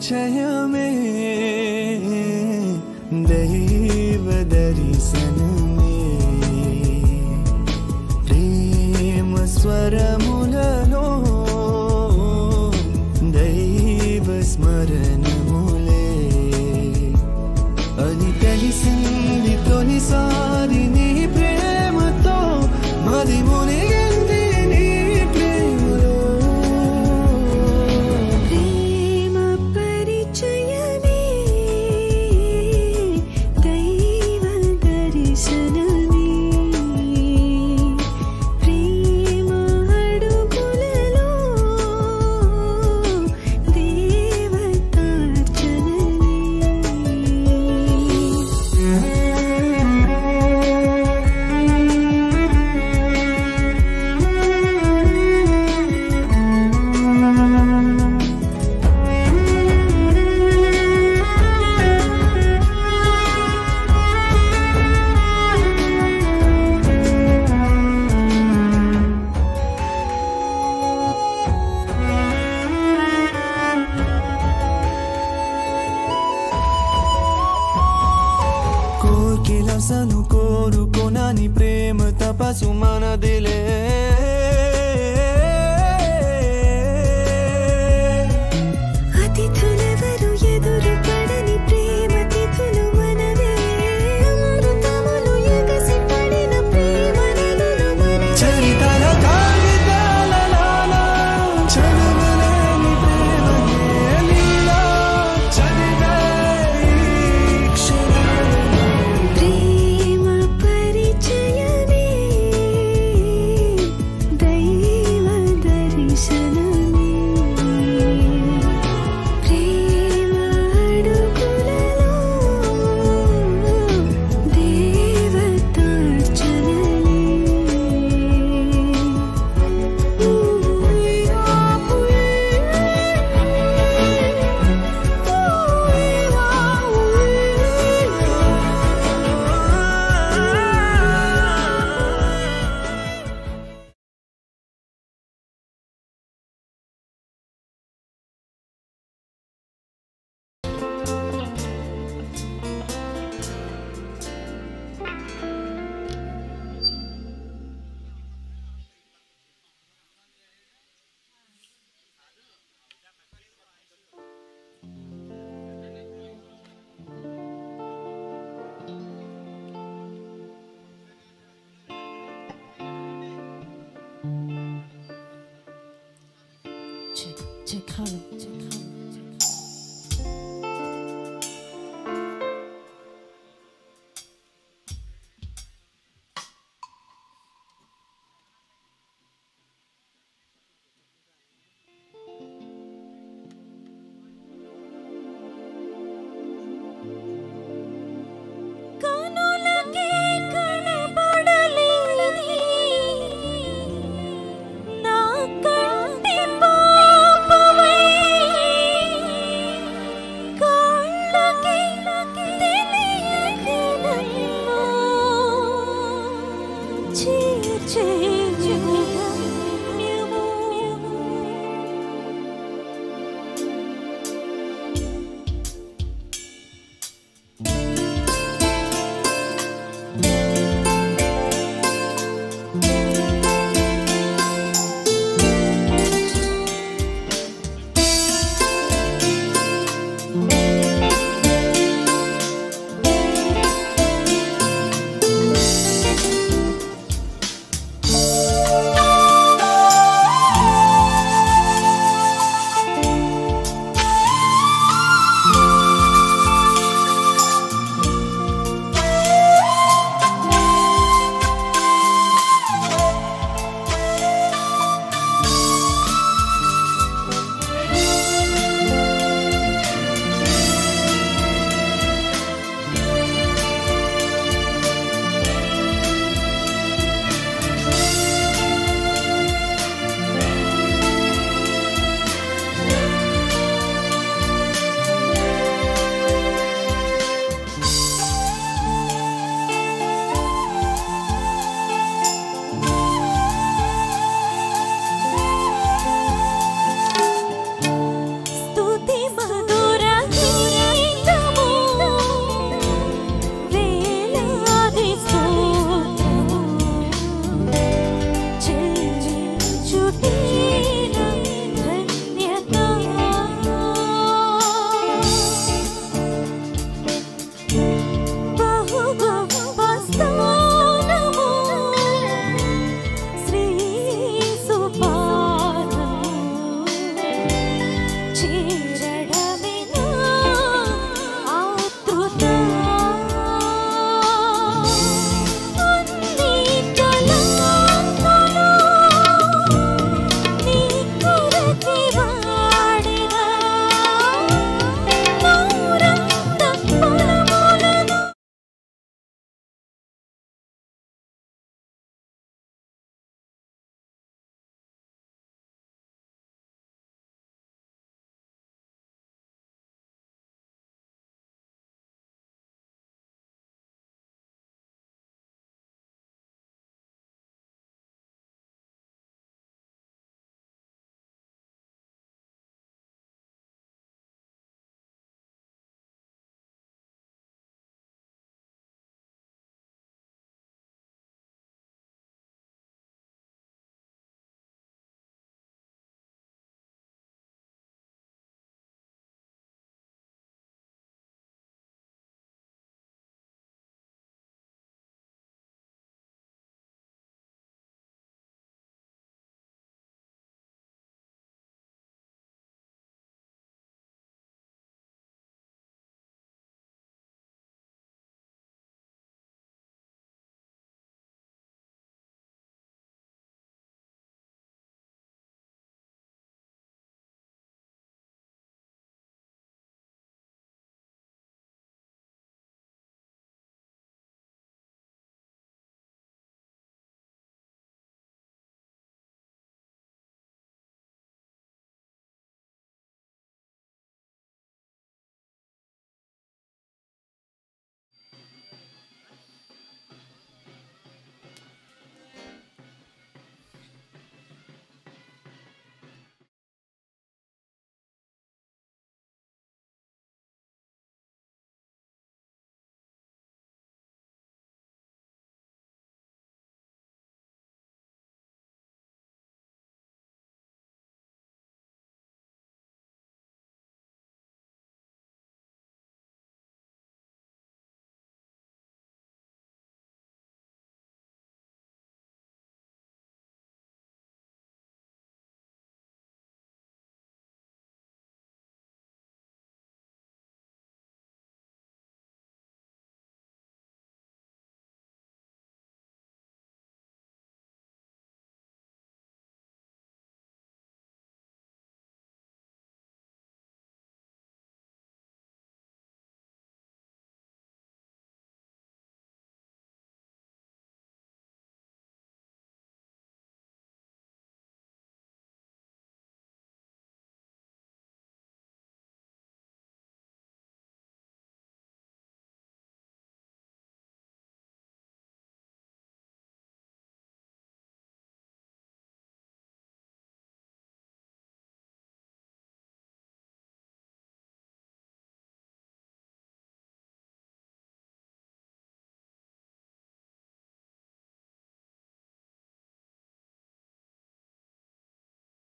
పరిచయమే దైవ దర్శనమే ప్రేమ స్వరములలో దైవ స్మరణములే అని తెలిసింది తొలిసారి నీ ప్రేమతో మది మునిగింది నీ ప్రేమలో ప్రేమ పరిచయమే దైవ దర్శనమే ప్రేమ అడుగులలో కోర్కెలసను కోరుకోనని ప్రేమ తపసు మనదిలే అతిథులెవరు ఎదురు పడని ప్రేమ తిథులు మనవే అమృతములు ఎగసి పడిన ప్రేమ నదులు మనవే చరితల కాగితాలలోన చదువులేని ప్రేమనే నీలో చదివే ఈ క్షణాలలో. ప్రేమ పరిచయమే దైవ దర్శనమే ప్రేమ అడుగులలో Check, check, hello, check, hello, check. కనులకే కనబడలేని నా కంటి పాపవై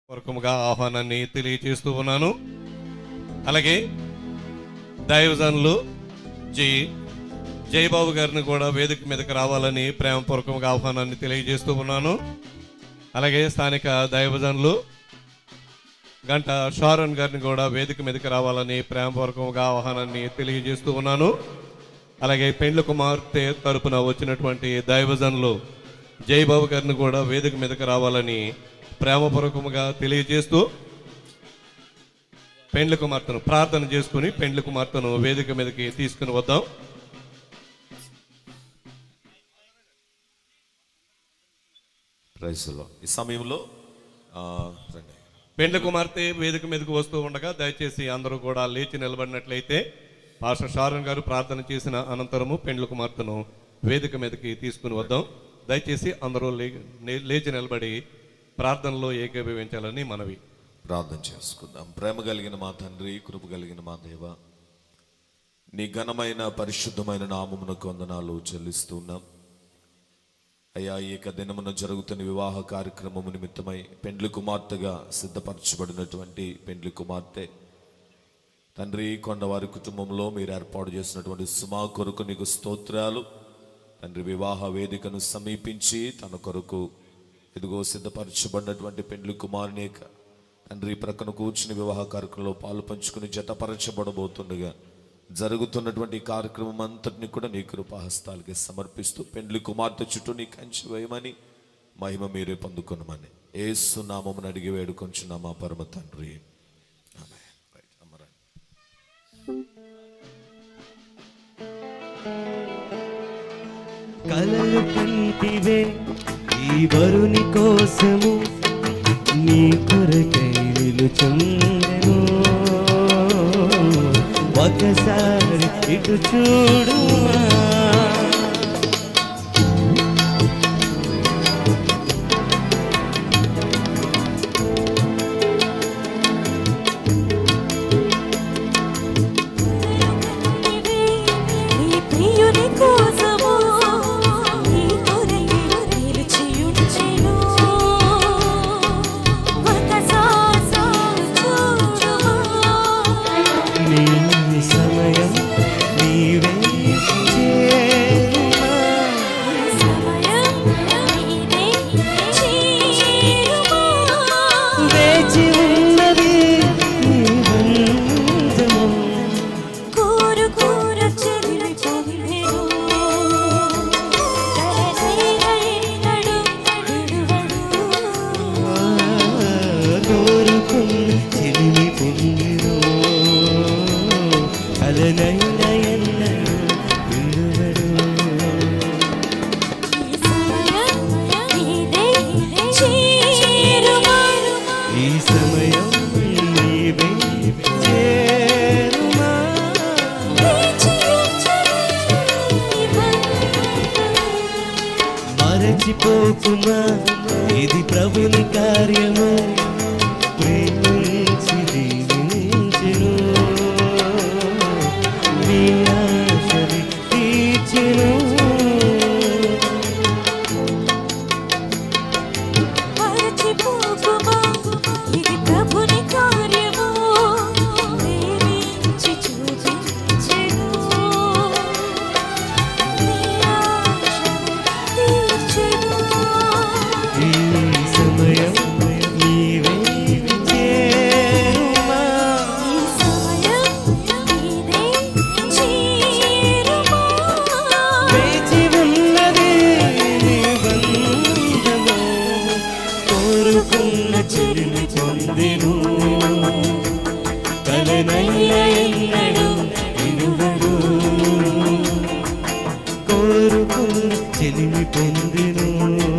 పూర్వకముగా ఆహ్వానాన్ని తెలియజేస్తూ ఉన్నాను అలాగే దైవజనులు జై జయబాబు గారిని కూడా వేదిక మీదకి రావాలని ప్రేమపూర్వకంగా ఆహ్వానాన్ని తెలియజేస్తూ ఉన్నాను అలాగే స్థానిక దైవజనులు గంట షారన్ గారిని కూడా వేదిక మీదకి రావాలని ప్రేమపూర్వకంగా ఆహ్వానాన్ని తెలియజేస్తూ ఉన్నాను అలాగే పెండ్ల కుమార్తె తరపున వచ్చినటువంటి దైవజనులు జయబాబు గారిని కూడా వేదిక మీదకి రావాలని ప్రేమపూర్వకంగా తెలియజేస్తూ పెండ్ల కుమార్తెను ప్రార్థన చేసుకుని పెండ్ల కుమార్తెను వేదిక మీదకి తీసుకుని వద్దాం ప్రైజ్లో ఈ సమయంలో ఆ, రండి పెండ్ల కుమార్తె వేదిక మీదకి వస్తూ ఉండగా దయచేసి అందరూ కూడా లేచి నిలబడినట్లయితే పాస్టర్ షారన్ గారు ప్రార్థన చేసిన అనంతరము పెండ్ల కుమార్తెను వేదిక మీదకి తీసుకుని వద్దాం దయచేసి అందరూ లే నే- లేచి నిలబడి ప్రార్థనలో ఏకీభవించాలని మనవి ప్రార్థన చేసుకుందాం ప్రేమ కలిగిన మా తండ్రి కృప కలిగిన మా దేవ నీ ఘనమైన పరిశుద్ధమైన నామమునకు వందనాలు చెల్లిస్తున్నాం అయ్యా ఈ యొక్క దినమున జరుగుతున్న వివాహ కార్యక్రమము నిమిత్తమై పెండ్లి కుమార్తెగా సిద్ధపరచబడినటువంటి పెండ్లి కుమార్తె తండ్రి కొండవారి కుటుంబంలో మీరు ఏర్పాటు చేసినటువంటి సుమా కొరకు నీకు స్తోత్రాలు తండ్రి వివాహ వేదికను సమీపించి తన కొరకు ఇదిగో సిద్ధపరచబడినటువంటి పెండ్లి కుమారుని యొక్క తండ్రి ప్రక్కన కూర్చుని వివాహ కార్యక్రమంలో పాలు పంచుకుని జతపరచబడబోతుండగా జరుగుతున్నటువంటి ఈ కార్యక్రమం అంతటిని కూడా నీ కృపాహస్తాలకి సమర్పిస్తూ పెండ్లి కుమార్తె చుట్టూ నీ కంచి వేయమని మహిమ మీరే పొందుకునమని ఏసు నామమును అడిగి వేడుకొంచున్నా మా పరమ తండ్రి ఆమేన్. రైట్, అమ్మరా. కలలు పంటివే ఈ వరుని కోసము నీ కొరకై నిలుచుండెను ఒకసారి ఇటు చూడుమా నీ ప్రియుని కోసము నీ కొరకే నిలిచియుంచెను ఒకసారి చూడుమా నీ సమయం నీవే చేరుమా సమయం నీదే చేరుమా వేచి ఉన్నది నీ బంధము కూరు కూర చెల్లి పొందెను తలనైనడు విడువడు కోరుకున్న చెలిమి పొందిరు అలనైన ఎన్నడు విడువడు ఈ సమయం నీదే చేరుమా ఈ సమయం నీవే చేరుమా మరచిపోకుమా ఇది ప్రభుని కార్యము ప్రేమించి దీవించెను నీ ఆశని తీర్చెను మరచిపోకుమా ఇది ప్రభుని కార్యము ప్రేమించి చూపించెను నీ ఆశను తీర్చెను ఈ సమయం నీవే చేరుమా ఈ సమయం నీదే చేరుమా వేచి ఉన్నది నీ బంధము కోరుకున్న చెలిమి పొందెను కలనయ్య ఎన్నడు వినువడు కోరుకున్న చెలిమి పొందెను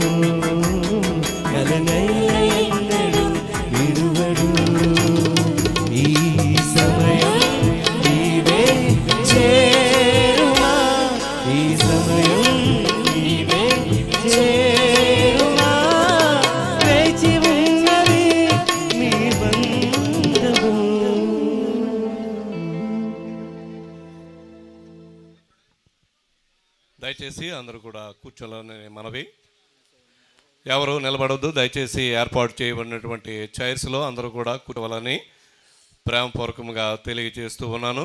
కలనయ్య ఎన్నడు వినువడు ఈ సమయం నీవే చేరుమా ఈ సమయం నీవే చేరుమా వేచి ఉన్నది నీ బంధము దయచేసి అందరూ కూడా కూర్చోవాలని మనవి ఎవరు నిలబడొద్దు దయచేసి ఏర్పాటు చేయబడినటువంటి చైర్స్లో అందరూ కూడా కూర్చోవాలని ప్రేమపూర్వకంగా తెలియజేస్తూ ఉన్నాను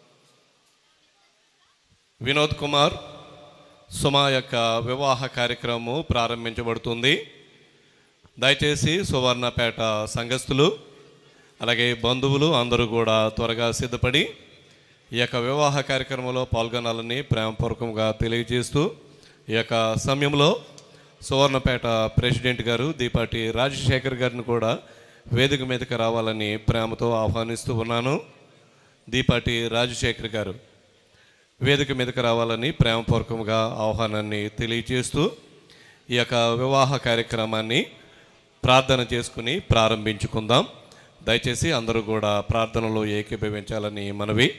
వినోద్ కుమార్ సుమా యొక్క వివాహ కార్యక్రమం ప్రారంభించబడుతుంది దయచేసి సువర్ణపేట సంఘస్థులు అలాగే బంధువులు అందరూ కూడా త్వరగా సిద్ధపడి ఈ యొక్క వివాహ కార్యక్రమంలో పాల్గొనాలని ప్రేమపూర్వకంగా తెలియజేస్తూ ఈ యొక్క సమయంలో సువర్ణపేట ప్రెసిడెంట్ గారు దీపాటి రాజశేఖర్ గారిని కూడా వేదిక మీదకి రావాలని ప్రేమతో ఆహ్వానిస్తూ ఉన్నాను దీపాటి రాజశేఖర్ గారు వేదిక మీదకి రావాలని ప్రేమపూర్వకంగా ఆహ్వానాన్ని తెలియజేస్తూ ఈ యొక్క వివాహ కార్యక్రమాన్ని ప్రార్థన చేసుకుని ప్రారంభించుకుందాం దయచేసి అందరూ కూడా ప్రార్థనలో ఏకీభవించాలని మనవి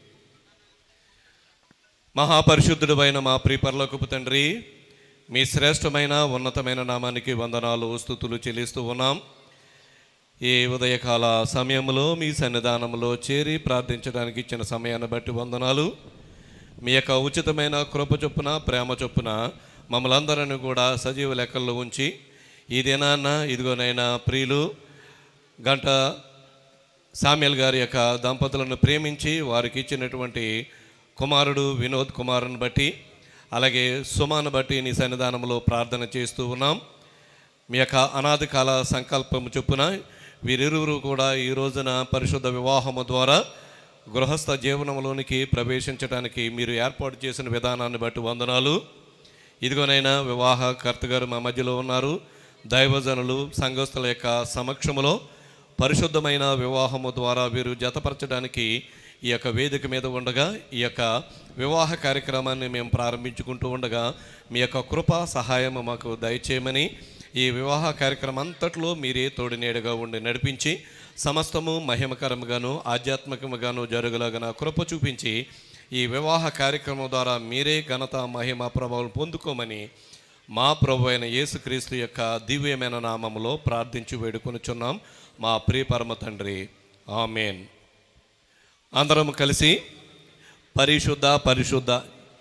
మహాపరిశుద్ధుడైన మా ప్రియపరలోకపు తండ్రి మీ శ్రేష్టమైన ఉన్నతమైన నామానికి వందనాలు స్థుతులు చెల్లిస్తూ ఉన్నాం ఈ ఉదయకాల సమయంలో మీ సన్నిధానంలో చేరి ప్రార్థించడానికి ఇచ్చిన సమయాన్ని బట్టి వందనాలు మీ యొక్క ఉచితమైన కృప చొప్పున ప్రేమ చొప్పున మమ్మల్ని అందరిని కూడా సజీవ లెక్కల్లో ఉంచి ఈ దినాన్న ఇదిగోనైనా ప్రియులు గంట సామ్యల్ గారి యొక్క దంపతులను ప్రేమించి వారికి ఇచ్చినటువంటి కుమారుడు వినోద్ కుమారుని బట్టి అలాగే సుమాను బట్టి నీ సన్నిధానంలో ప్రార్థన చేస్తూ ఉన్నాం మీ యొక్క అనాది కాల సంకల్పము చొప్పున వీరిరువురు కూడా ఈ రోజున పరిశుద్ధ వివాహము ద్వారా గృహస్థ జీవనంలోనికి ప్రవేశించడానికి మీరు ఏర్పాటు చేసిన విధానాన్ని బట్టి వందనాలు ఇదిగోనైనా వివాహకర్త గారు మా మధ్యలో ఉన్నారు దైవజనులు సంఘస్థుల యొక్క సమక్షములో పరిశుద్ధమైన వివాహము ద్వారా వీరు జతపరచడానికి ఈ యొక్క వేదిక మీద ఉండగా ఈ యొక్క వివాహ కార్యక్రమాన్ని మేము ప్రారంభించుకుంటూ ఉండగా మీ యొక్క కృప సహాయం మాకు దయచేయమని ఈ వివాహ కార్యక్రమం అంతట్లో మీరే తోడినేడుగా ఉండి నడిపించి సమస్తము మహిమకరముగాను ఆధ్యాత్మికముగాను జరుగులాగా కృప చూపించి ఈ వివాహ కార్యక్రమం ద్వారా మీరే ఘనత మహిమ ప్రభావం పొందుకోమని మా ప్రభు అయిన యేసుక్రీస్తు యొక్క దివ్యమైన నామములో ప్రార్థించి వేడుకొనుచున్నాం మా ప్రియ పరమ తండ్రి ఆమెన్ అందరం కలిసి పరిశుద్ధ పరిశుద్ధ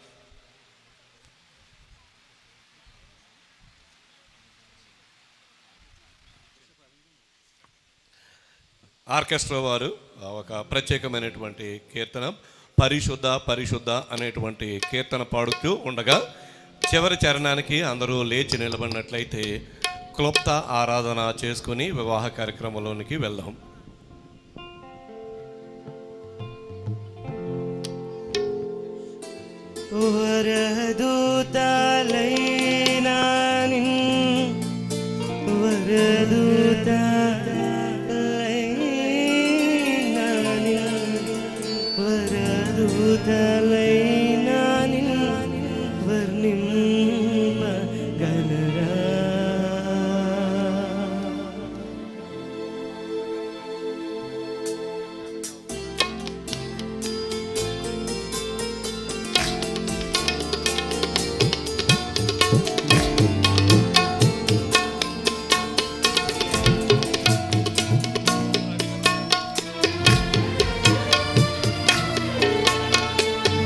ఆర్కెస్ట్రా వారు ఆ, ఒక ప్రత్యేకమైనటువంటి కీర్తన పరిశుద్ధ పరిశుద్ధ అనేటువంటి కీర్తన పాడుతూ ఉండగా చివరి చరణానికి అందరూ లేచి నిలబడినట్లయితే క్లుప్త ఆరాధన చేసుకుని వివాహ కార్యక్రమంలోనికి వెళ్దాం వరదూతలైనా నిన్ వరదూతలైనా నిన్ వరదూతలైనా నిన్ వర్ణింపగలరా ఆ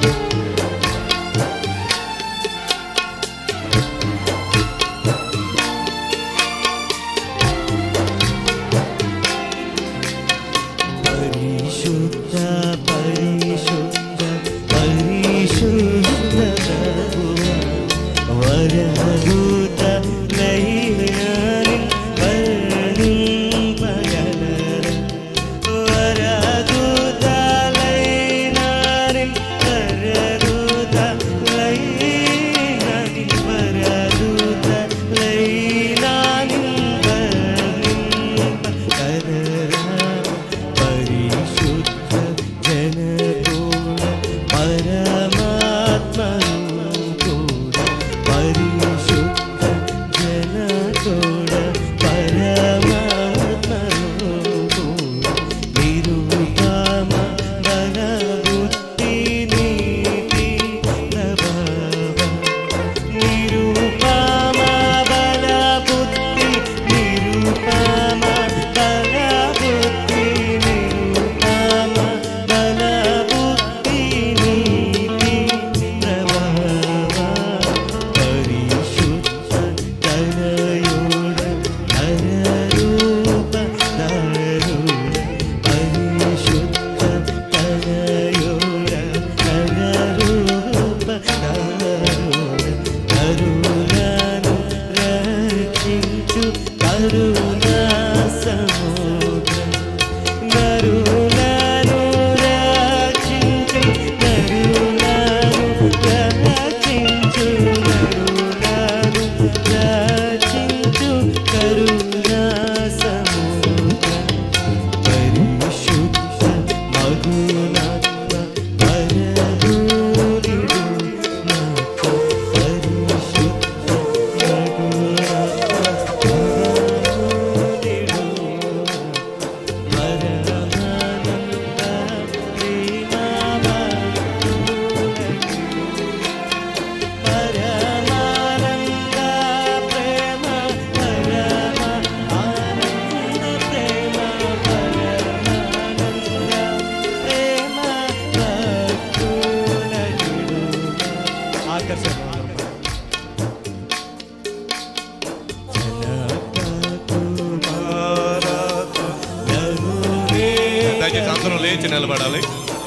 దయచేసి అందరూ లేచి నిలబడాలి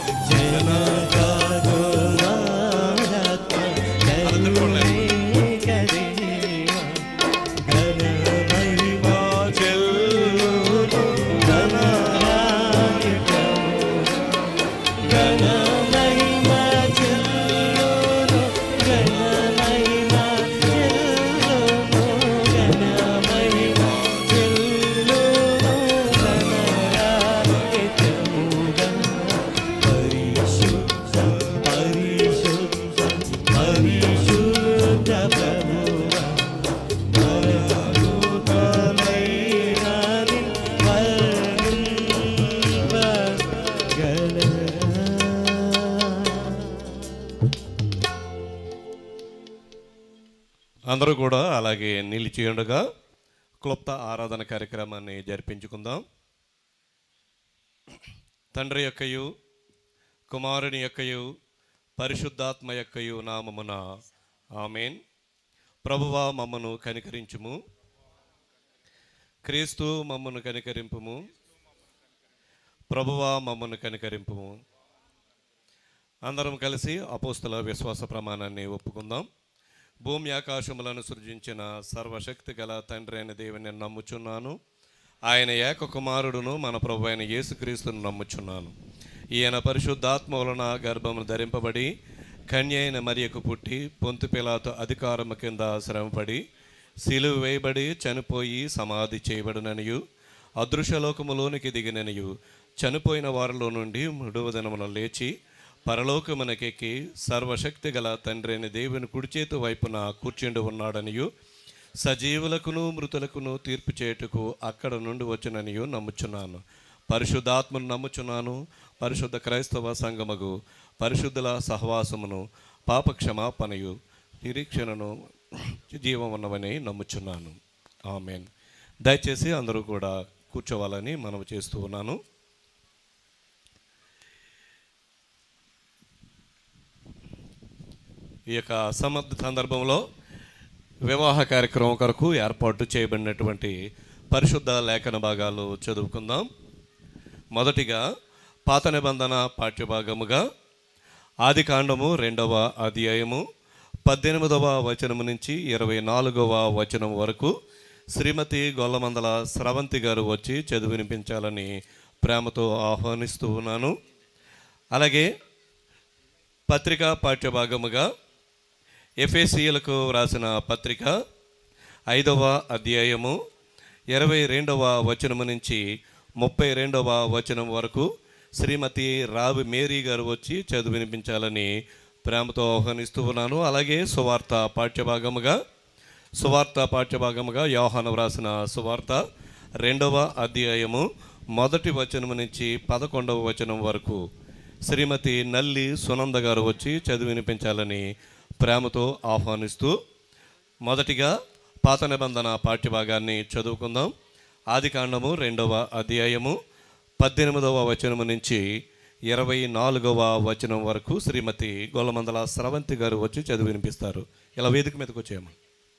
అందరూ చూడలేదు. అందరూ కూడా అలాగే నిలిచి ఉండగా క్లుప్త ఆరాధన కార్యక్రమాన్ని జరిపించుకుందాం తండ్రి యొక్కయు కుమారుని యొక్కయు పరిశుద్ధాత్మ యొక్కయు నామమున ఆమెన్ ప్రభువా మమ్మను కనికరించుము క్రీస్తు మమ్మను కనికరింపుము ప్రభువా మమ్మను కనికరింపుము అందరం కలిసి అపోస్తుల విశ్వాస ప్రమాణాన్ని ఒప్పుకుందాం భూమి ఆకాశములను సృజించిన సర్వశక్తి గల తండ్రి అయిన దేవుని నమ్ముచున్నాను ఆయన ఏక కుమారుడును మన ప్రభు అయిన యేసుక్రీస్తును నమ్ముచున్నాను ఈయన పరిశుద్ధాత్మ వలన గర్భమును ధరింపబడి కన్య అయిన మరియకు పుట్టి పొంతు పిలాతో అధికారము కింద శ్రమపడి సిలువ వేయబడి చనిపోయి సమాధి చేయబడిననియు అదృశ్యలోకములోనికి దిగిననియు చనిపోయిన వారిలో నుండి మూడవ దినమున లేచి పరలోకమునకెక్కి సర్వశక్తి గల తండ్రి అయిన దేవుని కుడిచేతు వైపున కూర్చుండి ఉన్నాడనియు సజీవులకును మృతులకును తీర్పు చేయుటకు అక్కడ నుండి వచ్చిననియు నమ్ముచున్నాను పరిశుద్ధాత్మను నమ్ముచున్నాను పరిశుద్ధ క్రైస్తవ సంగమగు పరిశుద్ధుల సహవాసమును పాప క్షమాపణయు నిరీక్షణను జీవమున్నవని నమ్ముచున్నాను ఆమెన్ దయచేసి అందరూ కూడా కూర్చోవాలని మనవి చేస్తూ ఉన్నాను ఈ యొక్క సమర్థ సందర్భంలో వివాహ కార్యక్రమం కొరకు ఏర్పాటు చేయబడినటువంటి పరిశుద్ధ లేఖన భాగాలు చదువుకుందాం మొదటిగా పాత నిబంధన పాఠ్యభాగముగా ఆది కాండము రెండవ అధ్యాయము పద్దెనిమిదవ వచనము నుంచి ఇరవై నాలుగవ వచనం వరకు శ్రీమతి గొల్లమందల స్రవంతి గారు వచ్చి చదివి వినిపించాలని ప్రేమతో ఆహ్వానిస్తూ ఉన్నాను అలాగే పత్రికా పాఠ్యభాగముగా ఎఫ్ఎస్సీలకు వ్రాసిన పత్రిక ఐదవ అధ్యాయము ఇరవై రెండవ వచనము నుంచి ముప్పై రెండవ వచనం వరకు శ్రీమతి రావి మేరీ గారు వచ్చి చదువు వినిపించాలని ప్రేమతో ఆహ్వానిస్తూ ఉన్నాను అలాగే సువార్త పాఠ్యభాగముగా సువార్త పాఠ్యభాగముగా యోహాను వ్రాసిన సువార్త రెండవ అధ్యాయము మొదటి వచనం నుంచి పదకొండవ వచనం వరకు శ్రీమతి నల్లి సునంద గారు వచ్చి చదివి వినిపించాలని ప్రేమతో ఆహ్వానిస్తూ మొదటిగా పాత నిబంధన పాఠ్యభాగాన్ని చదువుకుందాం ఆది కాండము రెండవ అధ్యాయము పద్దెనిమిదవ వచనము నుంచి ఇరవై నాలుగవ వచనం వరకు శ్రీమతి గొల్లమందల స్రవంతి గారు వచ్చి చదివి వినిపిస్తారు ఇలా వేదిక మీదకి వచ్చేయమ్మా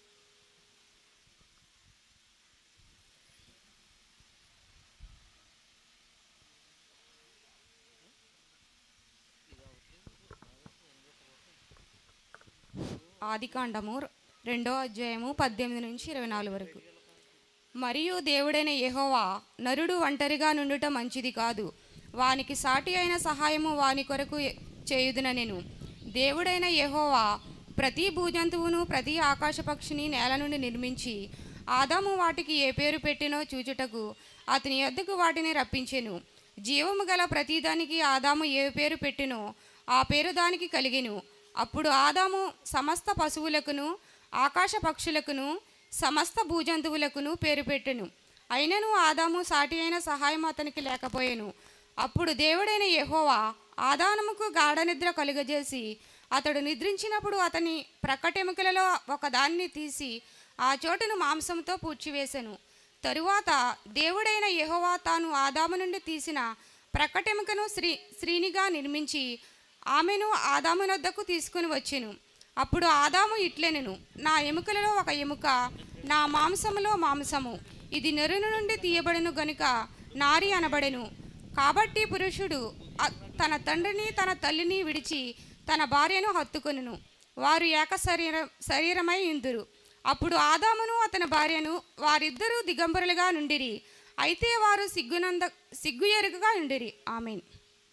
ఆదికాండము రెండో అధ్యాయము పద్దెనిమిది నుంచి ఇరవై నాలుగు వరకు మరియు దేవుడైన యెహోవా నరుడు ఒంటరిగా నుండుట మంచిది కాదు వానికి సాటి అయిన సహాయము వాని కొరకు చేయుదున నేను దేవుడైన యెహోవా ప్రతి భూజంతువును ప్రతి ఆకాశ పక్షిని నేల నుండి నిర్మించి ఆదాము వాటికి ఏ పేరు పెట్టినో చూచుటకు అతని యొద్దకు వాటిని రప్పించెను జీవము గల ప్రతిదానికి ఆదాము ఏ పేరు పెట్టినో ఆ పేరు దానికి కలిగెను అప్పుడు ఆదాము సమస్త పశువులకును ఆకాశ పక్షులకును సమస్త భూజంతువులకును పేరు పెట్టెను అయినను ఆదాము సాటి అయిన సహాయం అతనికి లేకపోయెను అప్పుడు దేవుడైన యెహోవా ఆదాముకు గాఢనిద్ర కలుగజేసి అతడు నిద్రించినప్పుడు అతని ప్రక్కటెముకలలో ఒకదాన్ని తీసి ఆ చోటును మాంసంతో పూడ్చివేశెను తరువాత దేవుడైన యెహోవా తాను ఆదాము నుండి తీసిన ప్రక్కటెముకను శ్రీ శ్రీనిగా నిర్మించి ఆమెను ఆదామునొద్దకు తీసుకుని వచ్చెను అప్పుడు ఆదాము ఇట్లెనెను నా ఎముకలలో ఒక ఎముక నా మాంసములో మాంసము ఇది నెరును నుండి తీయబడెను గనుక నారి అనబడెను కాబట్టి పురుషుడు అ- తన తండ్రిని తన తల్లిని విడిచి తన భార్యను హత్తుకొనును వారు ఏక శరీర శరీరమై ఇందురు అప్పుడు ఆదామును అతని భార్యను వారిద్దరూ దిగంబరులుగా నుండిరి అయితే వారు సిగ్గునంద సిగ్గు ఎరుగగా ఉండిరి ఆమెన్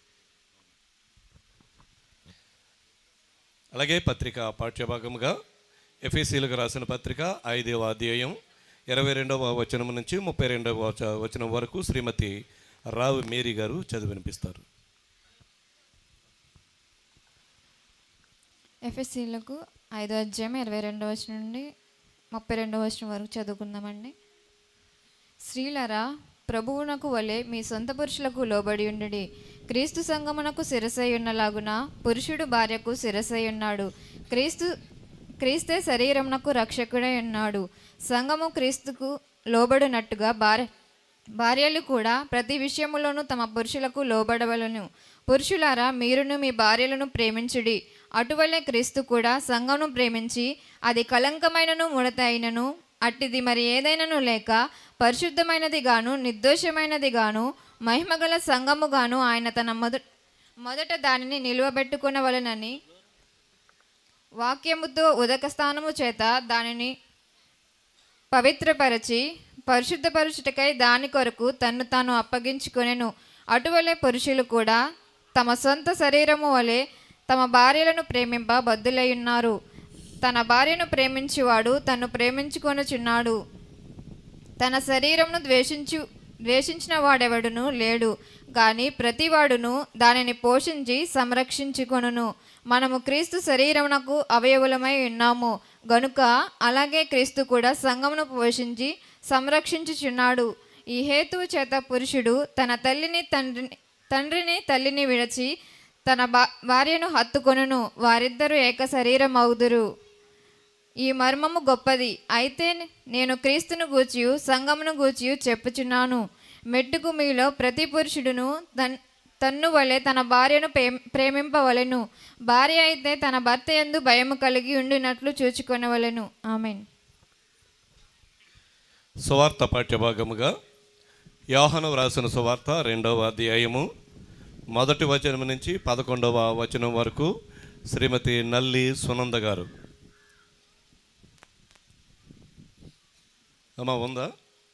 అలాగే పత్రిక పాఠ్యభాగముగా ఎఫ్ఎసీలకు రాసిన పత్రిక ఐదవ అధ్యాయం ఇరవై రెండవ వచనం నుంచి ముప్పై రెండవ వచ- వచనం వరకు శ్రీమతి రావు మేరీ గారు చదివి వినిపిస్తారు ఎఫ్ఎస్సీలకు ఐదో అధ్యాయం ఇరవై రెండవ వచనం నుండి ముప్పై రెండవ వచనం వరకు చదువుకుందామండి స్త్రీలరా ప్రభువునకు వలె మీ సొంత పురుషులకు లోబడి ఉండుడి క్రీస్తు సంగమునకు శిరసై ఉన్నలాగున పురుషుడు భార్యకు శిరసై ఉన్నాడు క్రీస్తు క్రీస్తే శరీరమునకు రక్షకుడై ఉన్నాడు సంఘము క్రీస్తుకు లోబడినట్టుగా భార్య భార్యలు కూడా ప్రతి విషయములోనూ తమ పురుషులకు లోబడవలను పురుషులారా మీరును మీ భార్యలను ప్రేమించుడి అటువలే క్రీస్తు కూడా సంఘమును ప్రేమించి అది కలంకమైనను ముడత అయినను అట్టిది మరి ఏదైనను లేక పరిశుద్ధమైనది గాను నిర్దోషమైనది గాను మహిమగల సంఘము గాను ఆయన తన మొదట మొదట దానిని నిలువబెట్టుకునవలనని వాక్యముతో ఉదక స్థానము చేత దానిని పవిత్రపరచి పరిశుద్ధపరచుటకై దాని కొరకు తన్ను తాను అప్పగించుకొనెను అటువలే పురుషులు కూడా తమ సొంత శరీరము వలె తమ భార్యలను ప్రేమింప బద్దులై ఉన్నారు తన భార్యను ప్రేమించువాడు తన్ను ప్రేమించుకొనుచున్నాడు తన శరీరమును ద్వేషించు ద్వేషించిన వాడెవడును లేడు కానీ ప్రతివాడును దానిని పోషించి సంరక్షించుకొనును మనము క్రీస్తు శరీరమునకు అవయవులమై ఉన్నాము గనుక అలాగే క్రీస్తు కూడా సంఘమును పోషించి సంరక్షించుచున్నాడు ఈ హేతువు చేత పురుషుడు తన తల్లిని తండ్రిని తండ్రిని తల్లిని విడచి తన భా భార్యను హత్తుకొనును వారిద్దరూ ఏక శరీరం అవుదురు ఈ మర్మము గొప్పది అయితే నేను క్రీస్తును గూర్చియు సంఘమును గూర్చియు చెప్పుచున్నాను మెట్టుకు మీలో ప్రతి పురుషుడును తన్ తన్ను వలె తన భార్యను ప్రేమ ప్రేమింపవలెను భార్య అయితే తన భర్త ఎందు భయము కలిగి ఉండినట్లు చూచుకొనవలెను ఆమెన్ సువార్త పాఠ్యభాగముగా యోహను వ్రాసిన సువార్త రెండవ అధ్యాయము మొదటి వచనం నుంచి పదకొండవ వచనం వరకు శ్రీమతి నల్లి సునంద గారు అమ్మా ఉందా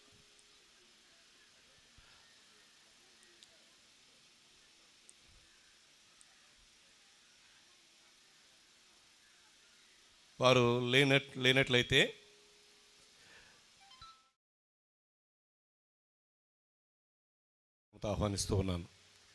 వారు లేనట్ లేనట్లయితే ఆహ్వానిస్తూ ఉన్నాను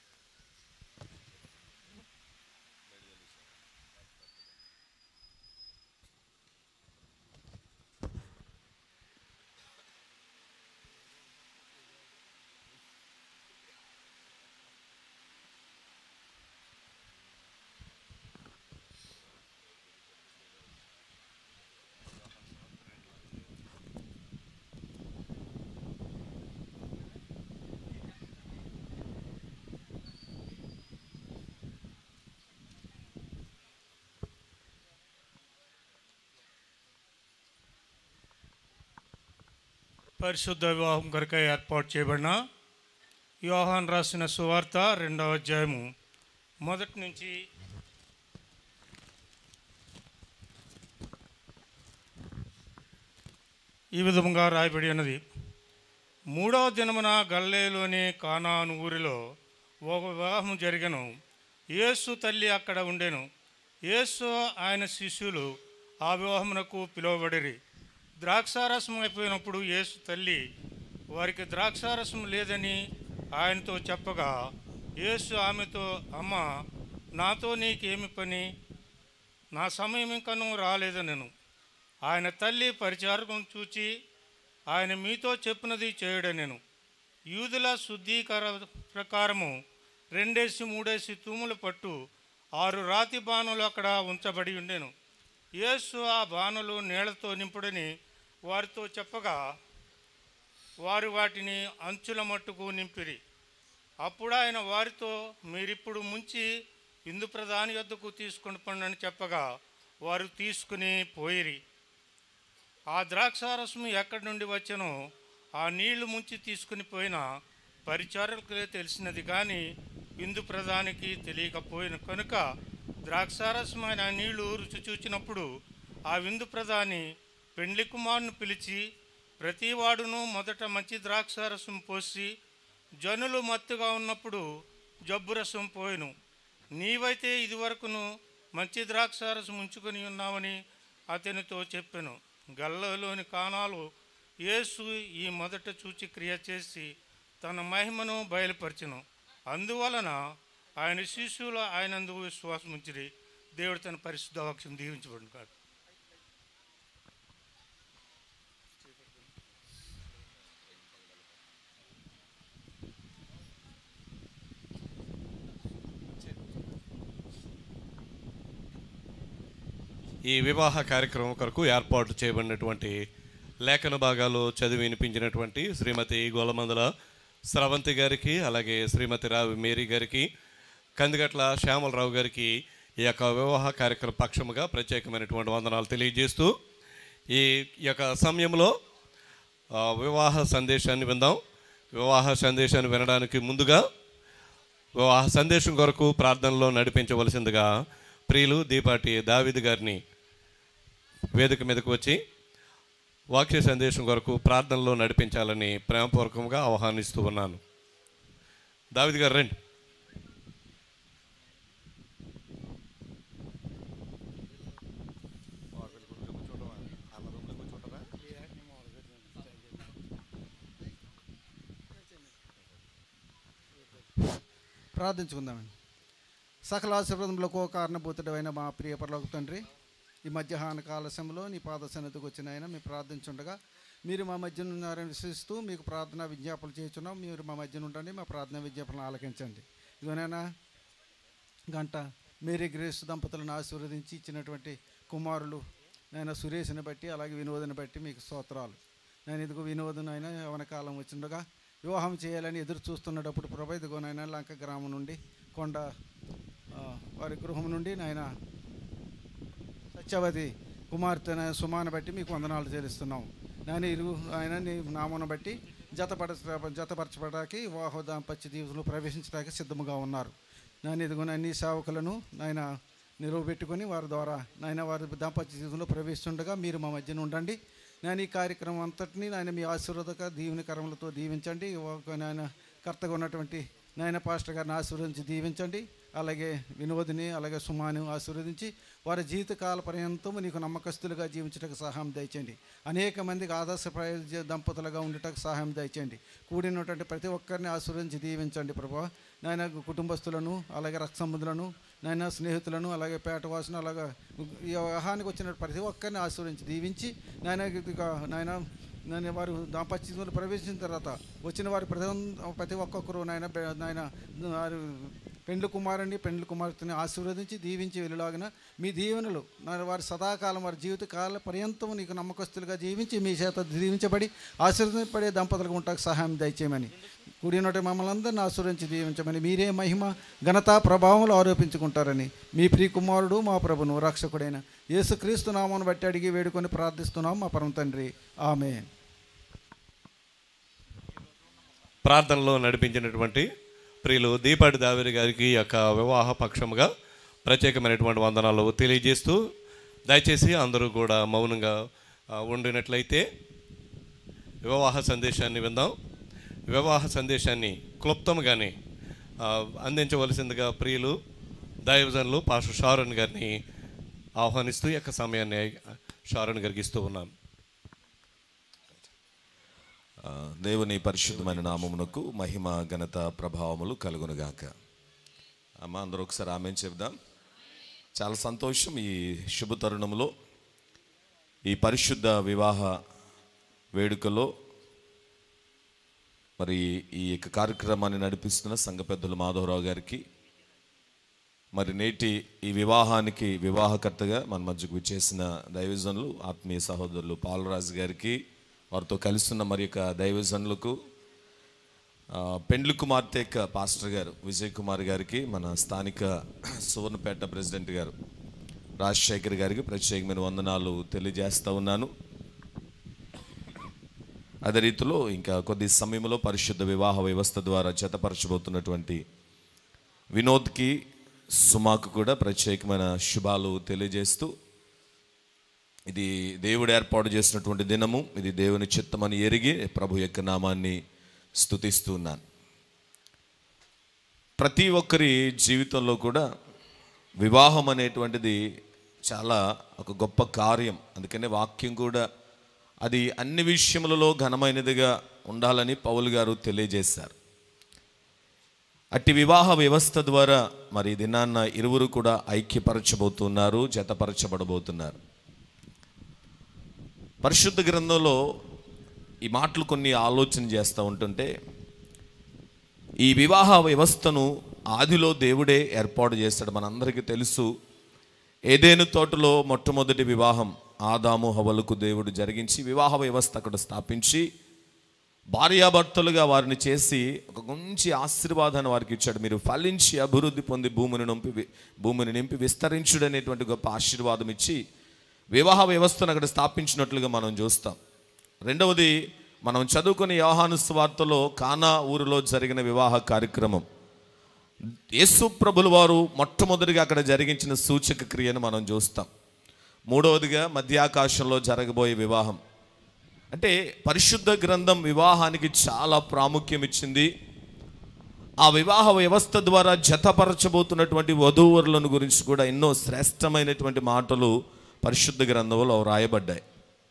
పరిశుద్ధ వివాహం కొరకై ఏర్పాటు చేయబడిన యోహాన్ రాసిన సువార్త రెండవ అధ్యాయము మొదటి నుంచి ఈ విధముగా రాయబడి ఉన్నది మూడవ దినమున గల్లేలోని కానాను ఊరిలో ఒక వివాహం జరిగను యేసు తల్లి అక్కడ ఉండెను యేసు ఆయన శిష్యులు ఆ వివాహమునకు పిలువబడిరి ద్రాక్షారసం అయిపోయినప్పుడు యేసు తల్లి వారికి ద్రాక్షారసం లేదని ఆయనతో చెప్పగా యేసు ఆమెతో అమ్మ నాతో నీకేమి పని నా సమయం ఇంకనూ రాలేదనెను ఆయన తల్లి పరిచారకం చూచి ఆయన మీతో చెప్పినది చేయడనెను యూదుల శుద్ధీకర ప్రకారము రెండేసి మూడేసి తూముల పట్టు ఆరు రాతి బాణులు అక్కడ ఉంచబడి ఉండెను యేసు ఆ బాణులు నీళ్లతో నింపుడని వారితో చెప్పగా వారు వాటిని అంచుల మట్టుకు నింపిరి అప్పుడు ఆయన వారితో మీరిప్పుడు ముంచి ఇందు ప్రధాని వద్దకు తీసుకొని పండని చెప్పగా వారు తీసుకుని పోయిరి ఆ ద్రాక్షారసం ఎక్కడి నుండి వచ్చనో ఆ నీళ్లు ముంచి తీసుకుని పోయిన పరిచారకులే తెలిసినది కానీ విందు ప్రధానికి తెలియకపోయిన కనుక ద్రాక్షారసమైన నీళ్లు రుచి చూచినప్పుడు ఆ విందు ప్రధాని పెండ్లి కుమారుని పిలిచి ప్రతివాడును మొదట మంచి ద్రాక్షారసం పోసి జనులు మత్తుగా ఉన్నప్పుడు జబ్బు రసం పోయెను నీవైతే ఇదివరకును మంచి ద్రాక్షారసం ఉంచుకొని ఉన్నావని అతనితో చెప్పెను గల్లలోని కానాలు యేసు ఈ మొదట చూచి క్రియ చేసి తన మహిమను బయలుపరచెను అందువలన ఆయన శిష్యులు ఆయనందు విశ్వాసం ఉంచిరి దేవుడు తన పరిశుద్ధ వాక్యం దీవించబడిన కాదు ఈ వివాహ కార్యక్రమం కొరకు ఏర్పాటు చేయబడినటువంటి లేఖన భాగాలు చదివి వినిపించినటువంటి శ్రీమతి గోలమందల స్రవంతి గారికి అలాగే శ్రీమతి రావి మేరీ గారికి కందిగట్ల శ్యామలరావు గారికి ఈ యొక్క వివాహ కార్యక్రమ పక్షముగా ప్రత్యేకమైనటువంటి వందనాలు తెలియజేస్తూ ఈ యొక్క సమయంలో ఆ, వివాహ సందేశాన్ని విందాం వివాహ సందేశాన్ని వినడానికి ముందుగా వివాహ సందేశం కొరకు ప్రార్థనలో నడిపించవలసిందిగా ప్రియులు దీపాటి దావిద్ గారిని వేదిక మీదకు వచ్చి వాక్య సందేశం కొరకు ప్రార్థనలో నడిపించాలని ప్రేమపూర్వకంగా ఆహ్వానిస్తూ ఉన్నాను దావిద్ గారు రండి ప్రార్థించుకుందామండి సకల ఆశీర్వాదములకు కారణభూతుడైన మా ప్రియ పరలోక తండ్రి ఈ మధ్యాహ్న కాల సమయంలో నీ పాద సన్నిధికి వచ్చిన ఆయన మేము ప్రార్థించుండగా మీరు మా మధ్యన ఉన్నారని విశ్వసిస్తూ మీకు ప్రార్థన విజ్ఞాపనలు చేస్తున్నాం మీరు మా మధ్యన ఉండండి మా ప్రార్థన విజ్ఞాపనలు ఆలకించండి ఇదిగోనైనా గంట మేరీ గ్రేస్ దంపతులను ఆశీర్వదించి ఇచ్చినటువంటి కుమారులు నేను సురేష్ని బట్టి అలాగే వినోదని బట్టి మీకు స్తోత్రాలు నేను ఇదిగో వినోదం అయినా యవన కాలం వచ్చిండగా వివాహం చేయాలని ఎదురు చూస్తున్నప్పుడు ప్రభా ఇదిగోనైనా లంక గ్రామం నుండి కొండ ఆ, వారి గృహం నుండి నాయన సత్యవతి కుమార్తె నాయన సుమాను బట్టి మీకు వందనాలు చెల్లిస్తున్నాం నేను ఇరు ఆయన నీ నామను బట్టి జతపడ జతపరచబడడానికి వివాహ దాంపత్య జీవితంలో ప్రవేశించడానికి సిద్ధముగా ఉన్నారు నేను ఇదిగో అన్ని సేవకులను నాయన నిలవబెట్టుకొని వారి ద్వారా నాయన వారి దాంపత్య జీవితంలో ప్రవేశిస్తుండగా మీరు మా మధ్యన ఉండండి నేను ఈ కార్యక్రమం అంతటినీ నాయన మీ ఆశీర్వాదక దీవెని కరములతో దీవించండి ఒక నాయన కర్తగా ఉన్నటువంటి నాయన పాస్టర్ గారిని ఆశీర్వదించి దీవించండి అలాగే వినోదిని అలాగే సుమాను ఆశీర్వదించి వారి జీవితకాల పర్యంతం నీకు నమ్మకస్తులుగా జీవించటకు సహాయం దయచేయండి అనేక మందికి ఆదర్శప్రాయ దంపతులుగా ఉండటకు సహాయం దయచేయండి కూడినటువంటి ప్రతి ఒక్కరిని ఆశీర్వదించి దీవించండి ప్రభా నాయన కుటుంబస్తులను అలాగే రక్త సంబంధులను నాయన స్నేహితులను అలాగే పేటవాసును అలాగే ఈ వివాహానికి వచ్చిన ప్రతి ఒక్కరిని ఆశీర్వదించి దీవించి నాయన ఇదిగో నాయన నాయన వారు దాంపత్యంలో ప్రవేశించిన తర్వాత వచ్చిన వారి ప్రతి ప్రతి ఒక్కొక్కరు నాయన బె- నాయన వారు పెండ్లి కుమారుని పెండ్లి కుమార్తెని ఆశీర్వదించి దీవించి వెళ్ళలాగిన మీ దీవెనలు నాయన వారి సదాకాలం వారి జీవిత కాల పర్యంతం నీకు నమ్మకస్తులుగా జీవించి మీ చేత దీవించబడి ఆశీర్వదింపబడే దంపతులకు ఉంటాకు సహాయం దయచేయమని కూడినట్టు మమ్మల్ని అందరిని ఆశీర్వించి దీవించమని మీరే మహిమ ఘనత ప్రభావములు ఆరోపించుకుంటారని మీ ప్రియ కుమారుడు మా ప్రభును రక్షకుడైన యేసుక్రీస్తు నామను బట్టి అడిగి వేడుకొని ప్రార్థిస్తున్నాం మా పరమ తండ్రి ఆమె ప్రార్థనలో నడిపించినటువంటి ప్రియులు దీపాటి దావేరి గారికి ఈ యొక్క వివాహ పక్షముగా ప్రత్యేకమైనటువంటి వందనాలు తెలియజేస్తూ దయచేసి అందరూ కూడా మౌనంగా ఆ, ఉండినట్లయితే వివాహ సందేశాన్ని విందాం వివాహ సందేశాన్ని క్లుప్తంగానే ఆ, అందించవలసిందిగా ప్రియులు దైవజనులు పాస్టర్ షారన్ గారిని ఆహ్వానిస్తూ ఈ యొక్క సమయాన్ని షారన్ గారికి ఇస్తూ ఉన్నాను ఆ, దేవుని పరిశుద్ధమైన నామమునకు మహిమ ఘనత ప్రభావములు కలుగునుగాక అమ్మ అందరూ ఒకసారి ఆమె చెప్దాం చాలా సంతోషం ఈ శుభ తరుణంలో ఈ పరిశుద్ధ వివాహ వేడుకలో మరి ఈ యొక్క కార్యక్రమాన్ని నడిపిస్తున్న సంఘ పెద్దలు మాధవరావు గారికి మరి నేటి ఈ వివాహానికి వివాహకర్తగా మన మధ్యకు విచ్చేసిన దైవజనులు ఆత్మీయ సహోదరులు పాలరాజు గారికి వారితో కలుస్తున్న మరి యొక్క దైవజనులకు ఆ, పెండ్లి కుమార్తె యొక్క పాస్టర్ గారు విజయ్ కుమార్ గారికి మన స్థానిక సువర్ణపేట ప్రెసిడెంట్ గారు రాజశేఖర్ గారికి ప్రత్యేకమైన వందనాలు తెలియజేస్తా ఉన్నాను అదే రీతిలో ఇంకా కొద్ది సమయంలో పరిశుద్ధ వివాహ వ్యవస్థ ద్వారా జతపరచబోతున్నటువంటి వినోద్కి సుమాకు కూడా ప్రత్యేకమైన శుభాలు తెలియజేస్తూ ఇది దేవుడు ఏర్పాటు చేసినటువంటి దినము ఇది దేవుని చిత్తమని ఎరిగి ప్రభు యొక్క నామాన్ని స్తుతిస్తున్నాను ప్రతి ఒక్కరి జీవితంలో కూడా వివాహం అనేటువంటిది చాలా ఒక గొప్ప కార్యం అందుకనే వాక్యం కూడా అది అన్ని విషయములలో ఘనమైనదిగా ఉండాలని పౌలు గారు తెలియజేశారు అట్టి వివాహ వ్యవస్థ ద్వారా మరి ఈ దినాన్న ఇరువురు కూడా ఐక్యపరచబోతున్నారు జతపరచబడబోతున్నారు పరిశుద్ధ గ్రంథంలో ఈ మాటలు కొన్ని ఆలోచన చేస్తూ ఉంటుంటే ఈ వివాహ వ్యవస్థను ఆదిలో దేవుడే ఏర్పాటు చేస్తాడు మనందరికీ తెలుసు ఏదేను తోటలో మొట్టమొదటి వివాహం ఆదాము హవలకు దేవుడు జరిగించి వివాహ వ్యవస్థ అక్కడ స్థాపించి భార్యాభర్తలుగా వారిని చేసి ఒక మంచి ఆశీర్వాదాన్ని వారికి ఇచ్చాడు మీరు ఫలించి అభివృద్ధి పొంది భూమిని నింపి వి- భూమిని నింపి విస్తరించుడు అనేటువంటి గొప్ప ఆశీర్వాదం ఇచ్చి వివాహ వ్యవస్థను అక్కడ స్థాపించినట్లుగా మనం చూస్తాం రెండవది మనం చదువుకునే యోహాను స్వార్తలో కానా ఊరిలో జరిగిన వివాహ కార్యక్రమం యేసు ప్రభుల వారు మొట్టమొదటిగా అక్కడ జరిగించిన సూచక క్రియను మనం చూస్తాం మూడవదిగా మధ్యాకాశంలో జరగబోయే వివాహం అంటే పరిశుద్ధ గ్రంథం వివాహానికి చాలా ప్రాముఖ్యం ఇచ్చింది ఆ వివాహ వ్యవస్థ ద్వారా జతపరచబోతున్నటువంటి వధూవరులను గురించి కూడా ఎన్నో శ్రేష్టమైనటువంటి మాటలు పరిశుద్ధ గ్రంథంలో రాయబడ్డాయి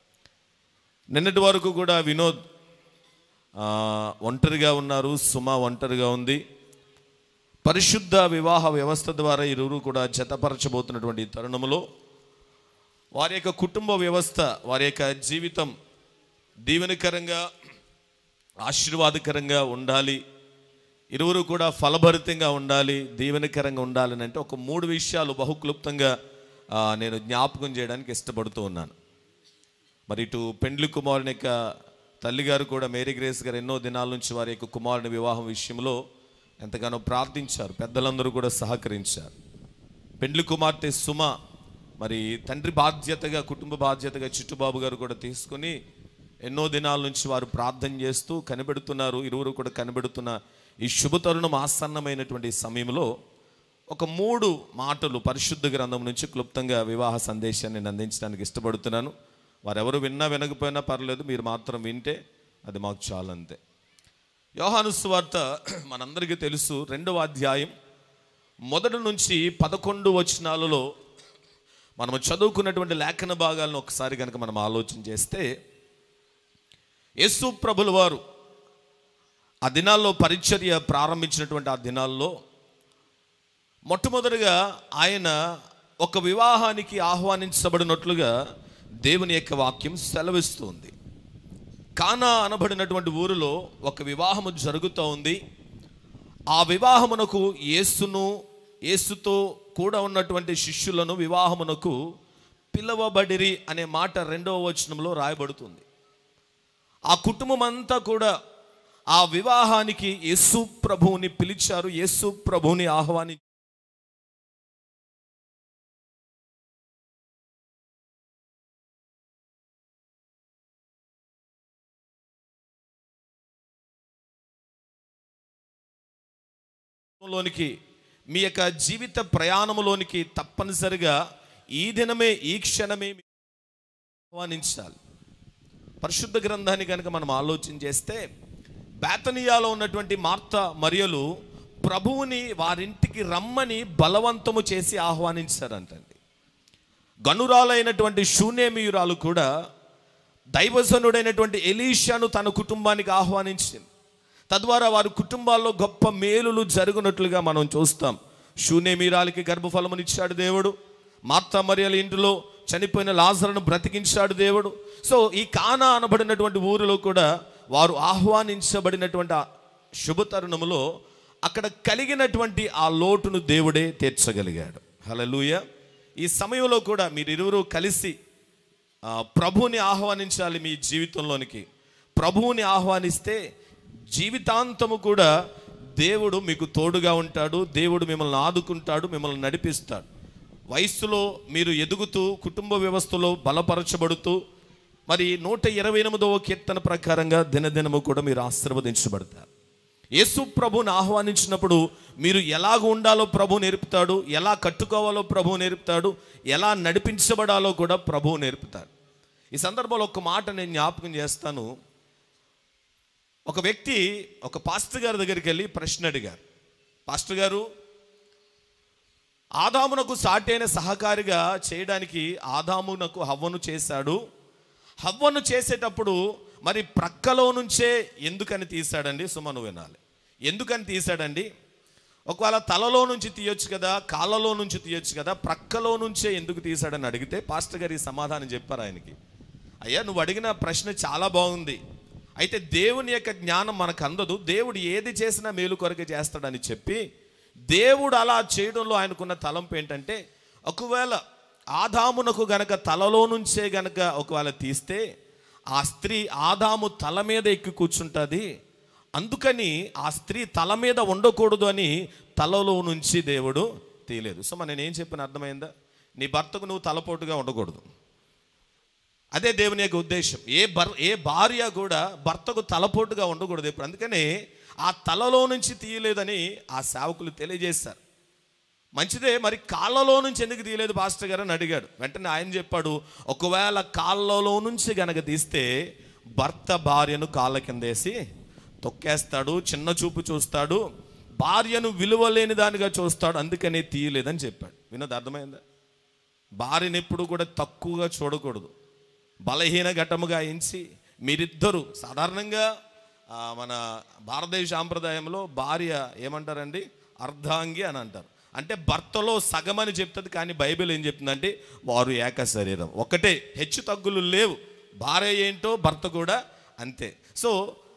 నిన్నటి వరకు కూడా వినోద్ ఆ, ఒంటరిగా ఉన్నారు సుమ ఒంటరిగా ఉంది పరిశుద్ధ వివాహ వ్యవస్థ ద్వారా ఇరువురు కూడా జతపరచబోతున్నటువంటి ఈ తరుణంలో వారి యొక్క కుటుంబ వ్యవస్థ వారి యొక్క జీవితం దీవెనకరంగా ఆశీర్వాదకరంగా ఉండాలి ఇరువురు కూడా ఫలభరితంగా ఉండాలి దీవెనకరంగా ఉండాలని అంటే ఒక మూడు విషయాలు బహుక్లుప్తంగా ఆ, నేను జ్ఞాపకం చేయడానికి ఇష్టపడుతూ ఉన్నాను మరి ఇటు పెండ్లి కుమారుని యొక్క తల్లిగారు కూడా మేరీ గ్రేస్ గారు ఎన్నో దినాల నుంచి వారి యొక్క కుమారుని వివాహం విషయంలో ఎంతగానో ప్రార్థించారు పెద్దలందరూ కూడా సహకరించారు పెండ్లి కుమార్తె సుమ మరి తండ్రి బాధ్యతగా కుటుంబ బాధ్యతగా చిట్టుబాబు గారు కూడా తీసుకుని ఎన్నో దినాల నుంచి వారు ప్రార్థన చేస్తూ కనిపెడుతున్నారు ఇరువురు కూడా కనిపెడుతున్న ఈ శుభ తరుణం ఆసన్నమైనటువంటి సమయంలో ఒక మూడు మాటలు పరిశుద్ధ గ్రంథం నుంచి క్లుప్తంగా వివాహ సందేశాన్ని నేను అందించడానికి ఇష్టపడుతున్నాను వారెవరు విన్నా వినకపోయినా పర్లేదు మీరు మాత్రం వింటే అది మాకు చాలు అంతే యోహాను సువార్త మనందరికీ తెలుసు రెండవ అధ్యాయం మొదటి నుంచి పదకొండు వచనాలలో మనం చదువుకున్నటువంటి లేఖన భాగాలను ఒకసారి కనుక మనం ఆలోచన చేస్తే యేసు ప్రభుల వారు ఆ దినాల్లో పరిచర్య ప్రారంభించినటువంటి ఆ దినాల్లో మొట్టమొదటిగా ఆయన ఒక వివాహానికి ఆహ్వానించబడినట్లుగా దేవుని యొక్క వాక్యం సెలవిస్తుంది కానా అనబడినటువంటి ఊరిలో ఒక వివాహము జరుగుతూ ఉంది ఆ వివాహమునకు యేసును యేసుతో కూడా ఉన్నటువంటి శిష్యులను వివాహమునకు పిలవబడిరి అనే మాట రెండవ వచనంలో రాయబడుతుంది ఆ కుటుంబం అంతా కూడా ఆ వివాహానికి యేసు ప్రభువుని పిలిచారు యేసు ప్రభువుని ఆహ్వాని లోనికి మీ యొక్క జీవిత ప్రయాణములోనికి తప్పనిసరిగా ఈ దినమే ఈ క్షణమే మీరు ఆహ్వానించాలి పరిశుద్ధ గ్రంథాన్ని కనుక మనం ఆలోచన చేస్తే బేతనియాలో ఉన్నటువంటి మార్త మరియలు ప్రభువుని వారింటికి రమ్మని బలవంతము చేసి ఆహ్వానించారంటండి గనురాలైనటువంటి శూన్యమీయురాలు కూడా దైవజనుడైనటువంటి ఎలీషాను తన కుటుంబానికి ఆహ్వానించింది తద్వారా వారి కుటుంబాల్లో గొప్ప మేలులు జరుగునట్లుగా మనం చూస్తాం శూన్యమీరాలకి గర్భఫలమునిచ్చాడు దేవుడు మార్తా మరియల ఇంటిలో చనిపోయిన లాజరును బ్రతికించాడు దేవుడు సో ఈ కానా అనబడినటువంటి ఊరిలో కూడా వారు ఆహ్వానించబడినటువంటి ఆ శుభ తరుణములో అక్కడ కలిగినటువంటి ఆ లోటును దేవుడే తీర్చగలిగాడు హలలుయ ఈ సమయంలో కూడా మీరు ఇరువురు కలిసి ఆ, ప్రభువుని ఆహ్వానించాలి మీ జీవితంలోనికి ప్రభువుని ఆహ్వానిస్తే జీవితాంతము కూడా దేవుడు మీకు తోడుగా ఉంటాడు దేవుడు మిమ్మల్ని ఆదుకుంటాడు మిమ్మల్ని నడిపిస్తాడు వయస్సులో మీరు ఎదుగుతూ కుటుంబ వ్యవస్థలో బలపరచబడుతూ మరి నూట ఇరవై ఎనిమిదవ కీర్తన ప్రకారంగా దినదినము కూడా మీరు ఆశీర్వదించబడతారు యేసు ప్రభుని ఆహ్వానించినప్పుడు మీరు ఎలాగ ఉండాలో ప్రభు నేర్పుతాడు ఎలా కట్టుకోవాలో ప్రభు నేర్పుతాడు ఎలా నడిపించబడాలో కూడా ప్రభు నేర్పుతాడు ఈ సందర్భంలో ఒక మాట నేను జ్ఞాపకం చేస్తాను ఒక వ్యక్తి ఒక పాస్టర్ గారి దగ్గరికి వెళ్ళి ప్రశ్న అడిగారు పాస్టర్ గారు ఆదామునకు సాటైన సహకారిగా చేయడానికి ఆదామునకు హవ్వను చేశాడు హవ్వను చేసేటప్పుడు మరి ప్రక్కలో నుంచే ఎందుకని తీశాడండి సుమను వినాలి ఎందుకని తీశాడండి ఒకవేళ తలలో నుంచి తీయొచ్చు కదా కాళ్ళలో నుంచి తీయొచ్చు కదా ప్రక్కలో నుంచే ఎందుకు తీశాడని అడిగితే పాస్టర్ గారు ఈ సమాధానం చెప్పారు ఆయనకి అయ్యా నువ్వు అడిగిన ప్రశ్న చాలా బాగుంది అయితే దేవుని యొక్క జ్ఞానం మనకు అందదు దేవుడు ఏది చేసినా మేలు కొరకు చేస్తాడని చెప్పి దేవుడు అలా చేయడంలో ఆయనకున్న తలంపు ఏంటంటే ఒకవేళ ఆదామునకు గనక తలలో నుంచే గనక ఒకవేళ తీస్తే ఆ స్త్రీ ఆదాము తల మీద ఎక్కి కూర్చుంటుంది అందుకని ఆ స్త్రీ తల మీద ఉండకూడదు అని తలలో నుంచి దేవుడు తీయలేదు సో మరి నేనేం చెప్పిన అర్థమైందా నీ భర్తకు నువ్వు తలపోటుగా ఉండకూడదు అదే దేవుని యొక్క ఉద్దేశం ఏ భర్ ఏ భార్య కూడా భర్తకు తలపోటుగా ఉండకూడదు ఇప్పుడు అందుకనే ఆ తలలో నుంచి తీయలేదని ఆ సేవకులు తెలియజేశారు మంచిదే మరి కాళ్ళలో నుంచి ఎందుకు తీయలేదు పాస్టర్ గారు అని అడిగాడు వెంటనే ఆయన చెప్పాడు ఒకవేళ కాళ్ళలో నుంచి గనక తీస్తే భర్త భార్యను కాళ్ళ కిందేసి తొక్కేస్తాడు చిన్న చూపు చూస్తాడు భార్యను విలువలేని దానిగా చూస్తాడు అందుకనే తీయలేదని చెప్పాడు వినోది అర్థమైందా భార్యను ఎప్పుడు కూడా తక్కువగా చూడకూడదు బలహీన ఘటముగా ఎంచి మీరిద్దరూ సాధారణంగా ఆ, మన భారతదేశ సాంప్రదాయంలో భార్య ఏమంటారండి అర్ధాంగి అని అంటారు అంటే భర్తలో సగం అని చెప్తుంది కానీ బైబిల్ ఏం చెప్తుందంటే వారు ఏక శరీరం ఒకటే హెచ్చు తగ్గులు లేవు భార్య ఏంటో భర్త కూడా అంతే సో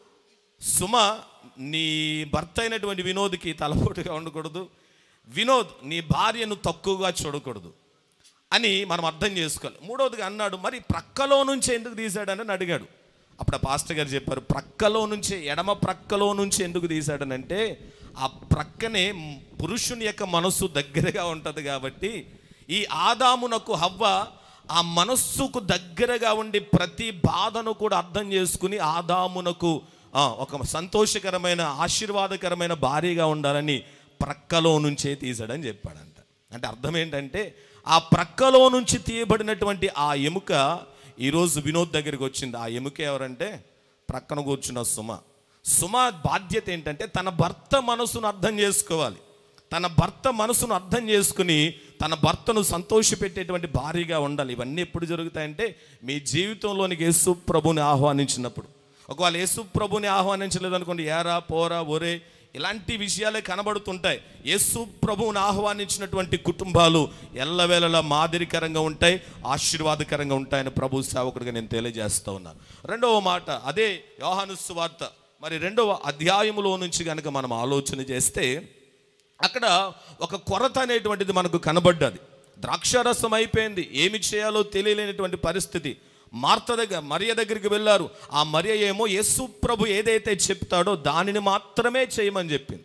సుమ నీ భర్త అయినటువంటి వినోద్కి తలపోటుగా ఉండకూడదు వినోద్ నీ భార్యను తక్కువగా చూడకూడదు అని మనం అర్థం చేసుకోవాలి మూడవదిగా అన్నాడు మరి ప్రక్కలో నుంచి ఎందుకు తీశాడని అడిగాడు అప్పుడు ఆ పాస్టర్ గారు చెప్పారు ప్రక్కలో నుంచే ఎడమ ప్రక్కలో నుంచి ఎందుకు తీశాడనంటే ఆ ప్రక్కనే పురుషుని యొక్క మనస్సు దగ్గరగా ఉంటుంది కాబట్టి ఈ ఆదామునకు హవ్వ ఆ మనస్సుకు దగ్గరగా ఉండి ప్రతి బాధను కూడా అర్థం చేసుకుని ఆదామునకు ఆ, ఒక సంతోషకరమైన ఆశీర్వాదకరమైన భార్యగా ఉండాలని ప్రక్కలో నుంచే తీశాడని చెప్పాడంట అంటే అర్థం ఏంటంటే ఆ ప్రక్కలో నుంచి తీయబడినటువంటి ఆ ఎముక ఈరోజు వినోద్ దగ్గరికి వచ్చింది ఆ ఎముక ఎవరంటే ప్రక్కన కూర్చున్న సుమ సుమ బాధ్యత ఏంటంటే తన భర్త మనసును అర్థం చేసుకోవాలి తన భర్త మనసును అర్థం చేసుకుని తన భర్తను సంతోషపెట్టేటువంటి భార్యగా ఉండాలి ఇవన్నీ ఎప్పుడు జరుగుతాయంటే మీ జీవితంలోనికి యేసు ప్రభుని ఆహ్వానించినప్పుడు ఒకవేళ యేసు ప్రభుని ఆహ్వానించలేదు అనుకోండి ఏరా పోరా ఒరే ఇలాంటి విషయాలే కనబడుతుంటాయి యేసు ప్రభువుని ఆహ్వానించినటువంటి కుటుంబాలు ఎల్లవేళలా మాదిరికరంగా ఉంటాయి ఆశీర్వాదకరంగా ఉంటాయని ప్రభు సేవకుడిగా నేను తెలియజేస్తూ ఉన్నాను రెండవ మాట అదే యోహాను సువార్త మరి రెండవ అధ్యాయములో నుంచి కనుక మనం ఆలోచన చేస్తే అక్కడ ఒక కొరత అనేటువంటిది మనకు కనబడ్డది ద్రాక్షారసం అయిపోయింది ఏమి చేయాలో తెలియలేనటువంటి పరిస్థితి మార్త దగ్గర మరియ దగ్గరికి వెళ్ళారు ఆ మరియ ఏమో యేసు ప్రభు ఏదైతే చెప్తాడో దానిని మాత్రమే చేయమని చెప్పింది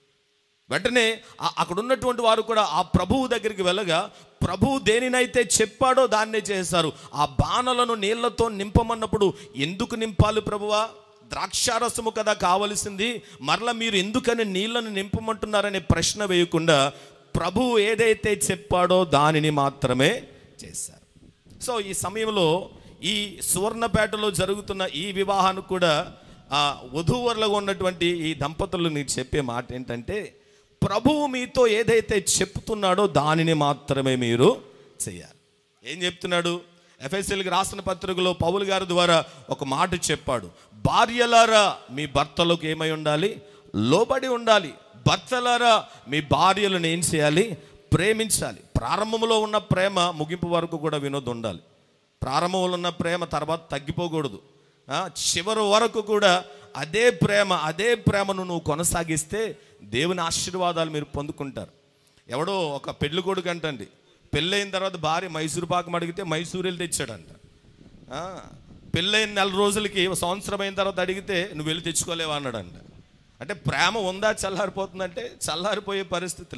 వెంటనే ఆ- అక్కడ ఉన్నటువంటి వారు కూడా ఆ ప్రభువు దగ్గరికి వెళ్ళగా ప్రభువు దేనినైతే చెప్పాడో దాన్నే చేశారు ఆ బాణలను నీళ్లతో నింపమన్నప్పుడు ఎందుకు నింపాలి ప్రభువా ద్రాక్షారసము కదా కావలసింది మరల మీరు ఎందుకని నీళ్లను నింపమంటున్నారనే ప్రశ్న వేయకుండా ప్రభువు ఏదైతే చెప్పాడో దానిని మాత్రమే చేశారు సో ఈ సమయంలో ఈ సువర్ణపేటలో జరుగుతున్న ఈ వివాహానికి కూడా ఆ వధూవరులుగా ఉన్నటువంటి ఈ దంపతులు నీకు చెప్పే మాట ఏంటంటే ప్రభువు మీతో ఏదైతే చెప్తున్నాడో దానిని మాత్రమే మీరు చేయాలి ఏం చెప్తున్నాడు ఎఫ్ఎస్ఎల్కి రాసిన పత్రికలో పౌలు గారి ద్వారా ఒక మాట చెప్పాడు భార్యలారా మీ భర్తలకు ఏమై ఉండాలి లోబడి ఉండాలి భర్తలారా మీ భార్యలను ఏం చేయాలి ప్రేమించాలి ప్రారంభంలో ఉన్న ప్రేమ ముగింపు వరకు కూడా వినోద్ ఉండాలి ప్రారంభంలో ఉన్న ప్రేమ తర్వాత తగ్గిపోకూడదు ఆ, చివరి వరకు కూడా అదే ప్రేమ అదే ప్రేమను నువ్వు కొనసాగిస్తే దేవుని ఆశీర్వాదాలు మీరు పొందుకుంటారు ఎవడో ఒక పెళ్లి కొడుకు అంటండి పెళ్ళైన తర్వాత భార్య మైసూరు పాకం అడిగితే మైసూరు వెళ్ళి తెచ్చాడంట ఆ, పెళ్ళైన నెల రోజులకి ఒక సంవత్సరం అయిన తర్వాత అడిగితే నువ్వు వెళ్ళి తెచ్చుకోలేవా అన్నాడంట అంటే ప్రేమ ఉందా చల్లారిపోతుందంటే చల్లారిపోయే పరిస్థితులే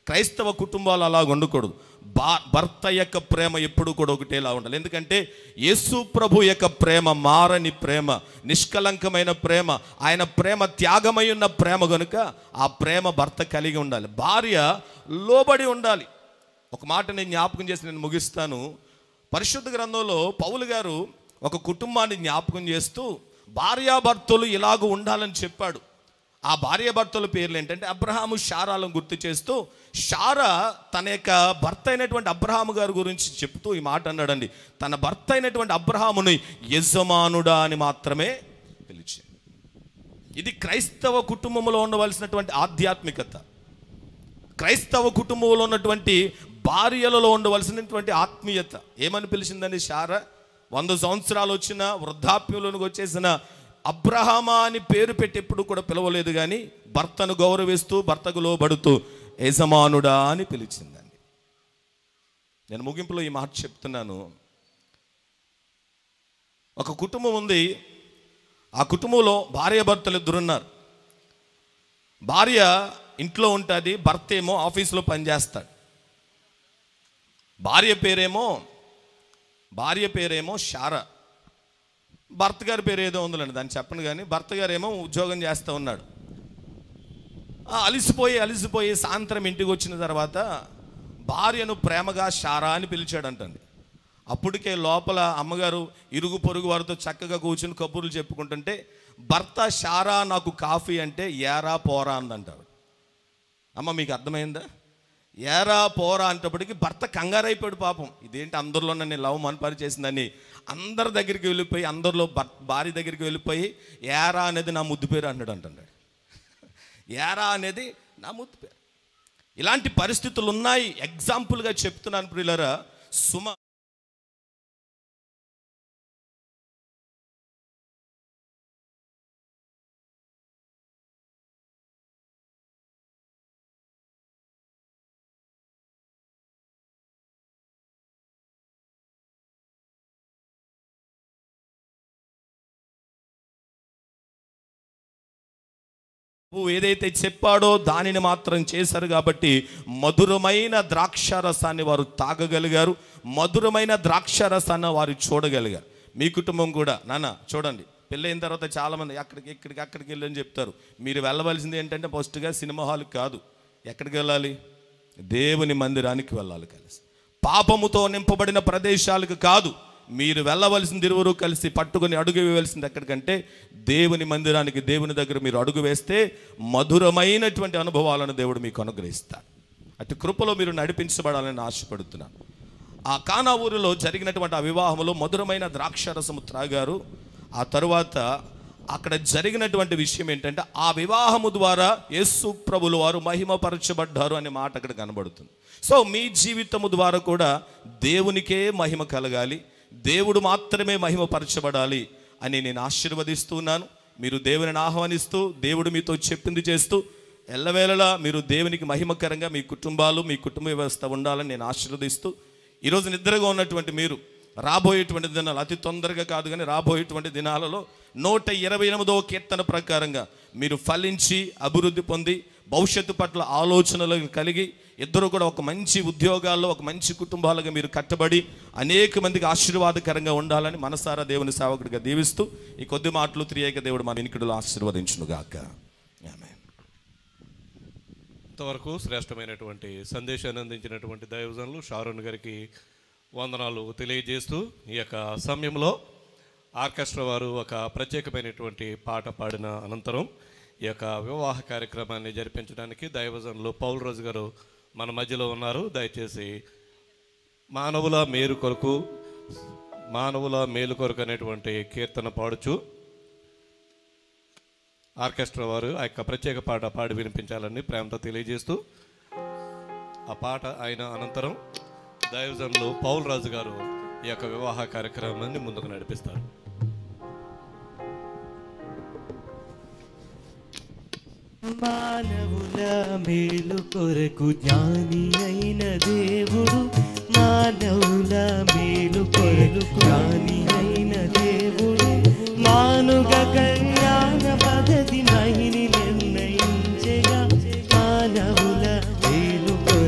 క్రైస్తవ కుటుంబాలు అలా ఉండకూడదు బా భర్త యొక్క ప్రేమ ఎప్పుడు కూడా ఒకటేలా ఉండాలి ఎందుకంటే యేసు ప్రభు యొక్క ప్రేమ మారని ప్రేమ నిష్కలంకమైన ప్రేమ ఆయన ప్రేమ త్యాగమై ఉన్న ప్రేమ కనుక ఆ ప్రేమ భర్త కలిగి ఉండాలి భార్య లోబడి ఉండాలి ఒక మాట నేను జ్ఞాపకం చేసి నేను ముగిస్తాను పరిశుద్ధ గ్రంథంలో పౌలు గారు ఒక కుటుంబాన్ని జ్ఞాపకం చేస్తూ భార్యాభర్తలు ఇలాగ ఉండాలని చెప్పాడు ఆ భార్యాభర్తల పేర్లు ఏంటంటే అబ్రహాము షారాలను గుర్తు చేస్తూ షారా తన యొక్క భర్త అయినటువంటి అబ్రహాము గారి గురించి చెప్తూ ఈ మాట అన్నాడండి తన భర్త అయినటువంటి అబ్రహాముని యజమానుడా అని మాత్రమే పిలిచింది ఇది క్రైస్తవ కుటుంబంలో ఉండవలసినటువంటి ఆధ్యాత్మికత క్రైస్తవ కుటుంబంలో ఉన్నటువంటి భార్యలలో ఉండవలసినటువంటి ఆత్మీయత ఏమని పిలిచిందండి శార వంద సంవత్సరాలు వచ్చిన వృద్ధాప్యంలోనికి వచ్చేసిన అబ్రహామా అని పేరు పెట్టి ఎప్పుడు కూడా పిలవలేదు కానీ భర్తను గౌరవిస్తూ భర్తకు లోబడుతూ యజమానుడా అని పిలిచిందండి నేను ముగింపులో ఈ మాట చెప్తున్నాను ఒక కుటుంబం ఉంది ఆ కుటుంబంలో భార్య భర్తలు ఇద్దరున్నారు భార్య ఇంట్లో ఉంటుంది భర్త ఏమో ఆఫీస్లో పనిచేస్తాడు భార్య పేరేమో భార్య పేరేమో శార భర్త గారి పేరు ఏదో ఉందండి దాన్ని చెప్పను కానీ భర్త గారు ఏమో ఉద్యోగం చేస్తూ ఉన్నాడు ఆ, అలిసిపోయి అలిసిపోయి సాయంత్రం ఇంటికి వచ్చిన తర్వాత భార్యను ప్రేమగా శారా అని పిలిచాడంటండి అప్పటికే లోపల అమ్మగారు ఇరుగు పొరుగు వారితో చక్కగా కూర్చుని కబుర్లు చెప్పుకుంటుంటే భర్త శారా నాకు కాఫీ అంటే ఏరా పోరా అందంటాడు అమ్మ మీకు అర్థమైందా ఏరా పోరా అంటప్పటికి భర్త కంగారైపోయాడు పాపం ఇదేంటి అందరిలో నన్ను లవ్ మనపరి చేసిందని అందరి దగ్గరికి వెళ్ళిపోయి అందరిలో భర్ భార్య దగ్గరికి వెళ్ళిపోయి ఏరా అనేది నా ముద్దు పేరు అన్నాడు అంటున్నాడు ఏరా అనేది నా ముద్దు పేరు ఇలాంటి పరిస్థితులు ఉన్నాయి ఎగ్జాంపుల్గా చెప్తున్నాను ప్రియులరా సుమ ప్రభువు ఏదైతే చెప్పాడో దానిని మాత్రం చేశారు కాబట్టి మధురమైన ద్రాక్షారసాన్ని వారు తాగగలిగారు మధురమైన ద్రాక్షారసాన్ని వారు చూడగలిగారు మీ కుటుంబం కూడా నాన్న చూడండి పెళ్ళైన తర్వాత చాలామంది అక్కడికి ఇక్కడికి అక్కడికి వెళ్ళని చెప్తారు మీరు వెళ్ళవలసింది ఏంటంటే ఫస్ట్గా సినిమా హాల్కి కాదు ఎక్కడికి వెళ్ళాలి దేవుని మందిరానికి వెళ్ళాలి కలిసి పాపముతో నింపబడిన ప్రదేశాలకు కాదు మీరు వెళ్ళవలసింది ఇరువురు కలిసి పట్టుకొని అడుగు వేయవలసింది ఎక్కడికంటే దేవుని మందిరానికి దేవుని దగ్గర మీరు అడుగు వేస్తే మధురమైనటువంటి అనుభవాలను దేవుడు మీకు అనుగ్రహిస్తాడు అటు కృపలో మీరు నడిపించబడాలని ఆశపడుతున్నాను ఆ కానా ఊరిలో జరిగినటువంటి ఆ వివాహంలో మధురమైన ద్రాక్షరసము త్రాగారు ఆ తరువాత అక్కడ జరిగినటువంటి విషయం ఏంటంటే ఆ వివాహము ద్వారా యేసు ప్రభులు వారు మహిమపరచబడ్డారు అనే మాట అక్కడ కనబడుతుంది సో మీ జీవితము ద్వారా కూడా దేవునికే మహిమ కలగాలి దేవుడు మాత్రమే మహిమపరచబడాలి అని నేను ఆశీర్వదిస్తున్నాను మీరు దేవుని ఆహ్వానిస్తూ దేవుడు మీతో చెప్పింది చేస్తూ ఎల్లవేళలా మీరు దేవునికి మహిమకరంగా మీ కుటుంబాలు మీ కుటుంబ వ్యవస్థ ఉండాలని నేను ఆశీర్వదిస్తూ ఈరోజు నిద్రగా ఉన్నటువంటి మీరు రాబోయేటువంటి దినాలు అతి తొందరగా కాదు కానీ రాబోయేటువంటి దినాలలో నూట ఇరవై ఎనిమిదవ కీర్తన ప్రకారంగా మీరు ఫలించి అభివృద్ధి పొంది భవిష్యత్తు పట్ల ఆలోచనలు కలిగి ఇద్దరు కూడా ఒక మంచి ఉద్యోగాల్లో ఒక మంచి కుటుంబాలుగా మీరు కట్టబడి అనేక మందికి ఆశీర్వాదకరంగా ఉండాలని మనసారా దేవుని సేవకుడిగా దీవిస్తూ ఈ కొద్ది మాటలు త్రియేక దేవుడు మన వినికిడులో ఆశీర్వదించునుగాక ఆమె ఇంతవరకు శ్రేష్టమైనటువంటి సందేశాన్ని అందించినటువంటి దైవజనులు షారోన్ గారికి వందనాలు తెలియజేస్తూ ఈ యొక్క సమయంలో ఆర్కెస్ట్రా వారు ఒక ప్రత్యేకమైనటువంటి పాట పాడిన అనంతరం ఈ యొక్క వివాహ కార్యక్రమాన్ని జరిపించడానికి దైవజనులు పౌల్ రాజు గారు మన మధ్యలో ఉన్నారు దయచేసి మానవుల మేలు కొరకు మానవుల మేలు కొరకు అనేటువంటి కీర్తన పాడుచు ఆర్కెస్ట్రా వారు ఆ యొక్క ప్రత్యేక పాట పాడి వినిపించాలని ప్రేమతో తెలియజేస్తూ ఆ పాట అయిన అనంతరం దైవజనులు పౌల్ రాజు గారు ఈ యొక్క వివాహ కార్యక్రమాన్ని ముందుకు నడిపిస్తారు మానవుల మేలు కొరకు జ్ఞాని అయిన దేవుడు మానవుల మేలు కొరకు జ్ఞాని అయిన దేవుడు మానుగ కళ్యాణ పద్ధతి మహిని నిర్ణయించగా మానవుల మేలు కొరకు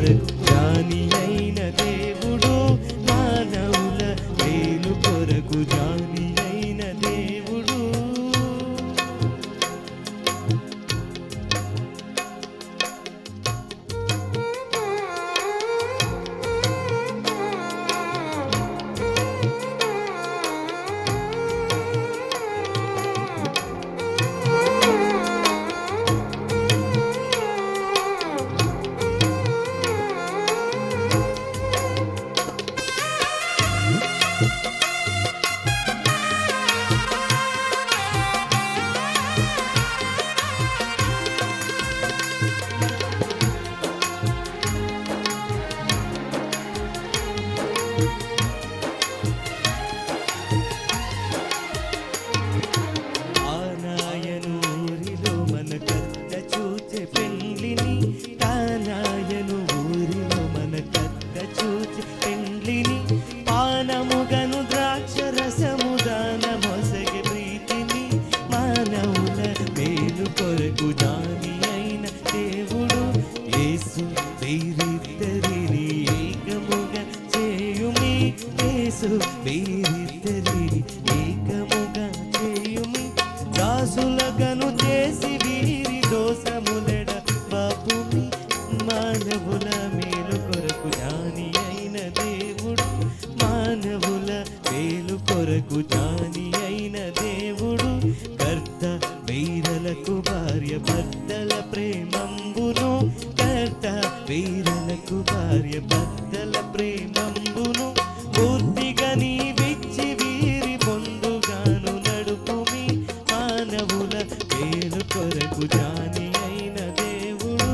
వీరిద్దరిని ఏకముగా చేయుమి యేసు వీరిద్దరిని ఏకముగా చేయుమి దాసులగను చేసి వీరి దోషములెడ బాపుమి మానవుల మేలు కొరకు జ్ఞాని అయిన దేవుడు మానవుల మేలు కొరకు జ్ఞాని అయిన దేవుడు కర్త వీరలకు భార్య భర్తల ప్రేమంబును కర్త వీరలకు భార్య భర్తల ప్రేమంబును పూర్తిగా నీవిచ్చి వీరి పొందుగాను నడుపుమి మానవుల మేలు కొరకు జాని అయిన దేవుడు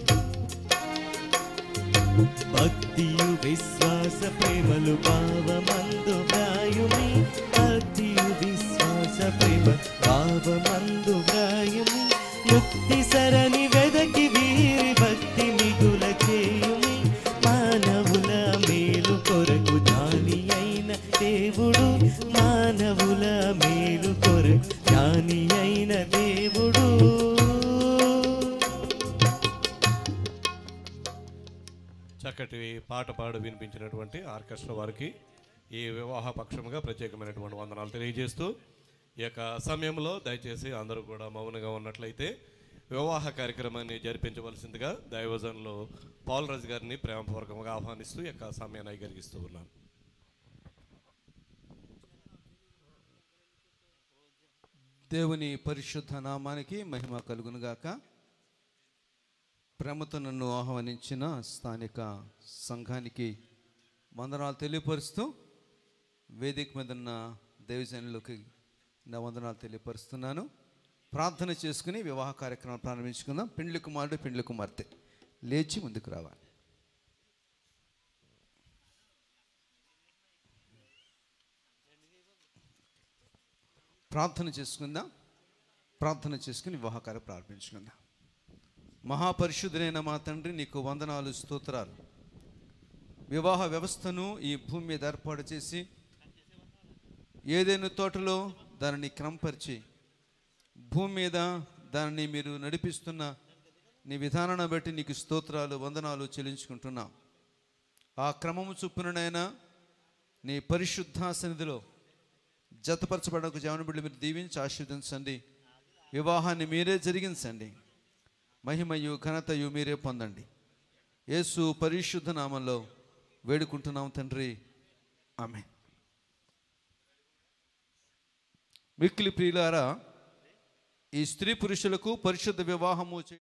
భక్తియు విశ్వాస ప్రేమలు భావమందు వ్రాయుమి భక్తియు విశ్వాస ప్రేమ భావమందు వ్రాయుమి ముక్తి సరణి వెదకి వీరి భక్తి మిగుల చేయుమి మానవుల మేలు కొరకు జ్ఞాని అయిన దేవుడు మానవుల మేలు కొరకు జ్ఞాని అయిన దేవుడు చక్కటి పాట పాడు వినిపించినటువంటి ఆర్కెస్ట్రా వారికి ఈ వివాహ పక్షముగా ప్రత్యేకమైనటువంటి వందనాలు తెలియజేస్తూ ఈ యొక్క సమయంలో దయచేసి అందరూ కూడా మౌనంగా ఉన్నట్లయితే వివాహ కార్యక్రమాన్ని జరిపించవలసిందిగా దైవజన్లో పాల్రాజు గారిని ప్రేమపూర్వకంగా ఆహ్వానిస్తూ ఈ యొక్క సమయాన్ని కలిగిస్తూ ఉన్నాను దేవుని పరిశుద్ధ నామానికి మహిమ కలుగునుగాక ప్రేమతో నన్ను ఆహ్వానించిన స్థానిక సంఘానికి వందనాలు తెలియపరుస్తూ వేదిక మీద ఉన్న దేవజనులకి నా వందనాలు తెలియపరుస్తున్నాను ప్రార్థన చేసుకుని వివాహ కార్యక్రమం ప్రారంభించుకుందాం పెండ్లి కుమారుడు పెండ్లి కుమార్తె లేచి ముందుకు రావాలి ప్రార్థన చేసుకుందాం ప్రార్థన చేసుకుని వివాహ కార్యం ప్రారంభించుకుందాం మహాపరిశుద్ధులైన మా తండ్రి నీకు వందనాలు స్తోత్రాలు వివాహ వ్యవస్థను ఈ భూమి మీద ఏర్పాటు చేసి ఏదైనా తోటలో దానిని క్రమపరిచి భూమి మీద దానిని మీరు నడిపిస్తున్న నీ విధానాన్ని బట్టి నీకు స్తోత్రాలు వందనాలు చెల్లించుకుంటున్నాం ఆ క్రమము చొప్పుననైనా నీ పరిశుద్ధ సన్నిధిలో జతపరచబడకు జవన బిడ్డలు మీరు దీవించి ఆశీర్వదించండి వివాహాన్ని మీరే జరిగించండి మహిమయు ఘనతయు మీరే పొందండి యేసు పరిశుద్ధ నామంలో వేడుకుంటున్నాం తండ్రి ఆమె మిక్కిలి ప్రియులారా ఈ స్త్రీ పురుషులకు పరిశుద్ధ వివాహము చే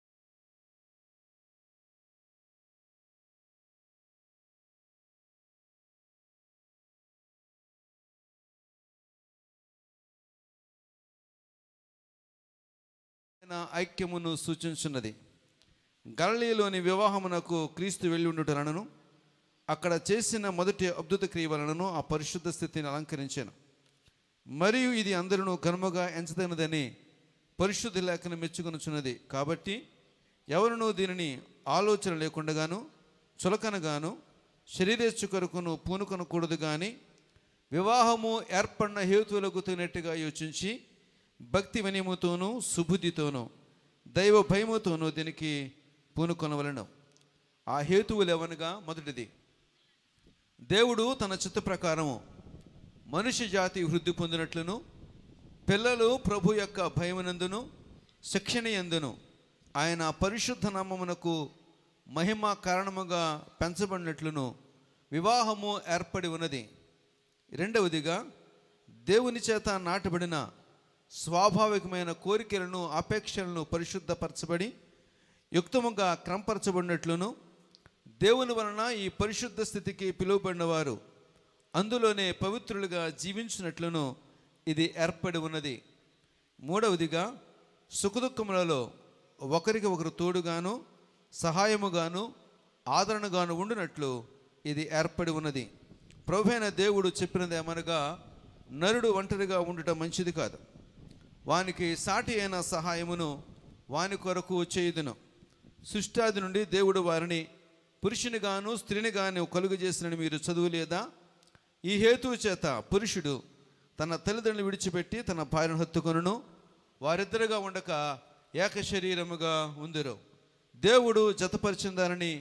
ఆయన ఐక్యమును సూచించున్నది గలలీలోని వివాహమునకు క్రీస్తు వెళ్ళి ఉండుటనను అక్కడ చేసిన మొదటి అద్భుత క్రియ వలనను ఆ పరిశుద్ధ స్థితిని అలంకరించాను మరియు ఇది అందరూ ఘనముగా ఎంచదగినదని పరిశుద్ధ లేఖను మెచ్చుకొనుచున్నది కాబట్టి ఎవరునూ దీనిని ఆలోచన లేకుండగాను చులకనగాను శరీరేచ్ఛ కొరకును పూనుకొనకూడదు కానీ వివాహము ఏర్పడిన హేతువులకు తగినట్టుగా యోచించి భక్తి వినయముతోనూ సుబుద్ధితోనూ దైవ భయముతోనూ దీనికి పూనుకొనవలను ఆ హేతువులు ఎవనగా మొదటిది దేవుడు తన చిత్త ప్రకారము మనుష్య జాతి వృద్ధి పొందినట్లును పిల్లలు ప్రభు యొక్క భయమునందును శిక్షణ ఎందును ఆయన పరిశుద్ధ నామమునకు మహిమ కారణముగా పెంచబడినట్లును వివాహము ఏర్పడి ఉన్నది రెండవదిగా దేవుని చేత నాటబడిన స్వాభావికమైన కోరికలను అపేక్షలను పరిశుద్ధపరచబడి యుక్తముగా క్రమపరచబడినట్లును దేవుని వలన ఈ పరిశుద్ధ స్థితికి పిలువబడిన వారు అందులోనే పవిత్రులుగా జీవించినట్లును ఇది ఏర్పడి ఉన్నది మూడవదిగా సుఖదుఖములలో ఒకరికి ఒకరు తోడుగాను సహాయముగాను ఆదరణగాను ఉండునట్లు ఇది ఏర్పడి ఉన్నది ప్రభువైన దేవుడు చెప్పినది ఏమనగా నరుడు ఒంటరిగా ఉండటం మంచిది కాదు వానికి సాటి అయిన సహాయమును వాని కొరకు చేయుదును సృష్టాది నుండి దేవుడు వారిని పురుషుని గాను స్త్రీని గాను కలుగు చేసినని మీరు చదువులేదా ఈ హేతువు చేత పురుషుడు తన తల్లిదండ్రులు విడిచిపెట్టి తన భార్యను హత్తుకొనును వారిద్దరుగా ఉండక ఏక శరీరముగా ఉందిరు దేవుడు జతపరిచిన దానిని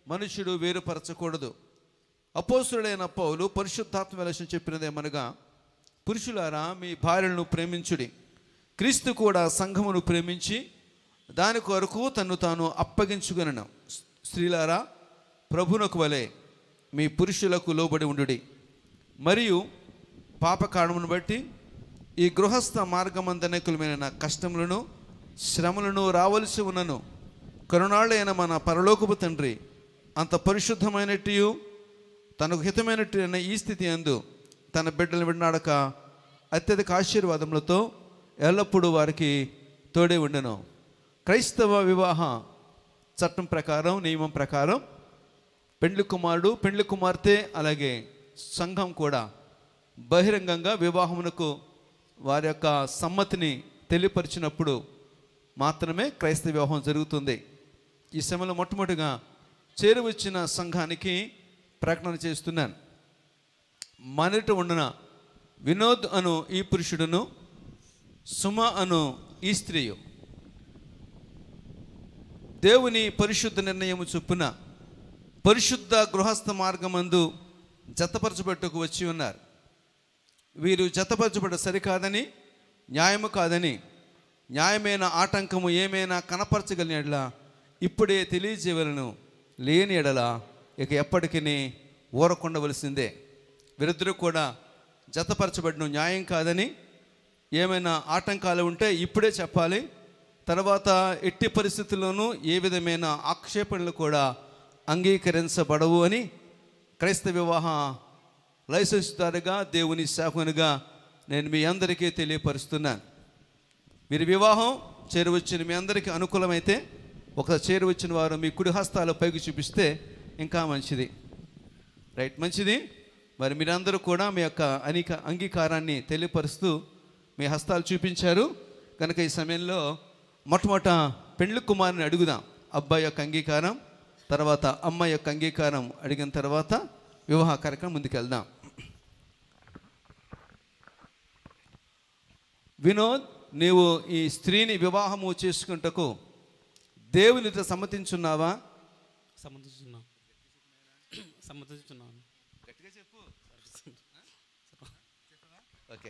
మనుషుడు వేరుపరచకూడదు అపోసుడైన పౌలు పరిశుద్ధాత్మ విలసం చెప్పినదేమనగా పురుషులారా మీ భార్యలను ప్రేమించుడి క్రీస్తు కూడా సంఘమును ప్రేమించి దాని కొరకు తన్ను తాను అప్పగించుకునను స్త్రీలారా ప్రభునకు వలె మీ పురుషులకు లోబడి ఉండుడి మరియు పాపకారణమును బట్టి ఈ గృహస్థ మార్గమందనకులమైన కష్టములను శ్రమలను రావలసి ఉన్నను కరుణాళ్ళైన మన పరలోకపు తండ్రి అంత పరిశుద్ధమైనట్టు తనకు హితమైనట్టు అయిన ఈ స్థితి అందు తన బిడ్డలను విన్నాడక అత్యధిక ఆశీర్వాదములతో ఎల్లప్పుడూ వారికి తోడే ఉండను క్రైస్తవ వివాహ చట్టం ప్రకారం నియమం ప్రకారం పెండ్లి కుమారుడు పెండ్లి కుమార్తె అలాగే సంఘం కూడా బహిరంగంగా వివాహమునకు వారి యొక్క సమ్మతిని తెలియపరిచినప్పుడు మాత్రమే క్రైస్తవ వివాహం జరుగుతుంది ఈ సమయంలో మొట్టమొదటిగా చేరువచ్చిన సంఘానికి ప్రకటన చేస్తున్నాను మనట ఉండిన వినోద్ అను ఈ పురుషుడును సుమ అను ఈ స్త్రీయు దేవుని పరిశుద్ధ నిర్ణయము చొప్పున పరిశుద్ధ గృహస్థ మార్గమందు జతపరచబట్టుకు వచ్చి ఉన్నారు వీరు జతపరచబడ్డ సరికాదని న్యాయము కాదని న్యాయమైన ఆటంకము ఏమైనా కనపరచగలిగిన ఎడల ఇప్పుడే తెలియజేయవలను లేని ఎడల ఇక ఎప్పటికీ ఊరకుండవలసిందే వీరిద్దరూ కూడా జతపరచబడిన న్యాయం కాదని ఏమైనా ఆటంకాలు ఉంటే ఇప్పుడే చెప్పాలి తర్వాత ఎట్టి పరిస్థితుల్లోనూ ఏ విధమైన ఆక్షేపణలు కూడా అంగీకరించబడవు అని క్రైస్తవ వివాహ లైసెన్స్దారుగా దేవుని శాఖనుగా నేను మీ అందరికీ తెలియపరుస్తున్నాను మీరు వివాహం చేరువచ్చిన మీ అందరికీ అనుకూలమైతే ఒక చేరువచ్చిన వారు మీ కుడి హస్తాలు పైకి చూపిస్తే ఇంకా మంచిది రైట్ మంచిది మరి మీరందరూ కూడా మీ యొక్క అనిక అంగీకారాన్ని తెలియపరుస్తూ మీ హస్తాలు చూపించారు కనుక ఈ సమయంలో మొట్టమొదట పెండ్లి కుమారుని అడుగుదాం అబ్బాయి యొక్క అంగీకారం తర్వాత అమ్మాయి యొక్క అంగీకారం అడిగిన తర్వాత వివాహ కార్యక్రమం ముందుకెళ్దాం వినోద్ నీవు ఈ స్త్రీని వివాహము చేసుకుంటకు దేవునితో సమ్మతించున్నావా సమ్మతిస్తున్నాను సమ్మతిస్తున్నాను గట్టిగా చెప్పు ఓకే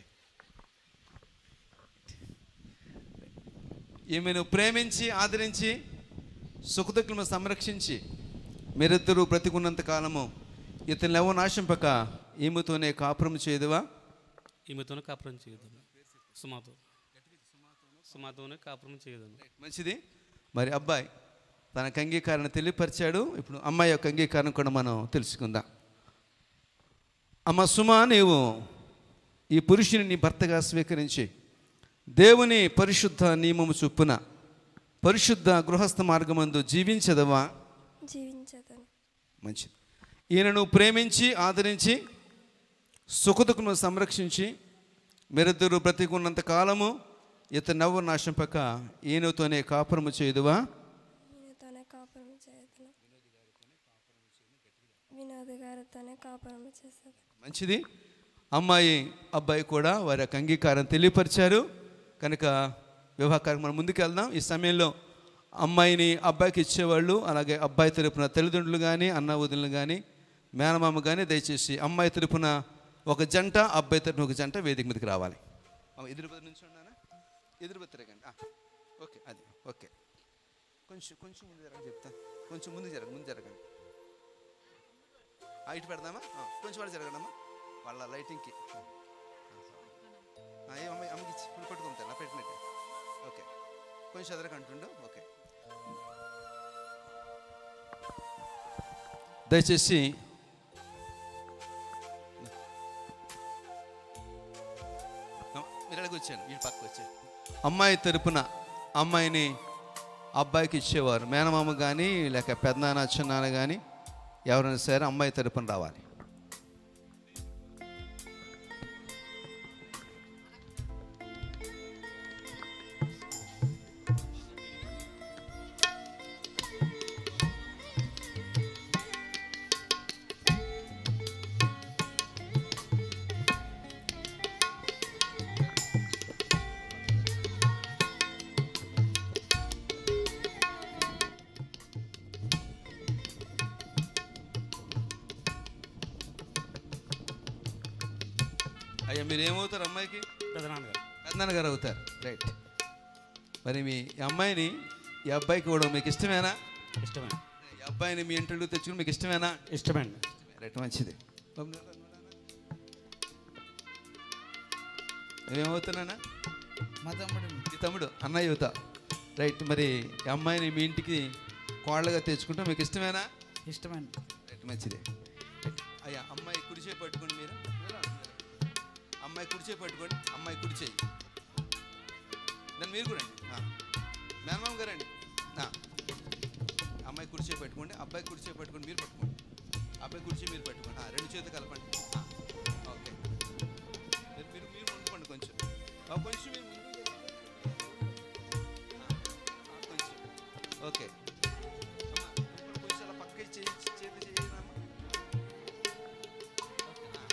ఈమెను ప్రేమించి ఆదరించి సుఖదుఖులను సంరక్షించి మీరిద్దరూ బ్రతికున్నంత కాలము ఇతను ఎవరు నాశింపక ఈమెతోనే కాపురం చేయదువా ఈమెతోనే కాపురం చేయదు సుమాతో సుమాతోనే కాపురం చేయదు మంచిది మరి అబ్బాయి తనకు అంగీకారాన్ని తెలియపరిచాడు ఇప్పుడు అమ్మాయి యొక్క అంగీకారం కూడా మనం తెలుసుకుందాం అమ్మ సుమా నీవు ఈ పురుషుని నీ భర్తగా స్వీకరించి దేవుని పరిశుద్ధ నియమము చొప్పున పరిశుద్ధ గృహస్థ మార్గమందు జీవించదవా జీవించదను మంచిది ఈయనను ప్రేమించి ఆదరించి సుఖదుఖము సంరక్షించి మీరిద్దరూ బ్రతికున్నంత కాలము ఇతను నవ్వు నాశంపక ఈయనతోనే కాపురము చేయదువా ఈయనతోనే కాపురం చేయదును వినోద్ గారితోనే కాపురం చేసేది మంచిది అమ్మాయి అబ్బాయి కూడా వారి యొక్క అంగీకారం తెలియపరిచారు కనుక వివాహ కార్యక్రమం ముందుకు వెళ్దాం ఈ సమయంలో అమ్మాయిని అబ్బాయికి ఇచ్చేవాళ్ళు అలాగే అబ్బాయి తరపున తల్లిదండ్రులు కానీ అన్న వదినలు కానీ మేనమామ కానీ దయచేసి అమ్మాయి తరపున ఒక జంట అబ్బాయి తరపున ఒక జంట వేదిక మీదకి రావాలి అమ్మ, ఎదురు బెదిరి నుంచి ఉన్నానా ఎదురు బెదిరి తిరగండి ఆ, ఓకే అది ఓకే కొంచెం కొంచెం ముందు జరగండి చెప్తా కొంచెం ముందు జరగండి ముందు జరగండి ఆ, ఇటు పెడదామా ఆ, కొంచెం వాళ్ళు జరగండమ్మా వాళ్ళ లైటింగ్కి ఆ, ఏ అమ్మాయి అమ్మకి ఇచ్చి ఇప్పుడు పట్టుకుంటాను నా పెట్టినట్టే ఓకే కొంచెం ఎదరకంటుండు ఓకే దయచేసి మీరు అడిగి వచ్చాను వీడి పక్కకు వచ్చాను అమ్మాయి తరపున అమ్మాయిని అబ్బాయికి ఇచ్చేవారు మేనమామ కానీ లేక పెద్దనాన్న చిన్నాన్న కానీ ఎవరైనా సరే అమ్మాయి తరపున రావాలి అయ్యా మీరు ఏమవుతారు అమ్మాయికి పెదనాన్నగారు పెద్దనాన్నగారు అవుతారు రైట్ మరి మీ ఈ అమ్మాయిని ఈ అబ్బాయికి కూడా మీకు ఇష్టమేనా ఇష్టమే ఈ అబ్బాయిని మీ ఇంటర్వ్యూ తెచ్చుకుని మీకు ఇష్టమేనా ఇష్టమండి రైట్ మంచిది ఏమవుతున్నానా మా తమ్ముడు మీ తమ్ముడు అన్నయ్య యువత రైట్ మరి ఈ అమ్మాయిని మీ ఇంటికి కోళ్ళగా తెచ్చుకుంటే మీకు ఇష్టమేనా ఇష్టమండి రైట్ మంచిది అయ్యా అమ్మాయి కుడి చేయి పట్టుకోండి మీరు మీరా? అమ్మాయి కుడి చేయి పట్టుకోండి అమ్మాయి కుడి చేయి దాన్ని మీరు కూడా అండి మేనమామ గారండి ఆ. అమ్మాయి కుడి చేయి పెట్టుకోండి అబ్బాయి కుడి చేయి పట్టుకోండి మీరు పట్టుకోండి అబ్బాయి కుడి చేయి మీరు పట్టుకోండి ఆ, రెండు చేతులు కలపండి ఆ, ఓకే మీరు మీరు మీరు ముందుకోండి కొంచెం ఆ, కొంచెం మీరు ముందుకు జరగండి. ఆ, ఆ, కొంచెం ఓకే అమ్మా, ఇప్పుడు కొంచెం అలా పక్కకి చేయి చేతులు చేయండి అమ్మా ఓకే, ఆ.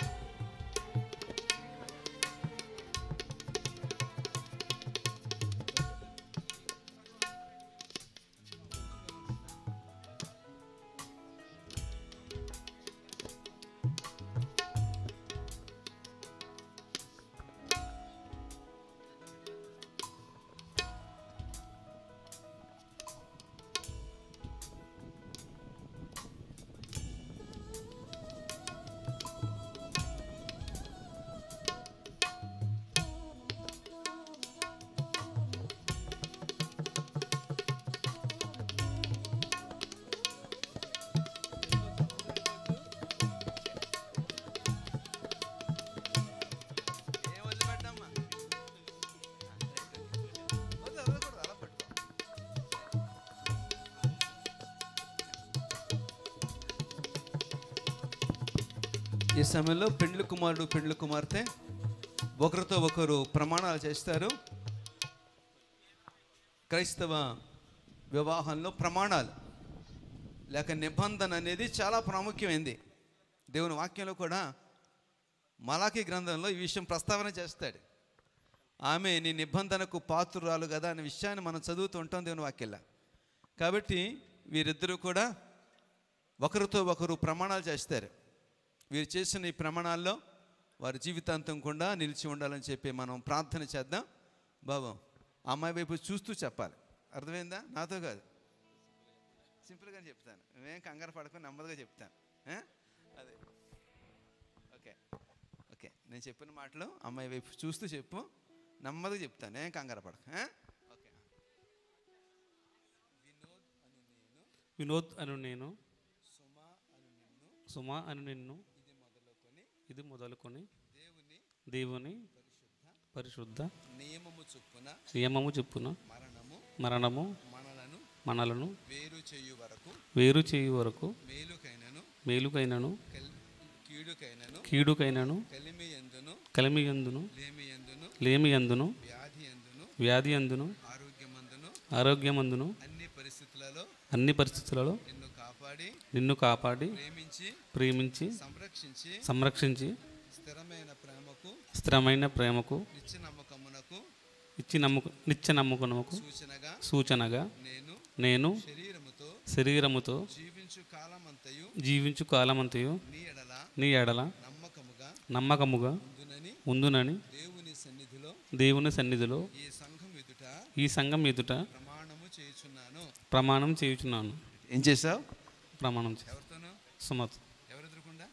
ఏం వదిలిపెట్టమ్మా వద్దు, వదలకూడదు, అలా పట్టుకో. ఈ సమయంలో పెండ్లి కుమారుడు పెండ్లి కుమార్తె ఒకరితో ఒకరు ప్రమాణాలు చేస్తారు క్రైస్తవ వివాహంలో ప్రమాణాలు లేక నిబంధన అనేది చాలా ప్రాముఖ్యమైంది దేవుని వాక్యంలో కూడా మలాఖీ గ్రంథంలో ఈ విషయం ప్రస్తావన చేస్తాడు ఆమె నీ నిబంధనకు పాత్రురాలు కదా అనే విషయాన్ని మనం చదువుతూ ఉంటాం దేవుని వాక్యంలో కాబట్టి వీరిద్దరూ కూడా ఒకరితో ఒకరు ప్రమాణాలు చేస్తారు వీరు చేసిన ఈ ప్రమాణాల్లో వారి జీవితాంతం కూడా నిలిచి ఉండాలని చెప్పి మనం ప్రార్థన చేద్దాం బాబు ఆ అమ్మాయి వైపు చూస్తూ చెప్పాలి అర్థమైందా నాతో కాదు సింపుల్గా చెప్తాను మేం కంగారు పడుకొని నెమ్మదిగా చెప్తాను ఆ? అదే ఓకే ఓకే నేను చెప్పిన మాటలు అమ్మాయి వైపు చూస్తూ చెప్పు నెమ్మదిగా చెప్తాను ఏం కంగారు పడక ఆ? ఓకే వినోద్ అను నేను సుమా అను నిన్ను ఇది మొదలుకొని దేవుని పరిశుద్ధ నియమము చొప్పున నియమము చొప్పున మరణము మరణము మనలను మనలను వేరు చేయు వరకు వేరు చేయు వరకు మేలుకైనను మేలుకైనను కల్- కీడుకైనను కీడుకైనను కలిమి ఎందును కలిమి ఎందును లేమి ఎందును లేమి ఎందును వ్యాధి ఎందును వ్యాధి అందును ఆరోగ్యమందును ఆరోగ్యమందును అన్ని పరిస్థితులలో అన్ని పరిస్థితులలో నిన్ను కాపాడి నిన్ను కాపాడి ప్రేమించి ప్రేమించి సంరక్షించి సంరక్షించి స్థిరమైన ప్రేమకు స్థిరమైన ప్రేమకు నిత్య నమ్మకమునకు ఇచ్చి నమ్ముకు నిత్య నమ్ముకునకు సూచనగా సూచనగా నేను నేను శరీరముతో శరీరముతో జీవించు కాలమంతయు జీవించు కాలమంతయు నీ ఎడల నీ ఎడల నమ్మకముగా నమ్మకముగా ఉందునని ఉందునని దేవుని సన్నిధిలో దేవుని సన్నిధిలో ఈ సంఘం ఎదుట ఈ సంఘం ఎదుట ప్రమాణము చేయుచున్నాను ప్రమాణం చేయుచున్నాను ఏం చేసావు ప్రమాణం చే ఎవరితోనూ సుమత్ ఎవరు ఎదురుకుండా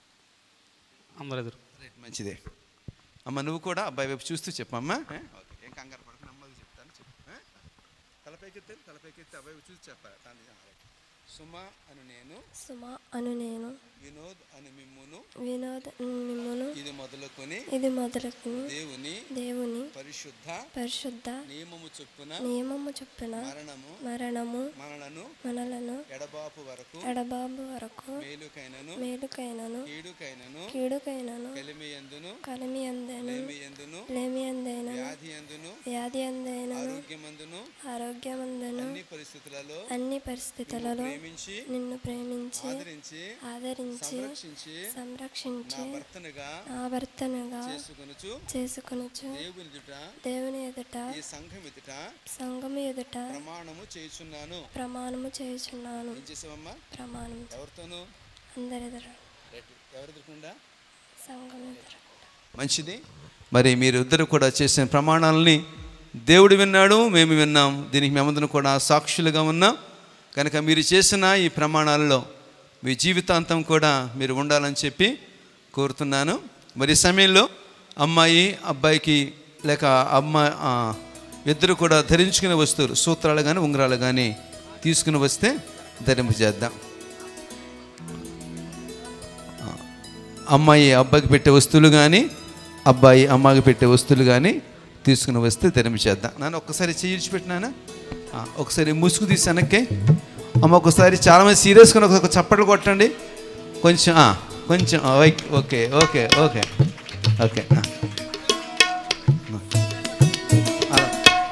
అందరు ఎదురు రైట్ మంచిదే అమ్మ నువ్వు కూడా అబ్బాయి వైపు చూస్తూ చెప్పమ్మా ఏ? ఓకే ఏం కంగారు పడకు నెమ్మది చెప్తాను చెప్పు ఏ? తలపైకెత్తే తలపైకెత్తే అబ్బాయి వైపు చూసి చెప్పాలి దాన్ని ఆ, రైట్. సుమ అను నేను సుమ అను నేను వినోద్ అని మిమ్మును వినోద్ మిమ్మును ఇది మొదలుకొని ఇది మొదలకు దేవుని దేవుని పరిశుద్ధ పరిశుద్ధ నియమము చొప్పున నియమము చొప్పున మరణము మరణము మనలను మనలను ఎడబాపు వరకు ఎడబాబు వరకు మేలుకైనను మేలుకైనను కీడుకైనను కీడుకైనను కలిమి ఎందును కలిమి అందైనను లేమి ఎందును లేమి అందైనను వ్యాధి ఎందును వ్యాధి అందైనను ఆరోగ్యమందును ఆరోగ్యమందును అన్ని పరిస్థితులలో అన్ని పరిస్థితులలో ప్రేమించి నిన్ను ప్రేమించి ఆదరించి ఆదరించి సంరక్షించి సంరక్షించి నా భర్తనుగా నా భర్తనుగా చేసుకొనుచు చేసుకొనుచు దేవుని ఎదుట దేవుని ఎదుట ఈ సంఘం ఎదుట సంఘము ఎదుట ప్రమాణము చేయుచున్నాను ప్రమాణము చేయుచున్నాను ఏం చేసావమ్మా ప్రమాణం ఎవరితోనూ అందరి ఎదుట రైట్ ఎవరు ఎదురకుండా సంఘం ఎదుట మంచిది మరి మీరు ఇద్దరు కూడా చేసిన ప్రమాణాలని దేవుడు విన్నాడు మేము విన్నాం దీనికి మేమందరం కూడా సాక్షులుగా ఉన్నాం కనుక మీరు చేసిన ఈ ప్రమాణాలలో మీ జీవితాంతం కూడా మీరు ఉండాలని చెప్పి కోరుతున్నాను మరి ఈ సమయంలో అమ్మాయి అబ్బాయికి లేక అమ్మ ఆ, ఇద్దరు కూడా ధరించుకునే వస్తువులు సూత్రాలు కానీ ఉంగరాలు కానీ తీసుకుని వస్తే ధరింపజేద్దాం అమ్మాయి అబ్బాయికి పెట్టే వస్తువులు కానీ అబ్బాయి అమ్మాయికి పెట్టే వస్తువులు కానీ తీసుకుని వస్తే ధరింపచేద్దాం నాన్న ఒక్కసారి చేయించి పెట్టినానా ఆ, ఒకసారి ముసుగు తీసి వెనక్కి అమ్మ ఒకసారి చాలామంది సీరియస్గా ఒక చప్పట్లు కొట్టండి కొంచెం ఆ, కొంచెం ఆ, okay okay okay okay okay ఆ. అలా.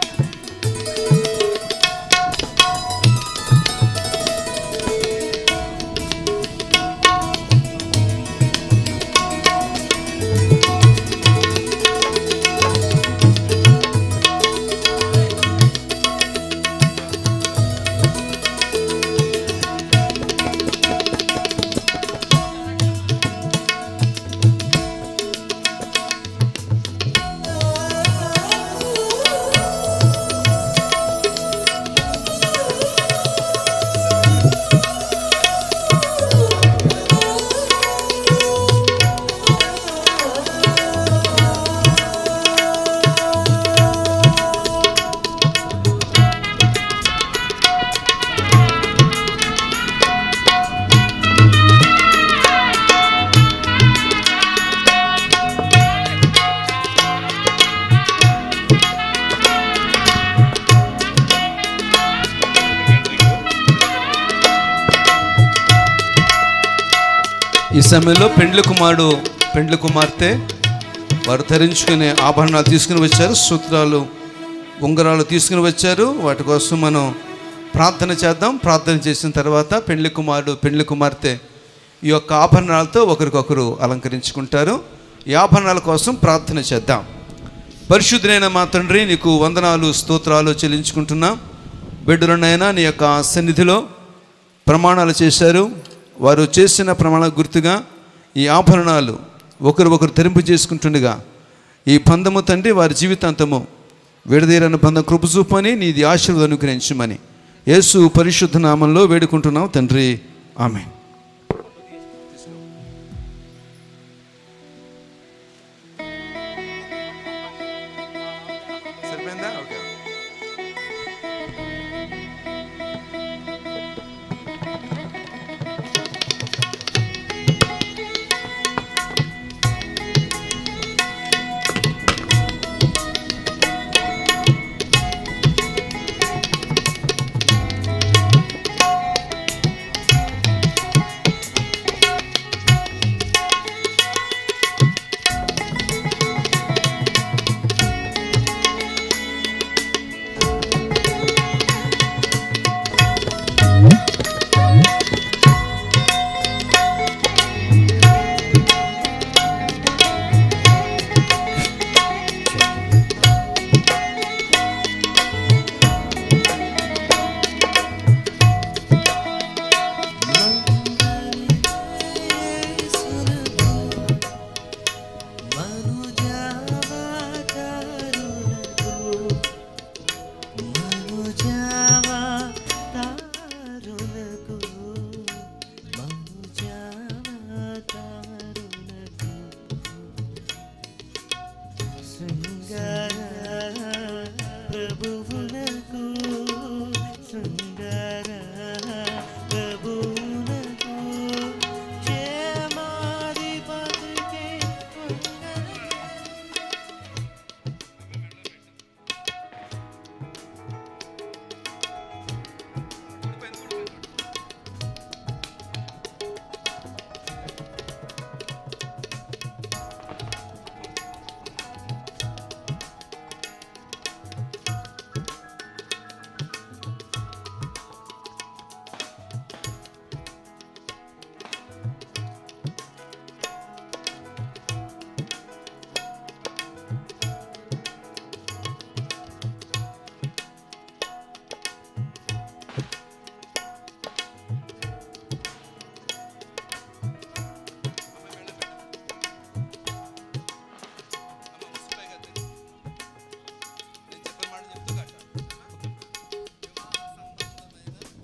ఈ సమయంలో పెండ్లి కుమారుడు పెండ్లి కుమార్తె వారు ధరించుకునే ఆభరణాలు తీసుకుని వచ్చారు సూత్రాలు ఉంగరాలు తీసుకుని వచ్చారు వాటి కోసం మనం ప్రార్థన చేద్దాం ప్రార్థన చేసిన తర్వాత పెండ్లి కుమారుడు పెండ్లి కుమార్తె ఈ యొక్క ఆభరణాలతో ఒకరికొకరు అలంకరించుకుంటారు ఈ ఆభరణాల కోసం ప్రార్థన చేద్దాం పరిశుద్ధులైన మా తండ్రి నీకు వందనాలు స్తోత్రాలు చెల్లించుకుంటున్నాం బిడ్డలునైనా నీ యొక్క సన్నిధిలో ప్రమాణాలు చేశారు వారు చేసిన ప్రమాణ గుర్తుగా ఈ ఆభరణాలు ఒకరు ఒకరు తెరింపు చేసుకుంటుండగా ఈ బంధము తండ్రి వారి జీవితాంతము విడదీరని బంధం కృప చూపని నీది ఆశీర్వాదం అనుగ్రహించమని యేసు పరిశుద్ధ నామంలో వేడుకుంటున్నాం తండ్రి ఆమె సరిపోయిందా ఓకే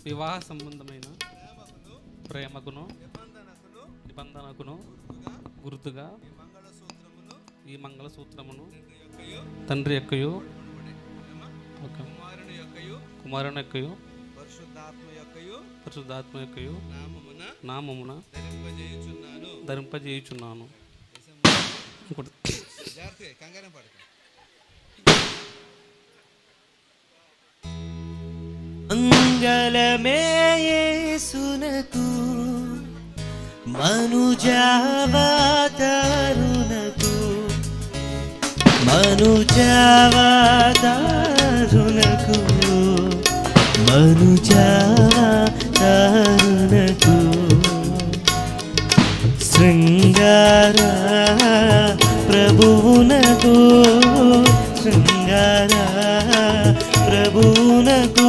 వివాహ సంబంధమైన ప్రేమకును నిబంధనకును గుర్తుగా ఈ మంగళ సూత్రమును తండ్రి యొక్కయు ఓకే. కుమారుని యొక్కయు కుమారుని యొక్కయు పరిశుద్ధాత్మ యొక్కయు పరిశుద్ధాత్మ యొక్కయు నామమున నామమున ధరింపజేయుచున్నాను ధరింపజేయుచున్నాను ఇంకోటి జాగ్రత్తగా కంగారం పడక మంగళమే యేసునకు మనుజావతారునకు మనుజావతారునకు మనుజావతారునకు శృంగార ప్రభువునకు శృంగార ప్రభువునకు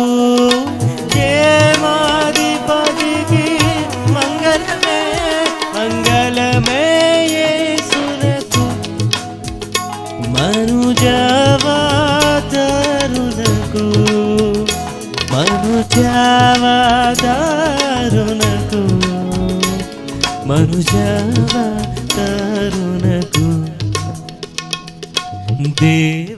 జయమాధిపతికి మంగళమే మంగళమే యేసునకు మనుజావతారునకు మనుజావతారునకు మనుజావతారునకు దేవ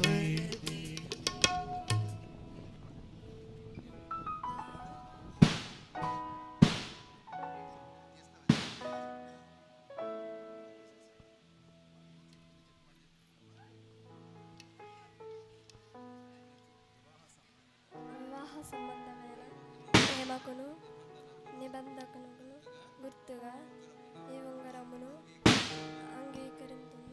వివాహ సంబంధమైన ప్రేమకును నిబంధకును గుర్తుగా ఈ ఉంగరమును అంగీకరించుము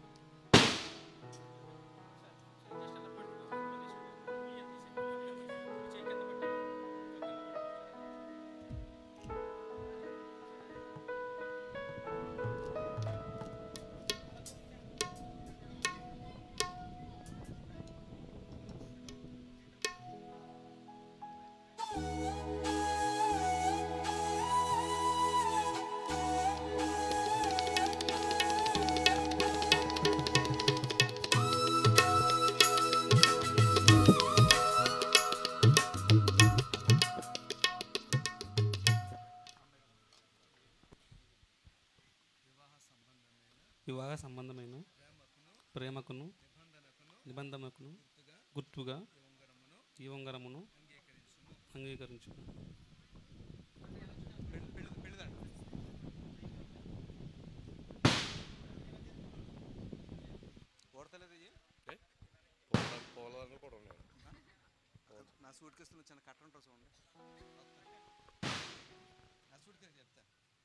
వివాహ సంబంధమైన ప్రేమకును నిబంధనకును గుర్తుగా ఈ ఉంగరమును అంగీకరించు నా సూట్ కేసులో చిన్న కట్ట ఉంటుంది చూడండి నా సూట్ కేసు చెప్తా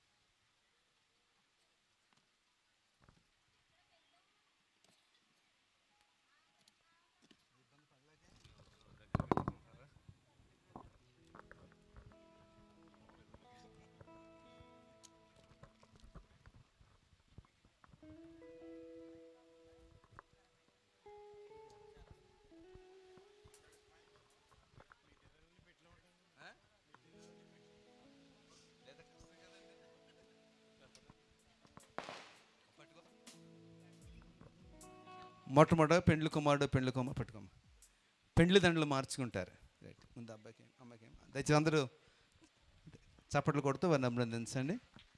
మొట్టమొదట పెండ్లి కుమారుడు పెండ్లి కుమార్ పట్టుకోమ పెండ్లి దండలు మార్చుకుంటారు రైట్ ముందు అబ్బాయికి అమ్మాయికి దయచేసి అందరూ చప్పట్లు కొడుతూ వారిని అభినందించండి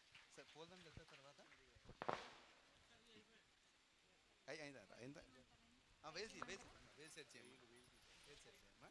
అయ్- అయిందా? అయిందా? ఆ, వేసి వేసి వేసి సెట్ చేయమ్మా. వేసి సెట్ చేయమ్మా.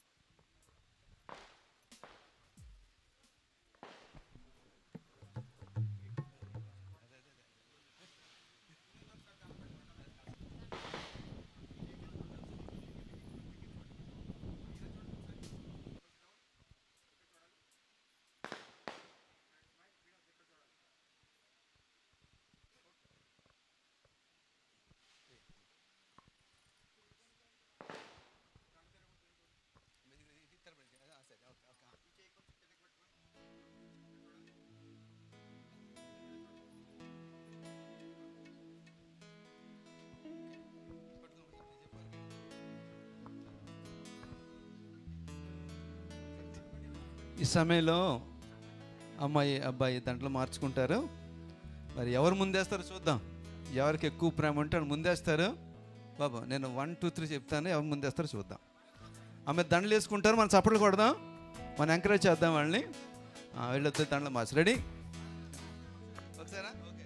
ఈ సమయంలో అమ్మాయి అబ్బాయి దాంట్లో మార్చుకుంటారు మరి ఎవరు ముందేస్తారో చూద్దాం ఎవరికి ఎక్కువ ప్రేమ ఉంటే వాళ్ళు ముందేస్తారు బాబా నేను వన్ టూ త్రీ చెప్తాను ఎవరు ముందేస్తారో చూద్దాం ఆమె దండలు వేసుకుంటారు మనం చప్పట్లు కొడదాం మనం ఎంకరేజ్ చేద్దాం వాళ్ళని ఆ, వెళ్ళొద్దు తండ్రి మాస్ రెడీ ఒకసారా ఓకే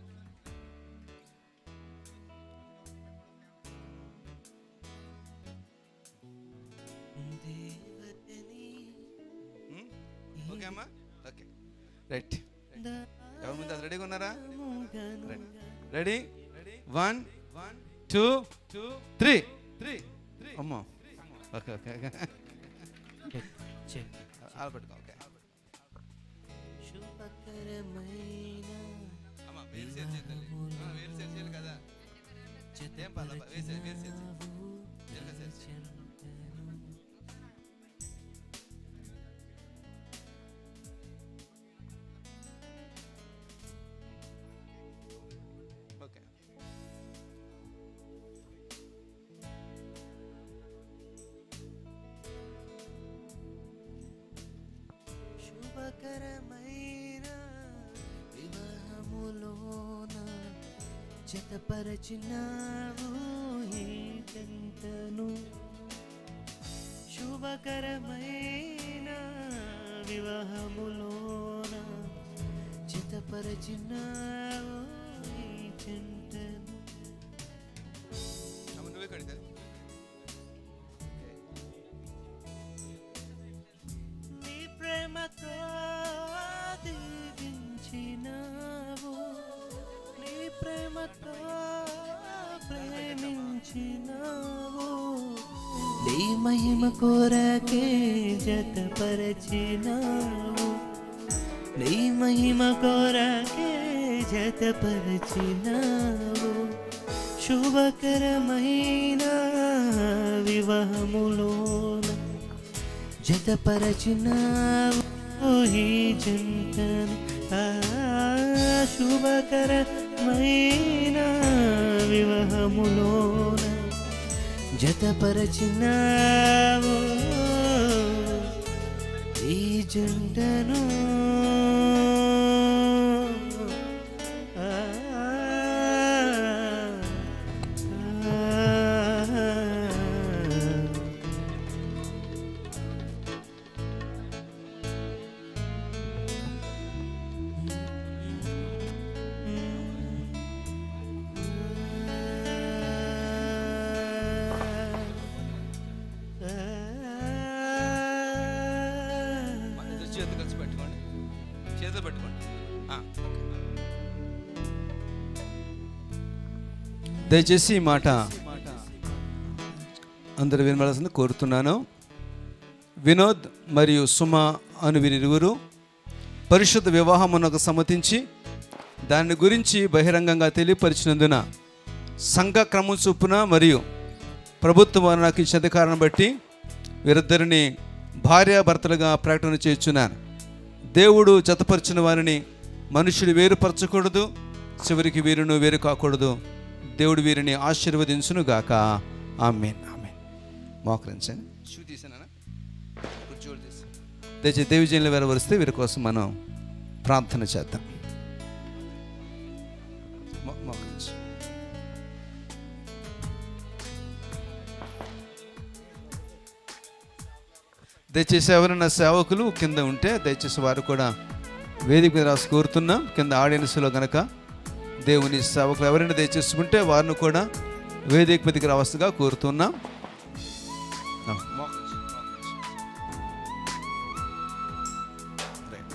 ఓకే అమ్మా ఓకే రైట్ ఎవరి ముందు అది రెడీగా ఉన్నారా ready one two three three అమ్మో ఓకే ఓకే ఓకే అలా పెట్టుకో ఓకే అమ్మ వేరు సేర్ చేయాలి ఆ, వేరు సేర్ చేయాలి కదా ఏం పర్లేదు వేరు సేర్ వేరు సేర్ చేయాలి సేర్ చేయాలి ఓకే శుభకరమైన వివాహములోన జతపరచినావు ఈ జంటను శుభకరమైన వివాహములోన జతపరచినావు ఈ జంటను అమ్మ నువ్వే కడితే నీ ప్రేమతో దీవించినావు నీ ప్రేమతో ప్రేమించినావు నీ మహిమ కోరకే జతపరచినావు నీ మహిమ కోరకే జతపరచినావు శుభకరమైన వివాహములోన జతపరచినావు ఈ జంటను ఆ శుభకరమైన వివాహములోన జతపరచినావు ఈ జంటను ఆ, ఆ, ఆ. ఇద్దరు చేతులు కలిసి పెట్టుకోండి చేతులు పెట్టుకోండి ఆ, ఓకే. దయచేసి ఈ మాట అందరు వినవలసింది కోరుతున్నాను వినోద్ మరియు సుమ అను వీరిరువురు పరిశుద్ధ వివాహమునకు సమ్మతించి దాని గురించి బహిరంగంగా తెలియపరిచినందున సంఘ క్రమం చొప్పున మరియు ప్రభుత్వం వారు నాకు ఇచ్చిన అధికారాన్ని బట్టి వీరిద్దరిని భార్యాభర్తలుగా ప్రకటన చేస్తున్నాను దేవుడు జతపరిచిన వారిని మనుషుడు వేరుపరచకూడదు చివరికి వీరును వేరు కాకూడదు దేవుడు వీరిని ఆశీర్వదించును గాక ఆమెన్ ఆమెన్ మోకరించండి షూ తీసానా కుర్చోలు తీసి దయచేసి దేవిజయంలో వెరవరిస్తే వీరి కోసం మనం ప్రార్థన చేద్దాం మో- మోకరించు దయచేసి ఎవరైనా సేవకులు కింద ఉంటే దయచేసి వారు కూడా వేదిక మీద రాసి కోరుతున్నాం కింద ఆడియన్స్లో గనక దేవుని సేవకులు ఎవరైనా దయచేసి ఉంటే వారిని కూడా వేదిక మీదకి రావస్తుగా కోరుతున్నాం ఆ, మోకరించు, మోకరించు. రైట్.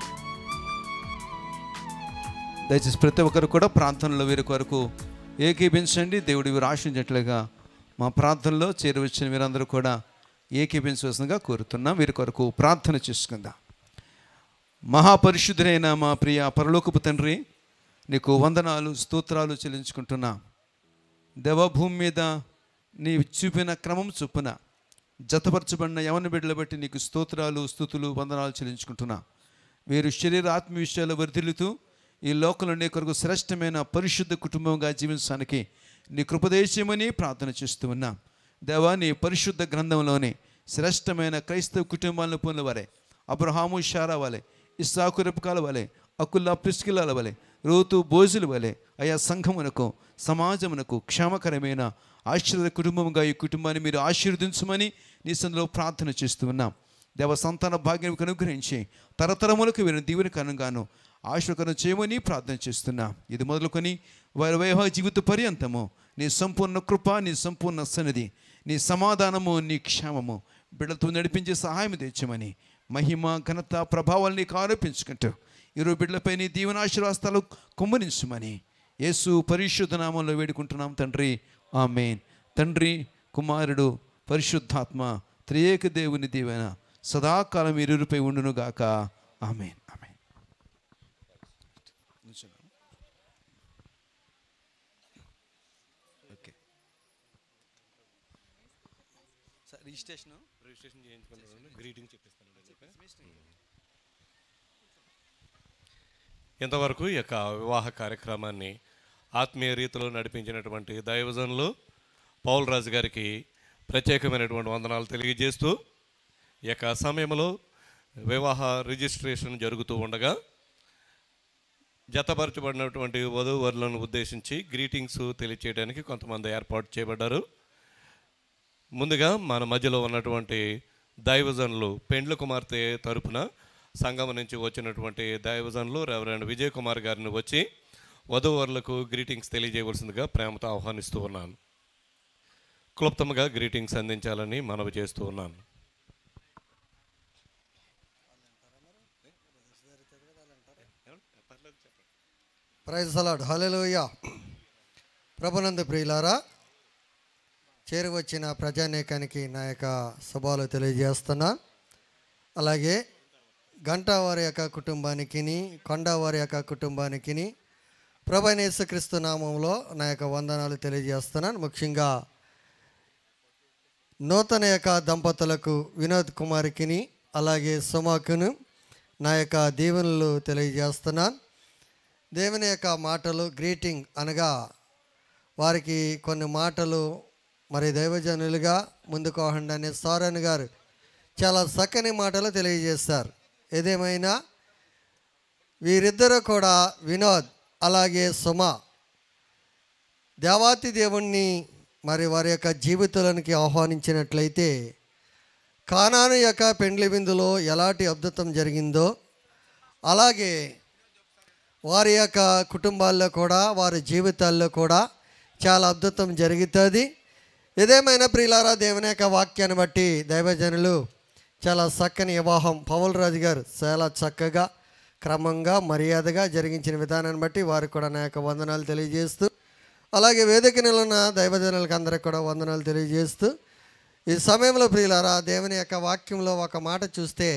దయచేసి ప్రతి ఒక్కరు కూడా ప్రార్థనలో వీరి కొరకు ఏకీపించండి దేవుడు వీరు ఆశించినట్లుగా మా ప్రార్థనలో చేరవచ్చిన వీరందరూ కూడా ఏకీపించవలసిందిగా కోరుతున్నాం వీరి కొరకు ప్రార్థన చేసుకుందాం మహాపరిశుద్ధుడైన మా ప్రియ పరలోకపు తండ్రి నీకు వందనాలు స్తోత్రాలు చెల్లించుకుంటున్నా దేవభూమి మీద నీ చూపిన క్రమం చొప్పున జతపరచబడిన యవన బిడ్డల బట్టి నీకు స్తోత్రాలు స్థుతులు వందనాలు చెల్లించుకుంటున్నా వీరు శరీర ఆత్మ విషయాలు వర్ధిల్లుతూ ఈ లోకంలో నీ కొరకు శ్రేష్టమైన పరిశుద్ధ కుటుంబంగా జీవించడానికి నీ కృపదేశమని ప్రార్థన చేస్తూ ఉన్నాం దేవా నీ పరిశుద్ధ గ్రంథంలోని శ్రేష్టమైన క్రైస్తవ కుటుంబాలను పొందిన వారే అబ్రహాము షారా వలె ఇస్సాకు రెపకాల వలె అకుల్లా ప్రిస్కిలాల వలె రోతు బోజుల వలె అయా సంఘమునకు సమాజమునకు క్షేమకరమైన ఆశీర్వాద కుటుంబంగా ఈ కుటుంబాన్ని మీరు ఆశీర్వదించమని నీ సందులో ప్రార్థన చేస్తూ ఉన్నాం దేవ సంతాన భాగ్యం అనుగ్రహించి తరతరములకు వీరిని దీవెన కనుగాను ఆశ్వకరం చేయమని ప్రార్థన చేస్తున్నా ఇది మొదలుకొని వారి వైవాహిక జీవిత పర్యంతము నీ సంపూర్ణ కృప నీ సంపూర్ణ సన్నిధి నీ సమాధానము నీ క్షేమము బిడ్డలతో నడిపించే సహాయం తెచ్చమని మహిమ ఘనత ప్రభావాలు నీకు ఆరోపించుకుంటూ ఈరోజు బిడ్డలపై నీ దీవెనాశీర్వాస్తాలు కుమ్మరించమని యేసు పరిశుద్ధ నామంలో వేడుకుంటున్నాం తండ్రి ఆమెన్ తండ్రి కుమారుడు పరిశుద్ధాత్మ త్రియేక దేవుని దీవెన సదాకాలం ఇరుపై ఉండునుగాక amen amen okay sir registration registration చేయించుకుంటాను గ్రీటింగ్ చెప్పిస్తాను ఇంతవరకు ఈ యొక్క వివాహ కార్యక్రమాన్ని ఆత్మీయ రీతిలో నడిపించినటువంటి దైవజనులు పౌల్ రాజు గారికి ప్రత్యేకమైనటువంటి వందనాలు తెలియజేస్తూ ఈ యొక్క సమయంలో వివాహ రిజిస్ట్రేషన్ జరుగుతూ ఉండగా జతపరచబడినటువంటి వధూవరులను ఉద్దేశించి గ్రీటింగ్స్ తెలియచేయడానికి కొంతమంది ఏర్పాటు చేయబడ్డారు ముందుగా మన మధ్యలో ఉన్నటువంటి దైవజనులు పెండ్ల కుమార్తె తరపున సంఘం నుంచి వచ్చినటువంటి దైవజనులు రెవరెండ్ విజయ్ కుమార్ గారిని వచ్చి వధూవరులకు గ్రీటింగ్స్ తెలియజేయవలసిందిగా ప్రేమతో ఆహ్వానిస్తూ ఉన్నాను క్లుప్తంగా గ్రీటింగ్స్ అందించాలని మనవి చేస్తూ ఉన్నాను ప్రైజ్ సలాడ్ హలెలుయ ప్రభునందు ప్రియులారా చేరువచ్చిన ప్రజానేకానికి నా యొక్క శుభాలు తెలియజేస్తున్నా అలాగే గంటా వారి యొక్క కుటుంబానికి కొండ వారి యొక్క కుటుంబానికి ప్రభనేశ్వక్రీస్తు నామంలో నా యొక్క వందనాలు తెలియజేస్తున్నాను ముఖ్యంగా నూతన యొక్క దంపతులకు వినోద్ కుమార్కిని అలాగే సుమాకును నా యొక్క దీవెనలు తెలియజేస్తున్నాను దేవుని యొక్క మాటలు గ్రీటింగ్ అనగా వారికి కొన్ని మాటలు మరి దైవజనులుగా ముందుకు ఆహండి అనే సారన్ గారు చాలా చక్కని మాటలు తెలియజేస్తారు ఏదేమైనా వీరిద్దరూ కూడా వినోద్ అలాగే సుమ దేవాతి దేవుణ్ణి మరి వారి యొక్క జీవితాలనికి ఆహ్వానించినట్లయితే కానాను యొక్క పెండ్లి విందులో ఎలాంటి అద్భుతం జరిగిందో అలాగే వారి యొక్క కుటుంబాల్లో కూడా వారి జీవితాల్లో కూడా చాలా అద్భుతం జరుగుతుంది ఏదేమైనా ప్రియులారా దేవుని యొక్క వాక్యాన్ని బట్టి దైవజనులు చాలా చక్కని వివాహం పవన్ రాజు గారు చాలా చక్కగా క్రమంగా మర్యాదగా జరిగించిన విధానాన్ని బట్టి వారికి కూడా నా యొక్క వందనాలు తెలియజేస్తూ అలాగే వేదిక నిలున్న దైవజనులకు అందరికి కూడా వందనాలు తెలియజేస్తూ ఈ సమయంలో ప్రియులారా దేవుని యొక్క వాక్యంలో ఒక మాట చూస్తే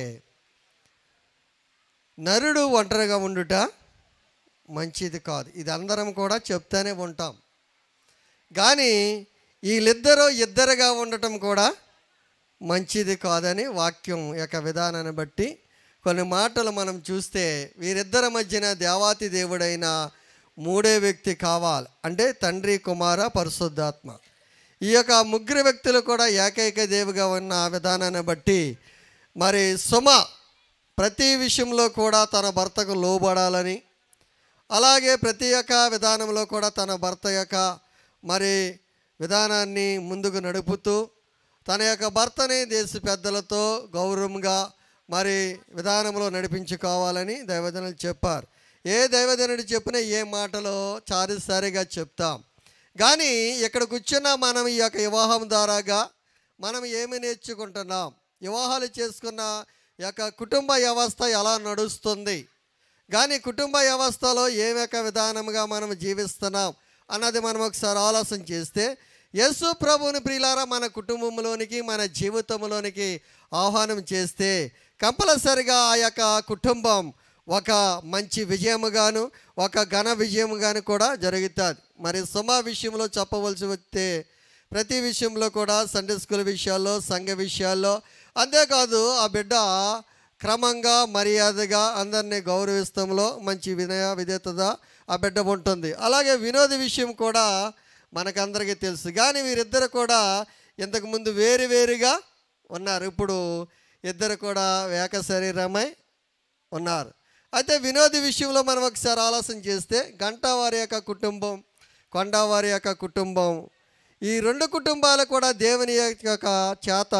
నరుడు ఒంటరిగా ఉండుట మంచిది కాదు ఇది అందరం కూడా చెప్తానే ఉంటాం కానీ వీళ్ళిద్దరూ ఇద్దరుగా ఉండటం కూడా మంచిది కాదని వాక్యం యొక్క విధానాన్ని బట్టి కొన్ని మాటలు మనం చూస్తే వీరిద్దరి మధ్యన దేవాతి దేవుడైన మూడే వ్యక్తి కావాలి అంటే తండ్రి కుమార పరిశుద్ధాత్మ ఈ యొక్క ముగ్గురు వ్యక్తులు కూడా ఏకైక దేవుగా ఉన్న విధానాన్ని బట్టి మరి సుమ ప్రతి విషయంలో కూడా తన భర్తకు లోబడాలని అలాగే ప్రతి ఒక్క విధానంలో కూడా తన భర్త యొక్క మరి విధానాన్ని ముందుకు నడుపుతూ తన యొక్క భర్తని దేశ పెద్దలతో గౌరవంగా మరి విధానంలో నడిపించుకోవాలని దైవజనులు చెప్పారు ఏ దైవజనుడు చెప్పినా ఏ మాటలో చారిసారిగా చెప్తాం కానీ ఇక్కడ కూర్చున్న మనం ఈ యొక్క వివాహం ద్వారాగా మనం ఏమి నేర్చుకుంటున్నాం వివాహాలు చేసుకున్న యొక్క కుటుంబ వ్యవస్థ ఎలా నడుస్తుంది కానీ కుటుంబ వ్యవస్థలో ఏ యొక్క విధానంగా మనం జీవిస్తున్నాం అన్నది మనం ఒకసారి ఆలోచన చేస్తే యేసు ప్రభుని ప్రియులారా మన కుటుంబంలోనికి మన జీవితంలోనికి ఆహ్వానం చేస్తే కంపల్సరిగా ఆ యొక్క కుటుంబం ఒక మంచి విజయముగాను ఒక ఘన విజయముగాను కూడా జరుగుతుంది మరి సుమ విషయంలో చెప్పవలసి వస్తే ప్రతి విషయంలో కూడా సండే స్కూల్ విషయాల్లో సంఘ విషయాల్లో అంతేకాదు ఆ బిడ్డ క్రమంగా మర్యాదగా అందరినీ గౌరవిస్తంలో మంచి వినయ విధేతత ఆ బిడ్డ ఉంటుంది అలాగే వినోద విషయం కూడా మనకందరికీ తెలుసు కానీ వీరిద్దరు కూడా ఇంతకుముందు వేరు వేరుగా ఉన్నారు ఇప్పుడు ఇద్దరు కూడా ఏక శరీరమై ఉన్నారు అయితే వినోద విషయంలో మనం ఒకసారి ఆలోచన చేస్తే గంటా వారి యొక్క కుటుంబం కొండా వారి యొక్క కుటుంబం ఈ రెండు కుటుంబాలు కూడా దేవుని యొక్క చేత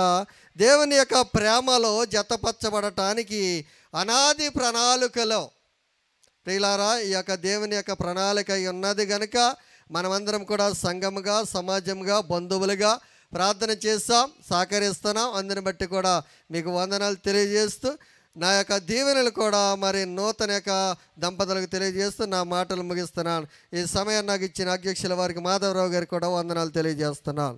దేవుని యొక్క ప్రేమలో జతపరచబడటానికి అనాది ప్రణాళికలో ప్రియులారా ఈ యొక్క దేవుని యొక్క ప్రణాళిక ఉన్నది గనుక మనమందరం కూడా సంఘముగా సమాజంగా బంధువులుగా ప్రార్థన చేస్తాం సహకరిస్తున్నాం అందుని బట్టి కూడా మీకు వందనాలు తెలియజేస్తూ నా యొక్క దీవెనలు కూడా మరి నూతన యొక్క దంపతులకు తెలియజేస్తూ నా మాటలు ముగిస్తున్నాను ఈ సమయం నాకు ఇచ్చిన అధ్యక్షుల వారికి మాధవరావు గారికి కూడా వందనాలు తెలియజేస్తున్నాను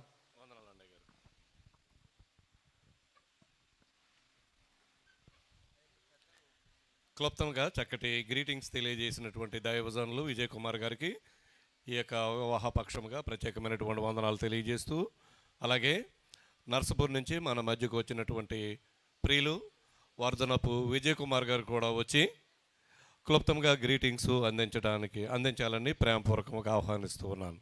క్లుప్తంగా చక్కటి గ్రీటింగ్స్ తెలియజేసినటువంటి దైవజనులు విజయ్ కుమార్ గారికి ఈ యొక్క వివాహ పక్షముగా ప్రత్యేకమైనటువంటి వందనాలు తెలియజేస్తూ అలాగే నర్సపూర్ నుంచి మన మధ్యకు వచ్చినటువంటి ప్రియులు వర్ధనపు విజయ్ కుమార్ గారు కూడా వచ్చి క్లుప్తంగా గ్రీటింగ్స్ అందించడానికి అందించాలని ప్రేమపూర్వకంగా ఆహ్వానిస్తూ ఉన్నాను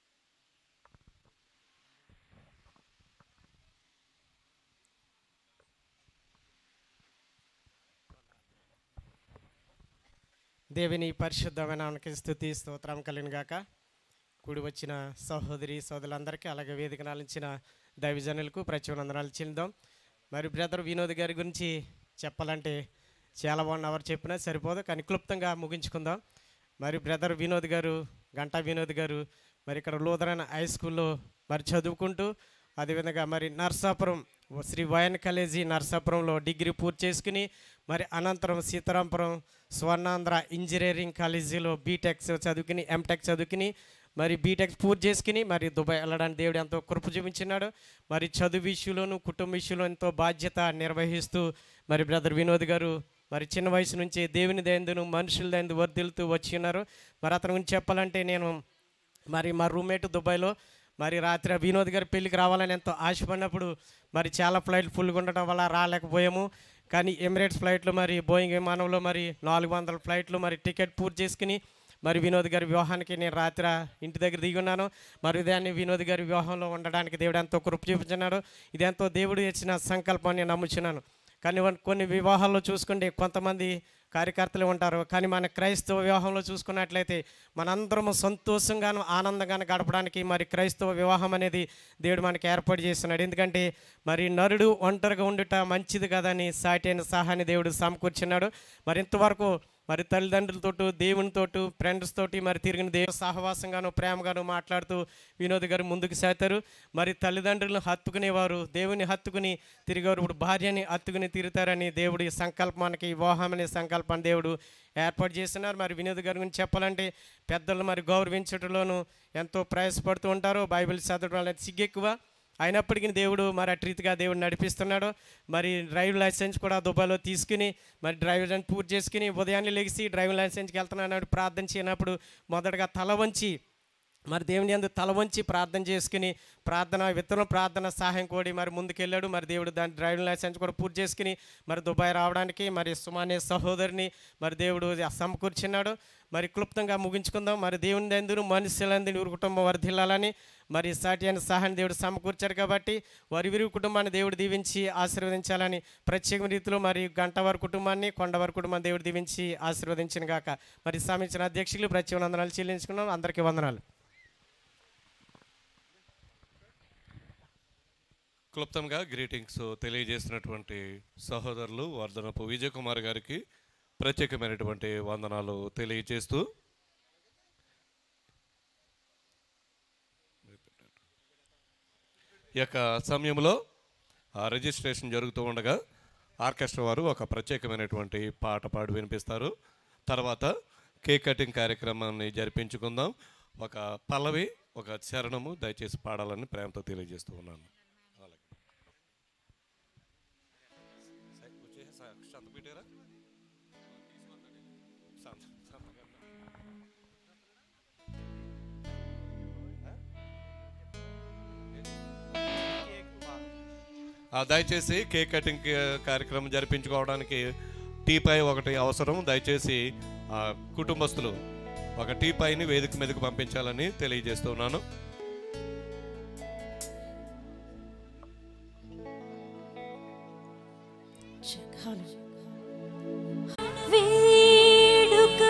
దేవుని పరిశుద్ధమైన నామమునకు స్థుతి స్తోత్రం కలిగిన గాక కూడి వచ్చిన సహోదరి సోదరులందరికీ అలాగే వేదిక నాలించిన దైవజనులకు ప్రత్యేకందనాలు చెందాం మరి బ్రదర్ వినోద్ గారి గురించి చెప్పాలంటే చాలా వన్ అవర్ చెప్పినా సరిపోదు కానీ క్లుప్తంగా ముగించుకుందాం మరి బ్రదర్ వినోద్ గారు గంటా వినోద్ గారు మరి ఇక్కడ లూథరన్ హై స్కూల్లో మరి చదువుకుంటూ అదేవిధంగా మరి నర్సాపురం శ్రీ వైఎన్ కాలేజీ నర్సాపురంలో డిగ్రీ పూర్తి చేసుకుని మరి అనంతరం సీతారాంపురం స్వర్ణాంధ్ర ఇంజనీరింగ్ కాలేజీలో బీటెక్ చదువుకుని ఎంటెక్ చదువుకుని మరి బీటెక్ పూర్తి చేసుకుని మరి దుబాయ్ వెళ్ళడానికి దేవుడు ఎంతో కృప చూపించినాడు మరి చదువు విషయంలోను కుటుంబ విషయంలో ఎంతో బాధ్యత నిర్వహిస్తూ మరి బ్రదర్ వినోద్ గారు మరి చిన్న వయసు నుంచి దేవుని దయందును మనుషుల దయందు వర్ధిల్తూ వచ్చి ఉన్నారు మరి అతని గురించి చెప్పాలంటే నేను మరి మా రూమ్మేట్ దుబాయ్లో మరి రాత్రి వినోద్ గారి పెళ్ళికి రావాలని ఎంతో ఆశపడినప్పుడు మరి చాలా ఫ్లైట్లు ఫుల్గా ఉండటం వల్ల రాలేకపోయాము కానీ ఎమిరేట్స్ ఫ్లైట్లు మరి బోయింగ్ విమానంలో మరి నాలుగు వందల ఫ్లైట్లు మరి టికెట్ పూర్తి చేసుకుని మరి వినోద్ గారి వివాహానికి నేను రాత్రి ఇంటి దగ్గర దిగి ఉన్నాను మరి ఉదయాన్నే వినోద్ గారి వివాహంలో ఉండడానికి దేవుడు ఎంతో కృప చూపించున్నాడు ఇది ఎంతో దేవుడు ఇచ్చిన సంకల్పాన్ని నమ్ముచున్నాను కానీ వన్- కొన్ని వివాహాల్లో చూసుకుంటే కొంతమంది కార్యకర్తలు ఉంటారు కానీ మన క్రైస్తవ వివాహంలో చూసుకున్నట్లయితే మనందరము సంతోషంగాను ఆనందంగాను గడపడానికి మరి క్రైస్తవ వివాహం అనేది దేవుడు మనకి ఏర్పాటు చేస్తున్నాడు ఎందుకంటే మరి నరుడు ఒంటరిగా ఉండుట మంచిది కదని సాటైన సహాన్ని దేవుడు సమకూర్చున్నాడు మరి ఇంతవరకు మరి తల్లిదండ్రులతోటి దేవునితోటి ఫ్రెండ్స్ తోటి మరి తిరిగిన దేవు సహవాసంగాను ప్రేమగాను మాట్లాడుతూ వినోద్ గారు ముందుకు సాగుతారు మరి తల్లిదండ్రులను హత్తుకునేవారు దేవుని హత్తుకుని తిరిగారు ఇప్పుడు భార్యని హత్తుకుని తిరుగుతారని దేవుడి సంకల్పానికి వివాహం అనే సంకల్పాన్ని దేవుడు ఏర్పాటు చేస్తున్నారు మరి వినోద్ గారి గురించి చెప్పాలంటే పెద్దలు మరి గౌరవించడంలోనూ ఎంతో ప్రయాసపడుతూ ఉంటారు బైబిల్ చదవడం అనేది సిగ్గెక్కువ అయినప్పటికీ దేవుడు మరి అటు రీతిగా దేవుడు నడిపిస్తున్నాడు మరి డ్రైవింగ్ లైసెన్స్ కూడా దుబాయ్లో తీసుకుని మరి డ్రైవింగ్ లైసెన్స్ పూర్తి చేసుకుని ఉదయాన్నే లెగిసి డ్రైవింగ్ లైసెన్స్కి వెళ్తున్నాడు ప్రార్థన చేయనప్పుడు మొదటగా తల వంచి మరి దేవుని అందు తల వంచి ప్రార్థన చేసుకుని ప్రార్థన విత్తనం ప్రార్థన సహాయం కోడి మరి ముందుకెళ్ళాడు మరి దేవుడు దాని డ్రైవింగ్ లైసెన్స్ కూడా పూర్తి చేసుకుని మరి దుబాయ్ రావడానికి మరి సుమానే సహోదరిని మరి దేవుడు సమకూర్చున్నాడు మరి క్లుప్తంగా ముగించుకుందాం మరి దేవుని అందరూ మనుషులందరూ ఊరు కుటుంబం వర్ధిల్లాలని మరి సాటి అయిన సహాయం దేవుడు సమకూర్చారు కాబట్టి వారి వీరి కుటుంబాన్ని దేవుడు దీవించి ఆశీర్వదించాలని ప్రత్యేక రీతిలో మరి గంట వారి కుటుంబాన్ని కొండ వారి కుటుంబాన్ని దేవుడు దీవించి ఆశీర్వదించిన గాక మరి సమించిన అధ్యక్షులు ప్రత్యేక వందనాలు చెల్లించుకున్నాం అందరికీ వందనాలు క్లుప్తంగా గ్రీటింగ్స్ తెలియజేసినటువంటి సహోదరులు వర్ధనపు విజయ్ కుమార్ గారికి ప్రత్యేకమైనటువంటి వందనాలు తెలియజేస్తూ ఈ యొక్క సమయంలో ఆ రిజిస్ట్రేషన్ జరుగుతూ ఉండగా ఆర్కెస్ట్రా వారు ఒక ప్రత్యేకమైనటువంటి పాట పాడి వినిపిస్తారు తర్వాత కేక్ కటింగ్ కార్యక్రమాన్ని జరిపించుకుందాం ఒక పల్లవి ఒక చరణము దయచేసి పాడాలని ప్రేమతో తెలియజేస్తూ ఉన్నాను ఆ, దయచేసి కేక్ కటింగ్ క- కార్యక్రమం జరిపించుకోవడానికి టీ పై ఒకటి అవసరం దయచేసి ఆ, కుటుంబస్తులు ఒక టీ పైని వేదిక మీదకి పంపించాలని తెలియజేస్తున్నాను వేడుక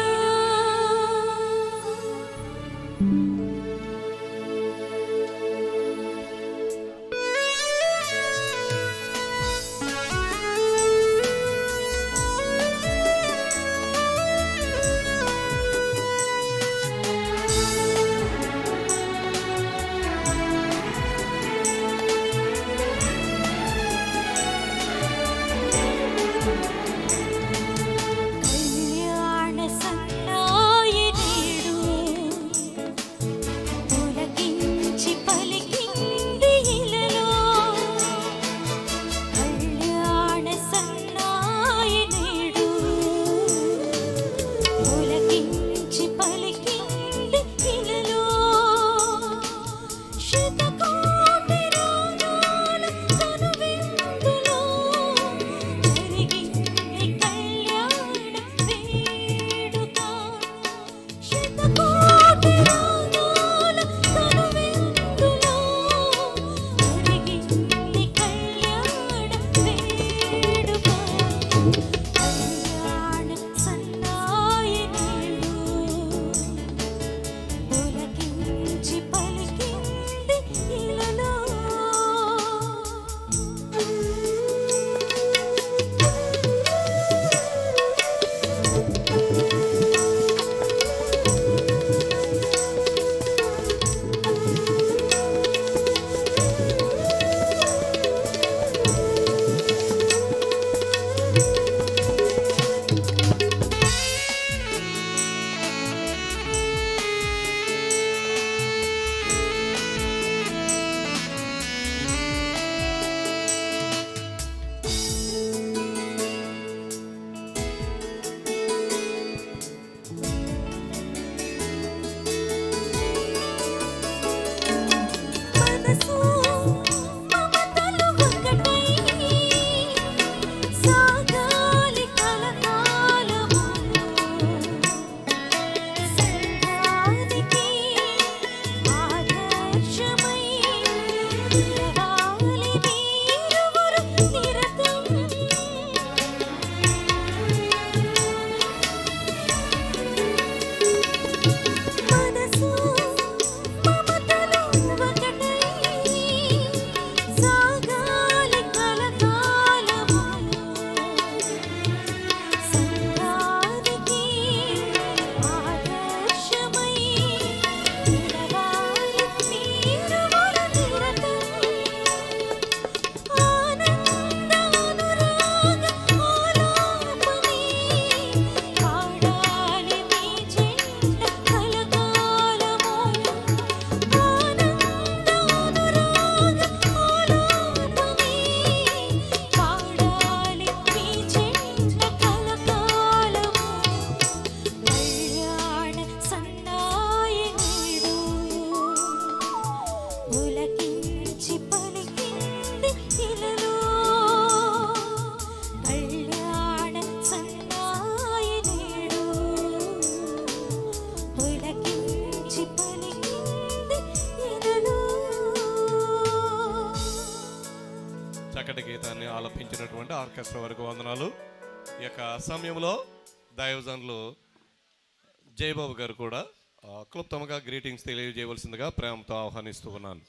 సమర్పించినటువంటి ఆర్కెస్ట్రా వరకు వందనాలు ఈ యొక్క సమయంలో దైవజనులు జయబాబు గారు కూడా ఆ, క్లుప్తంగా గ్రీటింగ్స్ తెలియజేయవలసిందిగా ప్రేమతో ఆహ్వానిస్తూ ఉన్నాను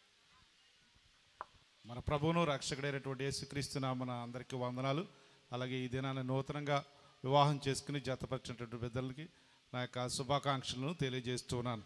మన ప్రభువును రక్షకుడైనటువంటి యేసుక్రీస్తు నామన అందరికీ వందనాలు అలాగే ఈ దినాన్ని నూతనంగా వివాహం చేసుకుని జతపరిచినటువంటి బిడ్డలకి నా యొక్క శుభాకాంక్షలను తెలియజేస్తున్నాను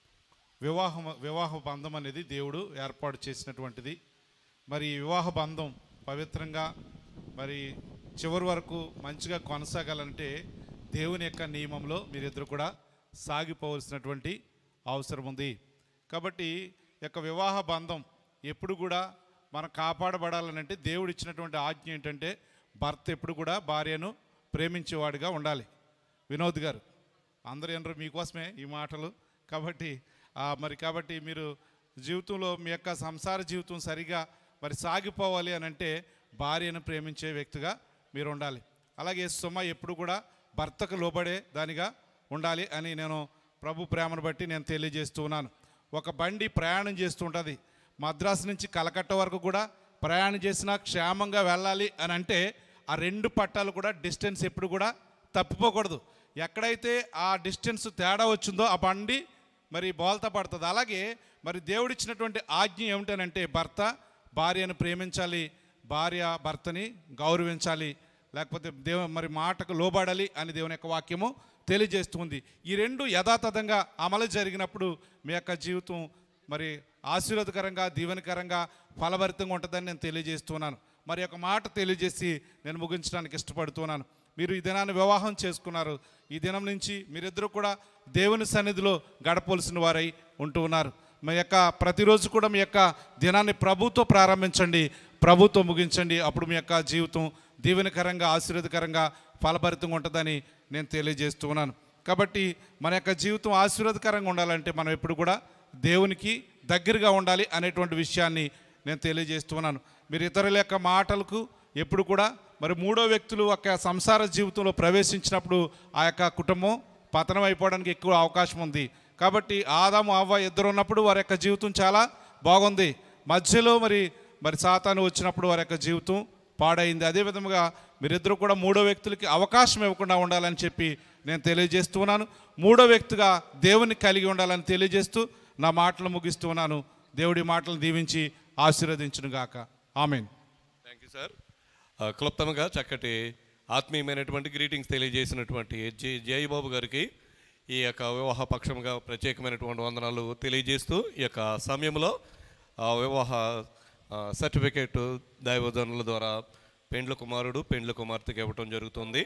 వివాహం వివాహ బంధం అనేది దేవుడు ఏర్పాటు చేసినటువంటిది మరి ఈ వివాహ బంధం పవిత్రంగా మరి చివరి వరకు మంచిగా కొనసాగాలంటే దేవుని యొక్క నియమంలో మీరిద్దరు కూడా సాగిపోవలసినటువంటి అవసరం ఉంది కాబట్టి ఈ యొక్క వివాహ బంధం ఎప్పుడు కూడా మనం కాపాడబడాలనంటే దేవుడు ఇచ్చినటువంటి ఆజ్ఞ ఏంటంటే భర్త ఎప్పుడు కూడా భార్యను ప్రేమించేవాడిగా ఉండాలి వినోద్ గారు అందరూ ఏంటారు మీకోసమే ఈ మాటలు కాబట్టి ఆ, మరి కాబట్టి మీరు జీవితంలో మీ యొక్క సంసార జీవితం సరిగా మరి సాగిపోవాలి అని అంటే భార్యను ప్రేమించే వ్యక్తిగా మీరు ఉండాలి అలాగే సుమ ఎప్పుడు కూడా భర్తకు లోబడే దానిగా ఉండాలి అని నేను ప్రభు ప్రేమను బట్టి నేను తెలియజేస్తూ ఉన్నాను ఒక బండి ప్రయాణం చేస్తూ ఉంటుంది మద్రాసు నుంచి కలకట్ట వరకు కూడా ప్రయాణం చేసినా క్షేమంగా వెళ్ళాలి అని అంటే ఆ రెండు పట్టాలు కూడా డిస్టెన్స్ ఎప్పుడు కూడా తప్పిపోకూడదు ఎక్కడైతే ఆ డిస్టెన్స్ తేడా వచ్చిందో ఆ బండి మరి బోల్తా పడుతుంది అలాగే మరి దేవుడిచ్చినటువంటి ఆజ్ఞ ఏమిటనంటే భర్త భార్యను ప్రేమించాలి భార్య భర్తని గౌరవించాలి లేకపోతే దేవ మరి మాటకు లోబడాలి అని దేవుని యొక్క వాక్యము తెలియజేస్తుంది ఈ రెండు యథాతథంగా అమలు జరిగినప్పుడు మీ యొక్క జీవితం మరి ఆశీర్వాదకరంగా దీవెనకరంగా ఫలభరితంగా ఉంటుందని నేను తెలియజేస్తున్నాను మరి ఒక మాట తెలియజేసి నేను ముగించడానికి ఇష్టపడుతున్నాను మీరు ఈ దినాన్ని వివాహం చేసుకున్నారు ఈ దినం నుంచి మీరిద్దరూ కూడా దేవుని సన్నిధిలో గడపవలసిన వారై ఉంటూ ఉన్నారు మీ యొక్క ప్రతిరోజు కూడా మీ యొక్క దినాన్ని ప్రభుతో ప్రారంభించండి ప్రభుతో ముగించండి అప్పుడు మీ యొక్క జీవితం దీవెనకరంగా ఆశీర్వాదకరంగా ఫలభరితంగా ఉంటుందని నేను తెలియజేస్తూ ఉన్నాను కాబట్టి మన యొక్క జీవితం ఆశీర్వాదకరంగా ఉండాలంటే మనం ఎప్పుడు కూడా దేవునికి దగ్గరగా ఉండాలి అనేటువంటి విషయాన్ని నేను తెలియజేస్తున్నాను మీరు ఇతరుల యొక్క మాటలకు ఎప్పుడు కూడా మరి మూడో వ్యక్తులు ఒక సంసార జీవితంలో ప్రవేశించినప్పుడు ఆ యొక్క కుటుంబం పతనం అయిపోవడానికి ఎక్కువ అవకాశం ఉంది కాబట్టి ఆదాము అవ్వ ఇద్దరు ఉన్నప్పుడు వారి యొక్క జీవితం చాలా బాగుంది మధ్యలో మరి మరి సాతాను వచ్చినప్పుడు వారి యొక్క జీవితం పాడైంది అదే విధముగా మీరిద్దరు కూడా మూడో వ్యక్తులకి అవకాశం ఇవ్వకుండా ఉండాలని చెప్పి నేను తెలియజేస్తున్నాను మూడో వ్యక్తిగా దేవుని కలిగి ఉండాలని తెలియజేస్తూ నా మాటలు ముగిస్తూ ఉన్నాను దేవుడి మాటలు దీవించి ఆశీర్వదించును గాక ఆమెన్ థ్యాంక్ యూ సార్ ఆ, క్లుప్తంగా చక్కటి ఆత్మీయమైనటువంటి గ్రీటింగ్స్ తెలియజేసినటువంటి జే జయబాబు గారికి ఈ యొక్క వివాహ పక్షంగా ప్రత్యేకమైనటువంటి వందనాలు తెలియజేస్తూ ఈ యొక్క సమయంలో ఆ వివాహ ఆ, సర్టిఫికేట్ దైవజనుల ద్వారా పెండ్ల కుమారుడు పెండ్ల కుమార్తెకి ఇవ్వటం జరుగుతుంది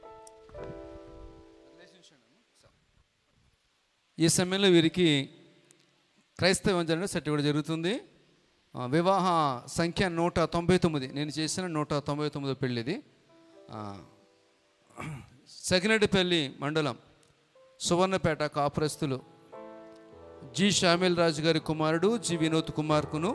ఈ సమయంలో వీరికి క్రైస్తవ వంజన సర్టిఫికేట్ జరుగుతుంది ఆ, వివాహ సంఖ్య నూట తొంభై తొమ్మిది నేను చేసిన నూట తొంభై తొమ్మిదో పెళ్ళిది ఆ, సగినడిపల్లి మండలం సువర్ణపేట కాపురస్తులు జి షామిల్ రాజు గారి కుమారుడు జి వినోద్ కుమార్కును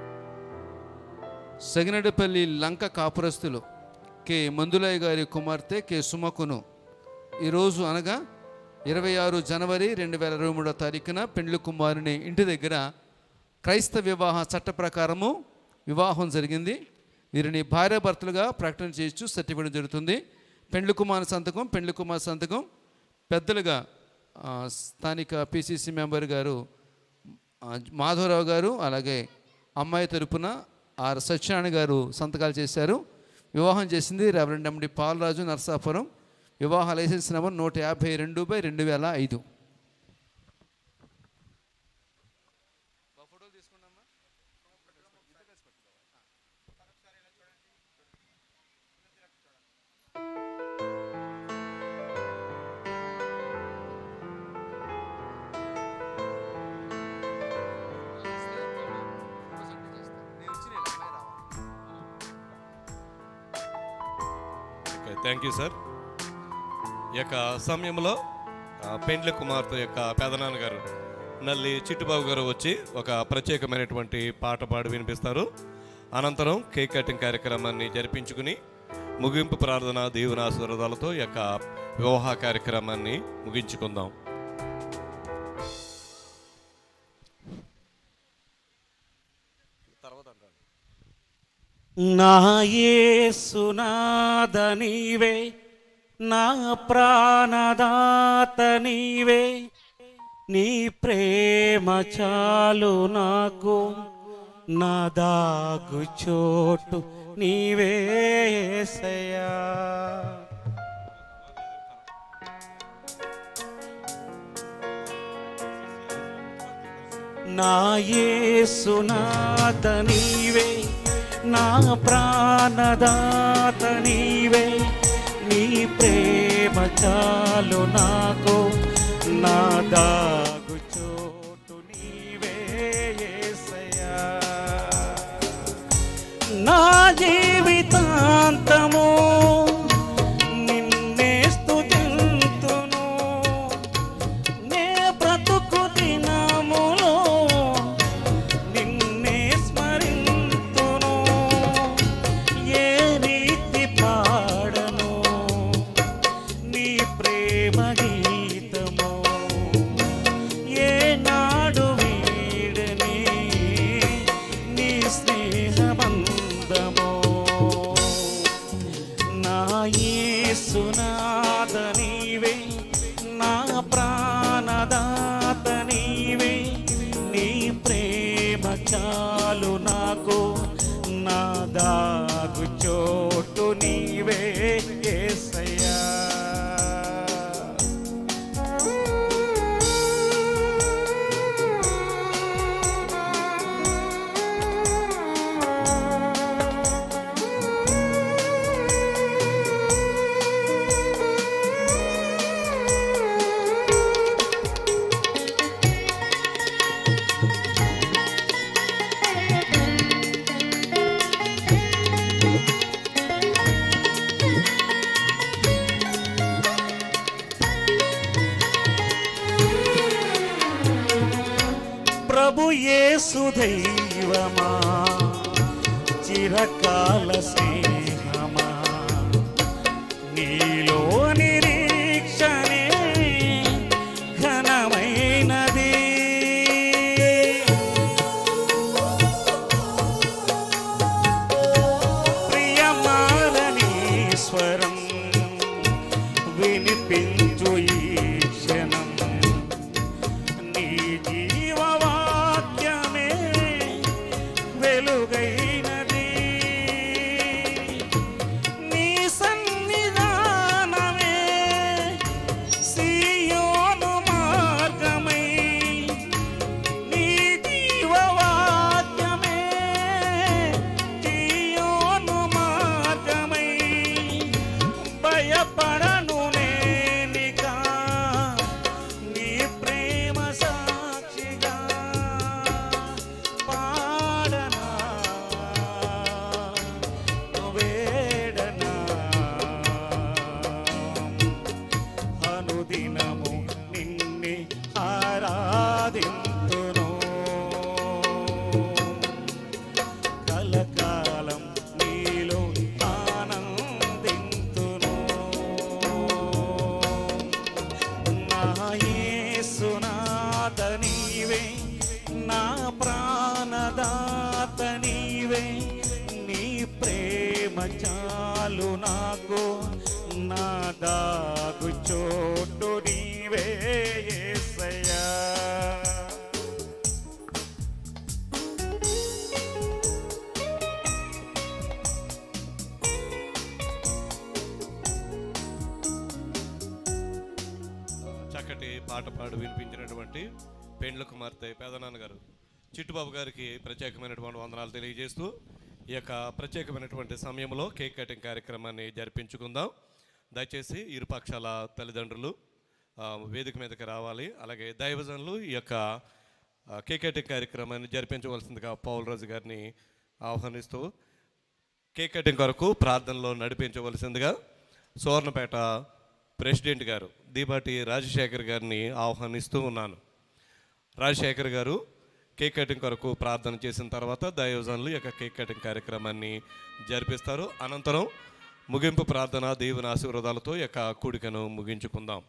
సగినడిపల్లి లంక కాపురస్తులు కె మందులయ్య గారి కుమార్తె కె సుమకును ఈరోజు అనగా ఇరవై ఆరు జనవరి రెండు వేల ఇరవై మూడో తారీఖున పెండ్లి కుమారుని ఇంటి దగ్గర క్రైస్తవ వివాహ చట్ట ప్రకారము వివాహం జరిగింది వీరిని భార్యాభర్తలుగా ప్రకటన చేయొచ్చు సర్టిఫికేట్ జరుగుతుంది పెండ్లి కుమార్ సంతకం పెండ్లి కుమార్ సంతకం పెద్దలుగా ఆ, స్థానిక పిసిసి మెంబర్ గారు ఆ, మాధవరావు గారు అలాగే అమ్మాయి తరపున ఆర్ సత్యనారాయణ గారు సంతకాలు చేశారు వివాహం చేసింది రెవరెండ్ ఎండి పాలరాజు నర్సాపురం వివాహ లైసెన్స్ నెంబర్ నూట యాభై రెండు బై రెండు వేల ఐదు ఓకే థ్యాంక్ యూ సార్ ఈ యొక్క సమయంలో ఆ, పెండ్లి కుమార్తె యొక్క పెదనాన్నగారు నల్లి చిట్టుబాబు గారు వచ్చి ఒక ప్రత్యేకమైనటువంటి పాట పాడి వినిపిస్తారు అనంతరం కేక్ కటింగ్ కార్యక్రమాన్ని జరిపించుకుని ముగింపు ప్రార్థన దీవెనాశీర్వాదాలతో ఈ యొక్క వివాహ కార్యక్రమాన్ని ముగించుకుందాం తర్వాత అంటాను నా యేసునాద నీవే నా ప్రాణదాత నీవే నీ ప్రేమ చాలు నాకు నా దాగు చోటు నీవే యేసయ్యా నా యేసునాథ నీవే నా ప్రాణదాత నీవే నీ ప్రేమ చాలు నాకు నా దాగు చోటు నీవే యేసయ్యా నా జీవితాంతము నిన్నే స్తుతింతును నే బ్రతుకు దినములో నిన్నే స్మరింతును ఏ రీతి పాడను నీ ప్రేమ గీతము ఏ నాడు వీడని నీ స్నేహబంధము నా యేసునాథ నీవే నా ప్రాణదాత నీవే నీ ప్రేమ చాలు నాకు నా దాగు చోటు నీవే యేసయ్యా ప్రభు యేసు దైవమా చిరకాల స్నేహమా నీలో నిరీక్షణే ఘనమైనది ప్రియమాలని స్వరం వినిపించు ఈ క్షణం నీ జీవవాక్యమే వెలుగైనది నీ సన్నిధానమే సీయోను మార్గమై నీ జీవవాక్యమే సీయోను మార్గమై భయపడను నేనిగా నీ ప్రేమ సాక్షిగా పాడనా వేడనా అనుదినము నిన్నే ఆరాధింతును కలకాలం నీలో ఆనందింతును నా యేసునాథ నీవే నా ప్రాణదాత నీవే నీ ప్రేమ చాలు నాకు నా దాగు చోటు నీవే యేసయ్యా చక్కటి పాట పాడు వినిపించినటువంటి పెండ్ల కుమార్తె పేదనాన్న గారు చిట్టుబాబు గారికి ప్రత్యేకమైనటువంటి వందనాలు తెలియజేస్తూ ఈ యొక్క ప్రత్యేకమైనటువంటి సమయంలో కేక్ కటింగ్ కార్యక్రమాన్ని జరిపించుకుందాం దయచేసి ఇరు పక్షాల తల్లిదండ్రులు ఆ, వేదిక మీదకి రావాలి అలాగే దైవజనులు ఈ యొక్క ఆ, కేక్ కటింగ్ కార్యక్రమాన్ని జరిపించవలసిందిగా పౌల్ రాజు గారిని ఆహ్వానిస్తూ కేక్ కటింగ్ కొరకు ప్రార్థనలో నడిపించవలసిందిగా సువర్ణపేట ప్రెసిడెంట్ గారు దీపాటి రాజశేఖర్ గారిని ఆహ్వానిస్తూ ఉన్నాను రాజశేఖర్ గారు కేక్ కటింగ్ కొరకు ప్రార్థన చేసిన తర్వాత దైవజనులు ఈ యొక్క కేక్ కటింగ్ కార్యక్రమాన్ని జరిపిస్తారు అనంతరం ముగింపు ప్రార్థన దేవుని ఆశీర్వాదాలతో ఈ యొక్క కూడికను ముగించుకుందాం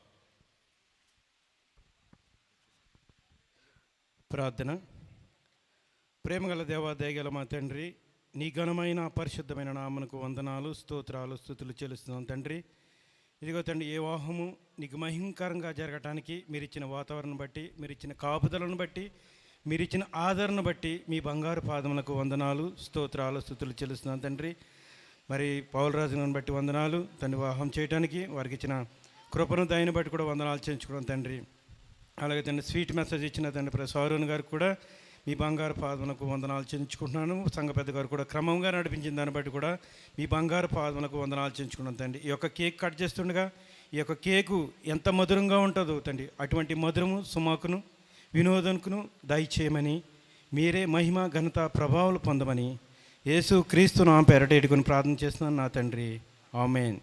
ప్రార్థన ప్రేమగల దేవ దయగల మా తండ్రి నీ ఘనమైన పరిశుద్ధమైన నామనకు వందనాలు స్తోత్రాలు స్థుతులు చెల్లిస్తున్నాం తండ్రి ఇదిగో తండ్రి ఏ వాహము నీకు మహింకరంగా జరగటానికి మీరు ఇచ్చిన వాతావరణం బట్టి మీరు ఇచ్చిన కాపుదలను బట్టి మీరు ఇచ్చిన ఆదరణ బట్టి మీ బంగారు పాదములకు వందనాలు స్తోత్రాలు స్థుతులు చెల్లిస్తున్నాం తండ్రి మరి పౌలరాజును బట్టి వందనాలు తండ్రి వివాహం చేయడానికి వారికి ఇచ్చిన కృపను దయని బట్టి కూడా వందనాలు చేయించుకోవడం తండ్రి అలాగే తండ్రి స్వీట్ మెసేజ్ ఇచ్చిన తండ్రి ప్రసాద్ అరుణ్ గారికి కూడా మీ బంగారు పాదములకు వందనాలు చెల్లించుకుంటున్నాను సంఘ పెద్ద గారు కూడా క్రమంగా నడిపించిన దాన్ని బట్టి కూడా మీ బంగారు పాదములకు వందనాలు చెల్లించుకున్నాను తండ్రి ఈ యొక్క కేక్ కట్ చేస్తుండగా ఈ యొక్క కేకు ఎంత మధురంగా ఉంటుందో తండ్రి అటువంటి మధురము సుమాకును వినోదనకును దయచేయమని మీరే మహిమ ఘనత ప్రభావాలు పొందమని యేసు క్రీస్తు నా పేరట ఎడుకొని ప్రార్థన చేస్తున్నాను నా తండ్రి ఆమెన్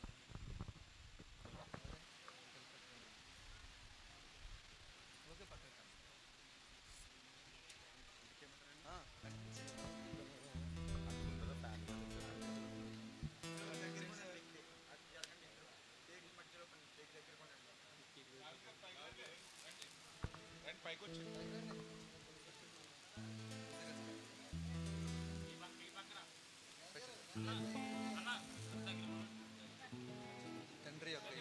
తండ్రి యొక్క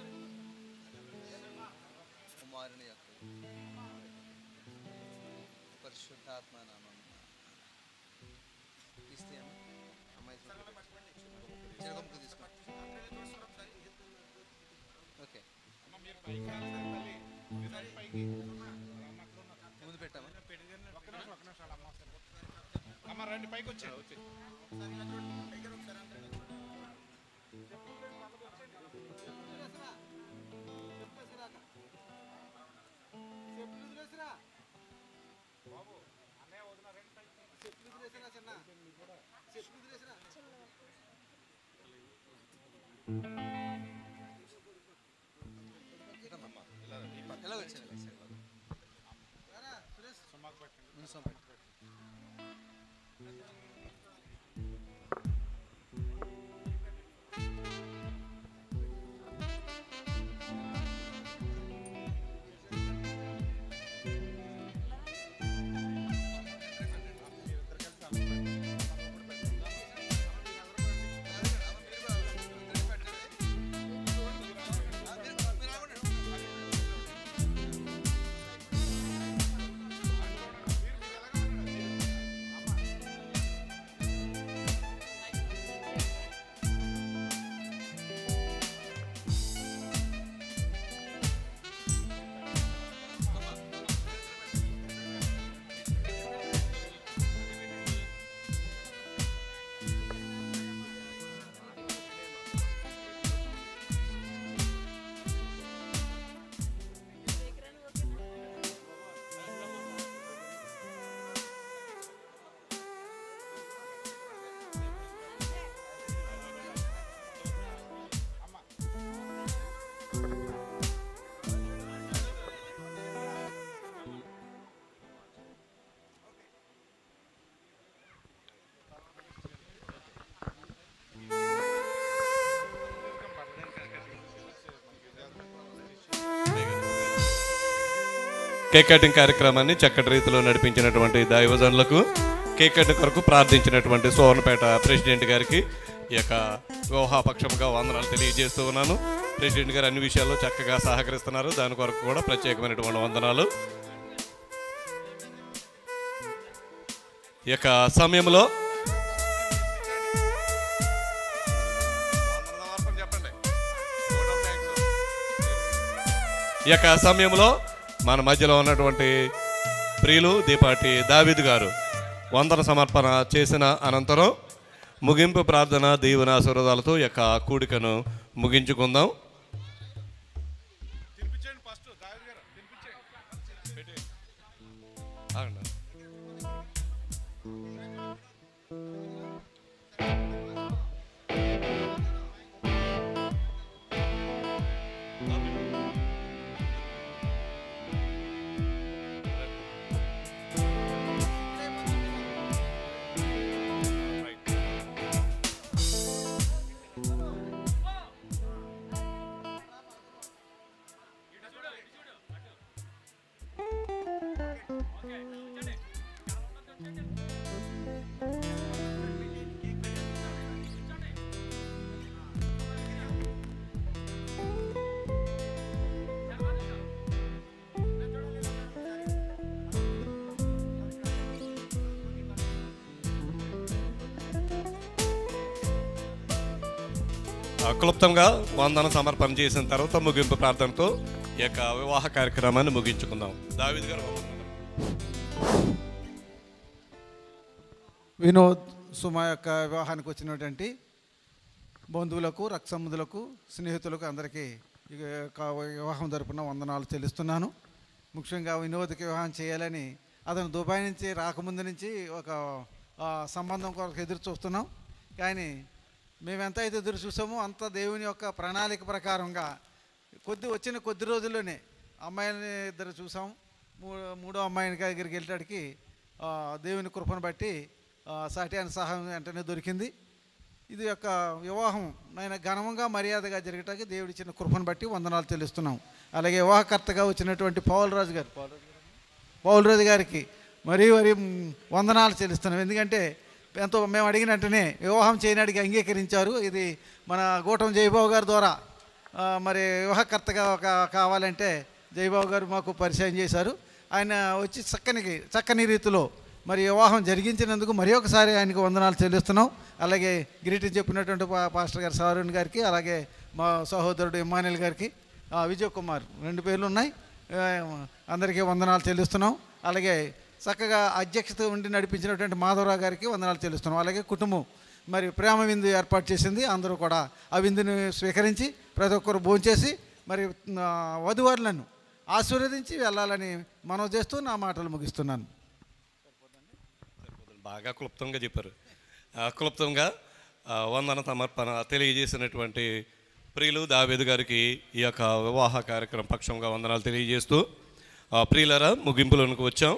కుమారుని యొక్క పరిశుద్ధాత్మ నామం తీస్తాను అమ్మాయి చిరగముకు తీసుకోండి ఓకే ముందు పెట్టామా అమ్మ రండి పైకి వచ్చా ఎలా వచ్చాను ముందు సొమ్ము పెట్టు. కేక్ కటింగ్ కార్యక్రమాన్ని చక్కటి రీతిలో నడిపించినటువంటి దైవజనులకు కేక్ కటింగ్ కొరకు ప్రార్థించినటువంటి సోర్ణపేట ప్రెసిడెంట్ గారికి ఈ యొక్క వివాహపక్షంగా వందనాలు తెలియజేస్తూ ఉన్నాను ప్రెసిడెంట్ గారు అన్ని విషయాల్లో చక్కగా సహకరిస్తున్నారు దాని కొరకు కూడా ప్రత్యేకమైనటువంటి వందనాలు ఈ యొక్క సమయంలో ఈ యొక్క సమయంలో మన మధ్యలో ఉన్నటువంటి ప్రియులు దీపాటి దావిద్ గారు వందన సమర్పణ చేసిన అనంతరం ముగింపు ప్రార్థన దీవెన ఆశీర్వాదాలతో ఈ యొక్క కూడికను ముగించుకుందాం ఆగండి. క్లుప్తంగా వందన సమర్పణ చేసిన తర్వాత ముగింపు ప్రార్థనతో ఈ యొక్క వివాహ కార్యక్రమాన్ని ముగించుకుందాం దావిద్ గారు వినోద్ సుమ యొక్క వివాహానికి వచ్చినటువంటి బంధువులకు రక్తసంబంధులకు స్నేహితులకు అందరికీ ఈ యొక్క వివాహం జరుపున వందనాలు చెల్లిస్తున్నాను ముఖ్యంగా వినోద్కి వివాహం చేయాలని అతను దుబాయ్ నుంచి రాకముందు నుంచి ఒక ఆ, సంబంధం కొరకు ఎదురు చూస్తున్నాం కానీ మేము ఎంత అయితే ఎదురు చూసామో అంత దేవుని యొక్క ప్రణాళిక ప్రకారంగా కొద్ది వచ్చిన కొద్ది రోజుల్లోనే అమ్మాయిని ఇద్దరు చూసాం మూడో మూడో అమ్మాయిని దగ్గరికి వెళ్ళటానికి ఆ, దేవుని కృపను బట్టి ఆ, సాటి అయిన సహాయం వెంటనే దొరికింది ఇది యొక్క వివాహం ఆయన ఘనంగా మర్యాదగా జరగటానికి దేవుడి ఇచ్చిన కృపను బట్టి వందనాలు తెలుస్తున్నాం అలాగే వివాహకర్తగా వచ్చినటువంటి పౌలరాజు గారు పౌలరాజు గారికి మరీ మరీ మ్, వందనాలు చెల్లిస్తున్నాం ఎందుకంటే ఎంతో మేము అడిగిన వెంటనే వివాహం చేయడానికి అంగీకరించారు ఇది మన గూటం జయబాబు గారి ద్వారా ఆ, మరి వివాహకర్తగా ఒక కావాలంటే జయబాబు గారు మాకు పరిచయం చేశారు ఆయన వచ్చి చక్కని చక్కని రీతిలో మరి వివాహం జరిగించినందుకు మరి ఒకసారి ఆయనకు వందనాలు చెల్లిస్తున్నాం అలాగే గ్రీటింగ్ చెప్పినటువంటి పా- పాస్టర్ గారు సారుణ్ గారికి అలాగే మా సహోదరుడు ఇమానుయల్ గారికి ఆ, విజయ్ కుమార్ రెండు పేర్లు ఉన్నాయి ఆ, అందరికీ వందనాలు చెల్లిస్తున్నాం అలాగే చక్కగా అధ్యక్షత ఉండి నడిపించినటువంటి మాధవరావు గారికి వందనాలు చెల్లిస్తున్నాం అలాగే కుటుంబం మరి ప్రేమ విందు ఏర్పాటు చేసింది అందరూ కూడా ఆ విందుని స్వీకరించి ప్రతి ఒక్కరు భోంచేసి మరి ఆ, వధువరులను ఆశీర్వదించి వెళ్ళాలని మనం చేస్తూ నా మాటలు ముగిస్తున్నాను బాగా క్లుప్తంగా చెప్పారు ఆ, క్లుప్తంగా ఆ, వందన సమర్పణ తెలియజేసినటువంటి ప్రియులు దావేదు గారికి ఈ యొక్క వివాహ కార్యక్రమం పక్షంగా వందనాలు తెలియజేస్తూ ఆ, ప్రియులరా ముగింపులోనికి వచ్చాం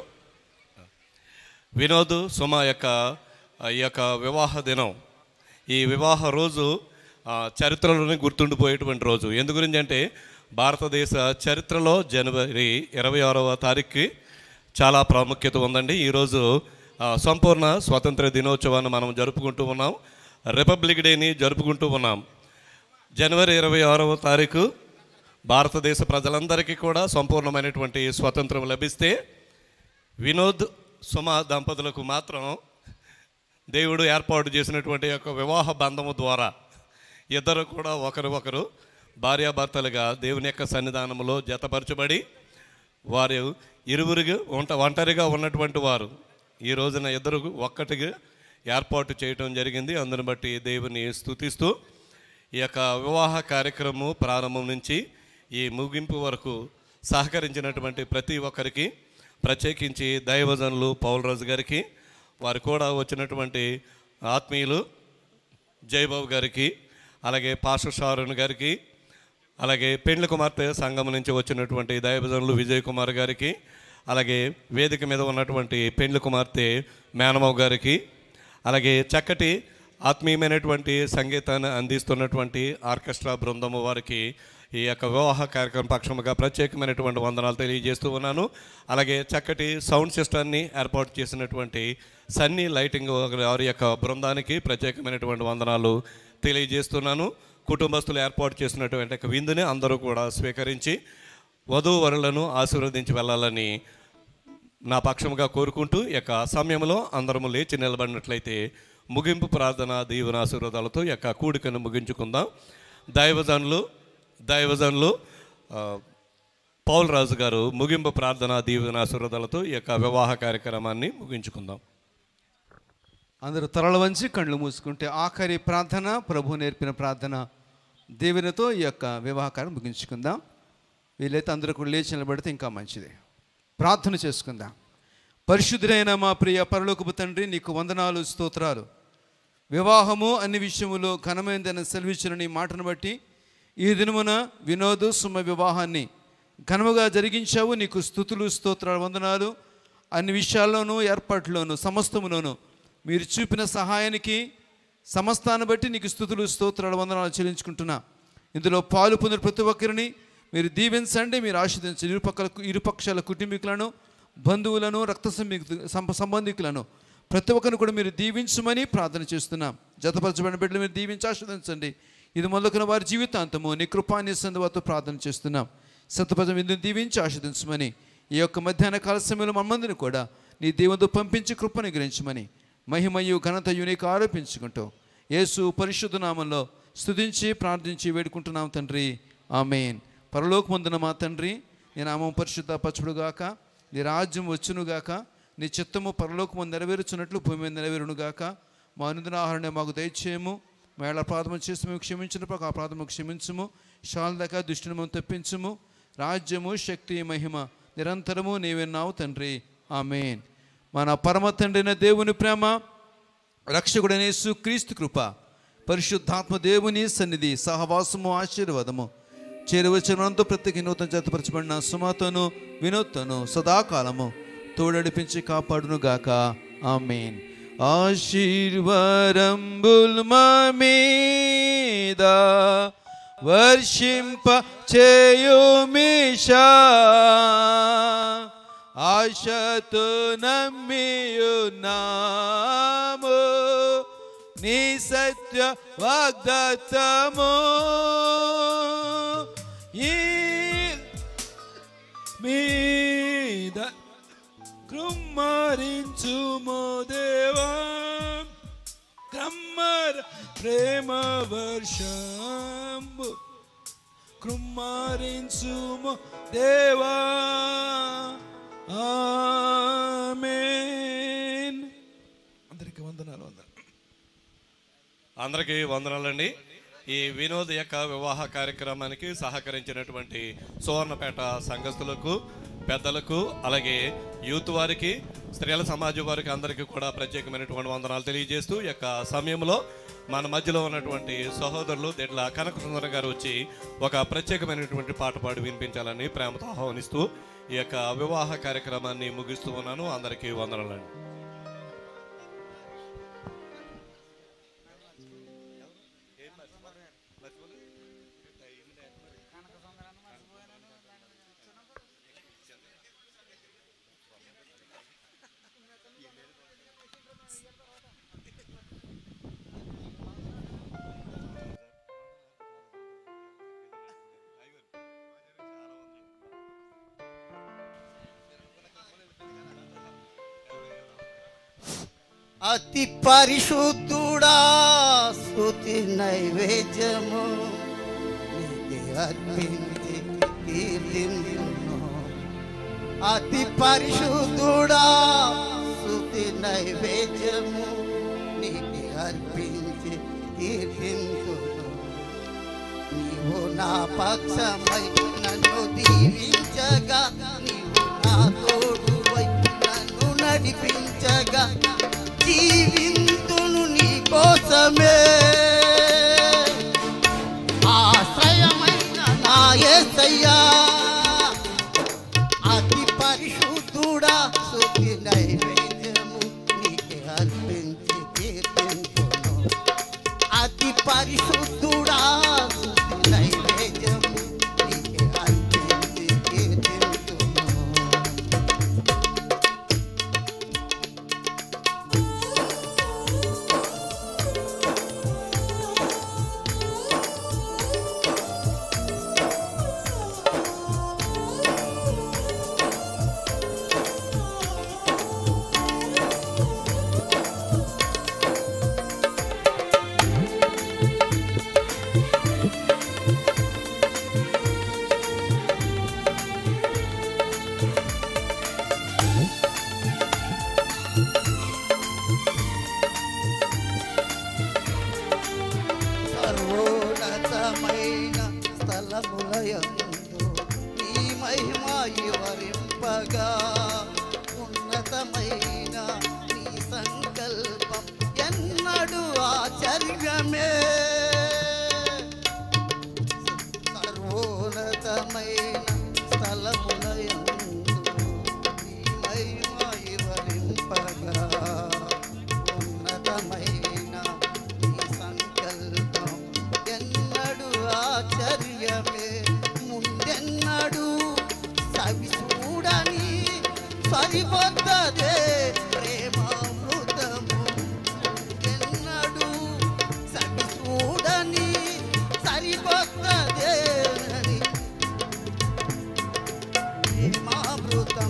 వినోద్ సుమ యొక్క ఆ, ఈ యొక్క వివాహ దినం ఈ వివాహ రోజు ఆ, చరిత్రలోనే గుర్తుండిపోయేటువంటి రోజు ఎందు గురించి అంటే భారతదేశ చరిత్రలో జనవరి ఇరవై ఆరవ తారీఖుకి చాలా ప్రాముఖ్యత ఉందండి ఈరోజు ఆ, సంపూర్ణ స్వాతంత్ర దినోత్సవాన్ని మనం జరుపుకుంటూ ఉన్నాం రిపబ్లిక్ డేని జరుపుకుంటూ ఉన్నాం జనవరి ఇరవై ఆరవ తారీఖు భారతదేశ ప్రజలందరికీ కూడా సంపూర్ణమైనటువంటి స్వాతంత్రం లభిస్తే వినోద్ సుమ దంపతులకు మాత్రం దేవుడు ఏర్పాటు చేసినటువంటి యొక్క వివాహ బంధము ద్వారా ఇద్దరు కూడా ఒకరు ఒకరు భార్యాభర్తలుగా దేవుని యొక్క సన్నిధానంలో జతపరచబడి వారు ఇరువురుగా ఒంట ఒంటరిగా ఉన్నటువంటి వారు ఈ రోజున ఇద్దరు ఒక్కటిగా ఏర్పాటు చేయటం జరిగింది అందుని బట్టి దేవుని స్తుతిస్తూ ఈ యొక్క వివాహ కార్యక్రమం ప్రారంభం నుంచి ఈ ముగింపు వరకు సహకరించినటువంటి ప్రతి ఒక్కరికి ప్రత్యేకించి దైవజనులు పౌలరాజు గారికి వారు కూడా వచ్చినటువంటి ఆత్మీయులు జయబాబు గారికి అలాగే పాష షారుణ్ గారికి అలాగే పెండ్లి కుమార్తె సంఘం నుంచి వచ్చినటువంటి దైవజనులు విజయ్ కుమార్ గారికి అలాగే వేదిక మీద ఉన్నటువంటి పెండ్లి కుమార్తె మేనమావ్ గారికి అలాగే చక్కటి ఆత్మీయమైనటువంటి సంగీతాన్ని అందిస్తున్నటువంటి ఆర్కెస్ట్రా బృందము వారికి ఈ యొక్క వివాహ కార్యక్రమం పక్షముగా ప్రత్యేకమైనటువంటి వందనాలు తెలియజేస్తూ ఉన్నాను అలాగే చక్కటి సౌండ్ సిస్టాన్ని ఏర్పాటు చేసినటువంటి సన్నీ లైటింగ్ వారి యొక్క బృందానికి ప్రత్యేకమైనటువంటి వందనాలు తెలియజేస్తున్నాను కుటుంబస్తులు ఏర్పాటు చేసినటువంటి యొక్క విందుని అందరూ కూడా స్వీకరించి వధువు వరులను ఆశీర్వదించి వెళ్ళాలని నా పక్షముగా కోరుకుంటూ ఈ యొక్క సమయంలో అందరము లేచి నిలబడినట్లయితే ముగింపు ప్రార్థన దీవెన ఆశీర్వాదాలతో ఈ యొక్క కూడికను ముగించుకుందాం దైవజనులు దైవజనులు ఆ, పౌల్ రాజు గారు ముగింపు ప్రార్థన దీవెన ఆశీర్వాదాలతో ఈ యొక్క వివాహ కార్యక్రమాన్ని ముగించుకుందాం అందరూ తలలు వంచి కళ్ళు మూసుకుంటే ఆఖరి ప్రార్థన ప్రభు నేర్పిన ప్రార్థన దేవునితో ఈ యొక్క వివాహకారం ముగించుకుందాం వీలైతే అందరూ కూడా లేచి నిలబడితే ఇంకా మంచిది ప్రార్థన చేసుకుందాం పరిశుద్ధుడైన మా ప్రియ పరలోకపు తండ్రి నీకు వందనాలు స్తోత్రాలు వివాహము అన్ని విషయములో ఘనమైనదైన సెలవిచ్చిన నీ మాటను బట్టి ఈ దినమున వినోదు సుమ వివాహాన్ని ఘనముగా జరిగించావు నీకు స్థుతులు స్తోత్రాలు వందనాలు అన్ని విషయాల్లోనూ ఏర్పాట్లోనూ సమస్తములోనూ మీరు చూపిన సహాయానికి సమస్తాన్ని బట్టి నీకు స్థుతులు స్తోత్రాలు వందనాలు చెల్లించుకుంటున్నా ఇందులో పాలు పొందిన ప్రతి ఒక్కరిని మీరు దీవించండి మీరు ఆశీర్వదించండి ఇరుపక్కల ఇరుపక్షాల కుటుంబీకులను బంధువులను రక్త సంబంధి- సంప- సంబంధికులను ప్రతి ఒక్కరిని కూడా మీరు దీవించమని ప్రార్థన చేస్తున్నాం జతపరచబడిన బిడ్డలు మీరు దీవించి ఆస్వాదించండి ఇది మొదలుకున్న వారి జీవితాంతము నీ కృపాన్ని సందువాతో ప్రార్థన చేస్తున్నాం సత్యపదం ఇందును దీవించి ఆస్వాదించమని ఈ యొక్క మధ్యాహ్న కాల సమయంలో మమ్మందిని కూడా నీ దేవునితో పంపించి కృపను గ్రహించమని మహిమయు ఘనతయు నీకు ఆరోపించుకుంటూ యేసు పరిశుద్ధ నామంలో స్తుతించి ప్రార్థించి వేడుకుంటున్నాం తండ్రి ఆమెన్ పరలోకమందున మా తండ్రి నీ నామం పరిశుద్ధ పరచుడుగాక నీ రాజ్యం వచ్చునుగాక నీ చిత్తము పరలోకము నెరవేరుచున్నట్లు భూమి మీద నెరవేరునుగాక మా అనుదిన ఆహారాన్ని మాకు దయచేయము మేళ ప్రార్థన చేసి మేము క్షమించినప్పుడు ఆ ప్రార్థన క్షమించుము శాలదక దుష్టిని మేము తెప్పించుము రాజ్యము శక్తి మహిమ నిరంతరము నీవెన్నావు తండ్రి ఆమెన్ మన పరమ తండ్రిన దేవుని ప్రేమ రక్షకుడైన యేసు క్రీస్తు కృప పరిశుద్ధాత్మ దేవుని సన్నిధి సహవాసము ఆశీర్వాదము చేరువచ్చినంత ప్రత్యేక నూతన జతపరచబడిన సుమాతోను వినోత్తను సదాకాలము తోడడిపించి కాపాడును గాక ఆమెన్ ఆశీర్వరంబుల్ మా మీద వర్షింప చేయుమిషా ఆశతో నమ్మియున్నాము నీ సత్య వాగ్దత్తము ఈ మీద కృమ్మరించుమో దేవా క్రమ్మర ప్రేమ వర్షంబు కృమ్మరించుమో దేవా ఆమేన్ అందరికి వందనాలు వందనాలు అందరికీ వందనాలండి ఈ వినోద్ యొక్క వివాహ కార్యక్రమానికి సహకరించినటువంటి సువర్ణపేట సంఘస్థులకు పెద్దలకు అలాగే యూత్ వారికి స్త్రీల సమాజం వారికి అందరికీ కూడా ప్రత్యేకమైనటువంటి వందనాలు తెలియజేస్తూ ఈ యొక్క సమయంలో మన మధ్యలో ఉన్నటువంటి సహోదరులు దిడ్ల కనక సుందరం గారు వచ్చి ఒక ప్రత్యేకమైనటువంటి పాట పాడి వినిపించాలని ప్రేమతో ఆహ్వానిస్తూ ఈ యొక్క వివాహ కార్యక్రమాన్ని ముగిస్తూ ఉన్నాను అందరికీ వందనాలండి అతి పరిశుద్ధుడా స్తుతి నైవేద్యము నీకే అర్పించి కీర్తింతును అతి పరిశుద్ధుడా స్తుతి నైవేద్యము నీకే అర్పించి కీర్తింతును నీవు నా పక్షమై నన్ను దీవించగా నీవు నా తోడువై నన్ను నడిపించగా జీవింతును నీ కోసమే ఆశ్రయమైన నా యేసయ్యా అతి పరిశుద్ధుడా శుద్ధి నైవేద్యము నీకే అర్పించి కీర్తింతును అతి పరిశుద్ధుడా శుద్ధి నైవేద్యము నీకే అర్పించి కీర్తింతును సర్వోన్నతమైన స్థలములయందు నీ మహిమ వివరింపగా ఉన్నతమైన నీ సంకల్పం ఎన్నడు ఆచర్యమే సర్వోన్నతమైన స్థలములయందు నీ మహిమ వివరింపగా ఉన్నతమైన నీ సంకల్పం ఎన్నడు ఆశ్చర్యమే ముందెన్నడు సవి చూడని సరిపోద్దదే ప్రేమామృతము ఎన్నడు సవి చూడని సరిపోద్దదే అని ప్రేమామృతం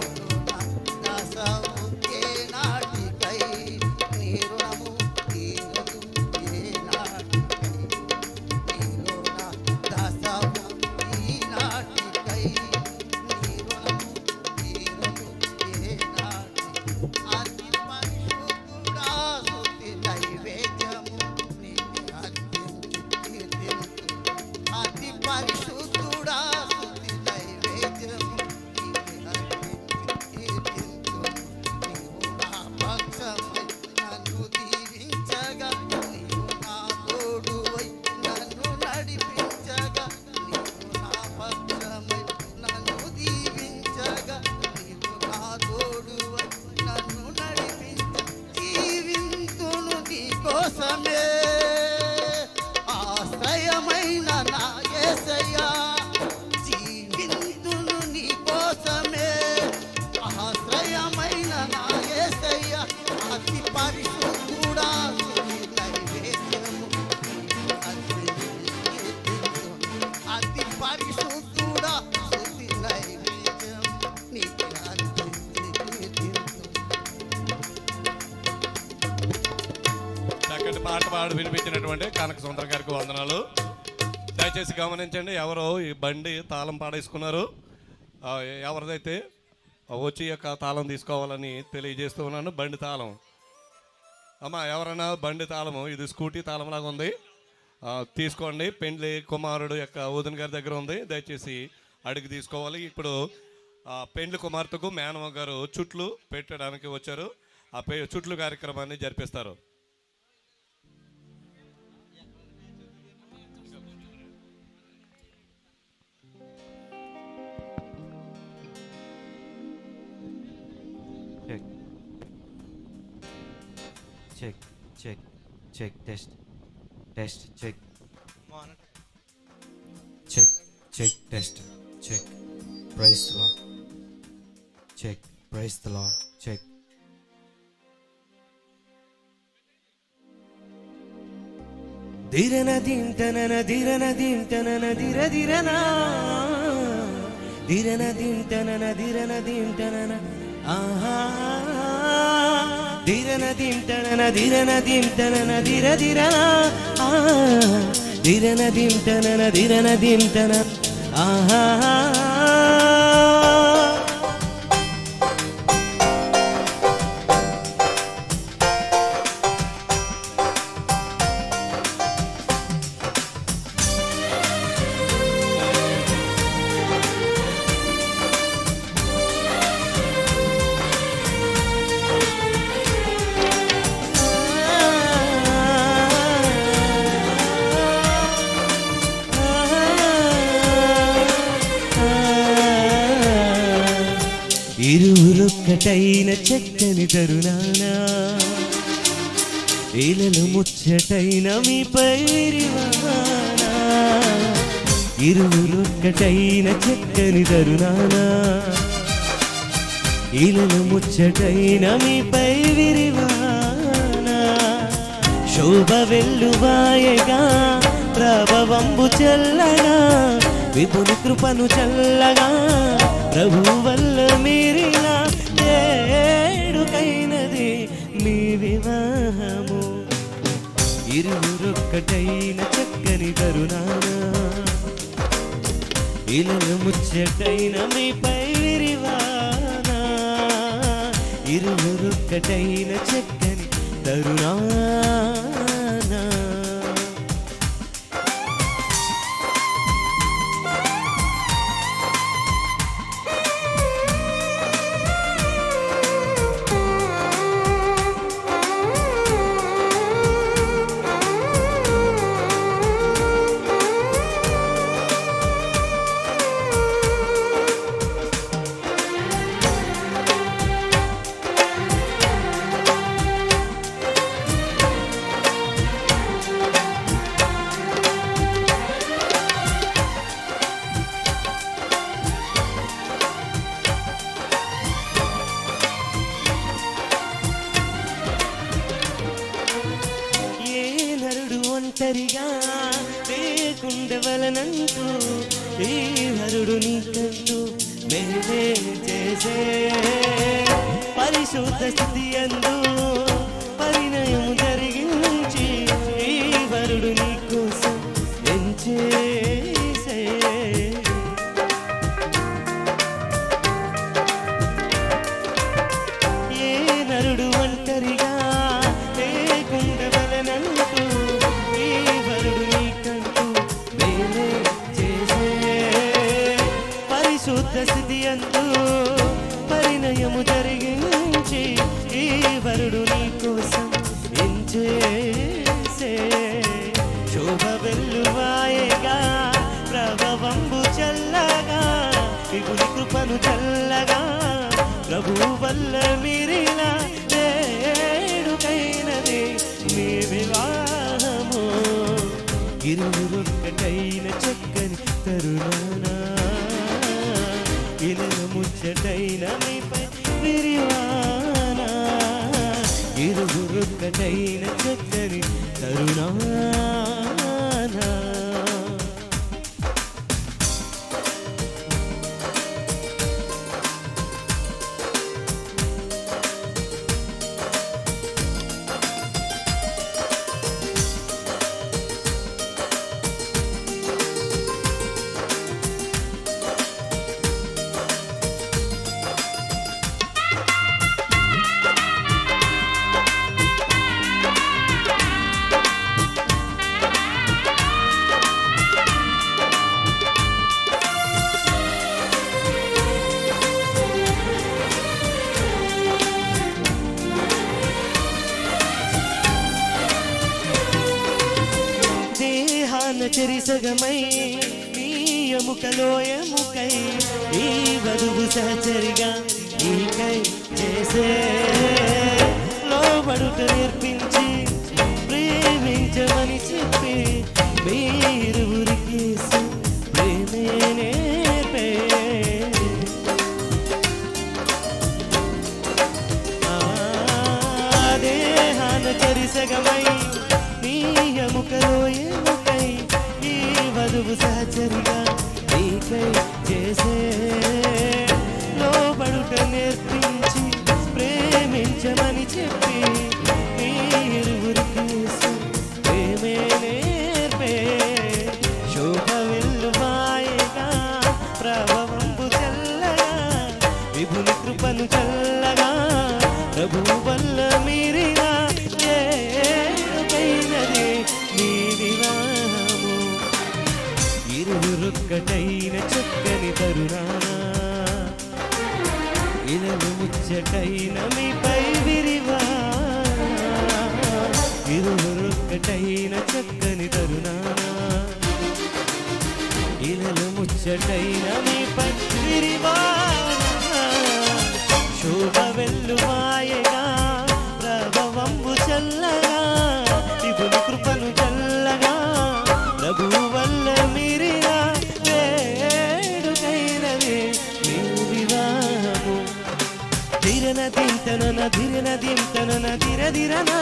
దాసముకే నాటికై నీ రుణము తీరదు ఏ నాటికై పాడు వినిపించినటువంటి కనక సుందర గారికి వందనాలు దయచేసి గమనించండి ఎవరో ఈ బండి తాళం పాడేసుకున్నారు ఆ, ఎవరిదైతే వచ్చి ఈ యొక్క తాళం తీసుకోవాలని తెలియజేస్తూ ఉన్నాను బండి తాళం అమ్మా ఎవరైనా బండి తాళము ఇది స్కూటీ తాళం లాగా ఉంది ఆ, తీసుకోండి పెండ్లి కుమారుడు యొక్క వదిన గారి దగ్గర ఉంది దయచేసి అడిగి తీసుకోవాలి ఇప్పుడు ఆ, పెండ్లి కుమార్తెకు మేనమ్మ గారు చుట్లు పెట్టడానికి వచ్చారు ఆ పే చుట్లు కార్యక్రమాన్ని జరిపిస్తారు Check. Check, check, check, test. Test, check. Check, check, test. Check. Praise the Lord. Check. Praise the Lord. Check. దిరన దింటనన దిరన దింటనన దిర దిరన దిరన దింటనన దిరన దింటనన ఆహా దిరన దింటనన దిరన దింటనన దిర దిరన ఆ దిరన దింటనన దిరన దింటన ఆహా ఇరువురొక్కటైన చక్కని తరుణానా ఇలలో ముచ్చటైన మీపై విరివానా ఇరువురొక్కటైన చక్కని తరుణానా ఇలలో ముచ్చటైన మీపై విరివానా శోభ వెల్లువాయగా ప్రభవంబు చల్లగా విపుని కృపను చల్లగా ప్రభు వల్ల మీరిలా ఏడుకైనది మీ వివాహము ఇరువురొక్కటైన చక్కని కరుణానా ఇలలో ముచ్చటైన మీపై విరివానా ఇరువురొక్కటైన చక్కని తరుణానా ఏ నరుడు ఒంటరిగా లేకుండవలనంటూ ఏ నరుడు నీకంటూ మేమే చేసే పరిశుద్ధ స్థితి అందు పరిణయము జరిగించి ఈ వరుడు నీ కోసం ఎంచేసే ఏ నరుడు ఒంటరిగా లేకుండవలనంటూ ఈ వరుడు నీకంటూ మేమే చేసే పరిశుద్ధ స్థితి అందు పరిణయము జరిగించి ఈ వరుడు నీ కోసం ఎంచేసే శోభ వెల్లువాయగా ప్రభవంబు చల్లగా విగుని కృపను చల్లగా ప్రభు వల్ల మీరిలా వేడుకైనది మీ వివాహము ఇరువురొక్కటైన చక్కని తరుణానా ఇలా ముచ్చటైన మీపై విరివానా ఇరువురొక్కటైన చక్కని తరుణానా సగమై నీ ఎముకలో ఎముకై ఈ వధువు సహచరిగా నీకై చేసే లోబడుట నేర్పించి ప్రేమించమని చెప్పి మీరువురికి ప్రేమే నేర్పే ఆ దేహాన చరిసగమై నీ ఎముకలో ఎముకై ఈ వధువు సహచరిగా నీకై చేసే లోబడుట నేర్పించి ప్రేమించమని చెప్పి మీ ఇరువురికి ప్రేమే నేర్పే శోభ వెల్లువాయగా ప్రభవంబు చల్లగా విభుని కృపను చల్లగా ప్రభు వల్ల మీరిగా ఏకైనది నీ వివాహము ఇరువురొక్కటైన చక్కని తరుణానా ఇలలు ముచ్చటైన మీపై విరివా ఇరువురొక్కటైన చక్కని తరుణానా ఇలలు ముచ్చటైన మీపై విరివా శోభ వెల్లువాయగా ప్రభవంబు చల్లగా విభుని కృపను చల్లగా ప్రభు వల్ల మీరిగా వేడుకైనది మీ వివాహము ధిరన దింతనన ధిరన దింతనన ధిర ధిరనా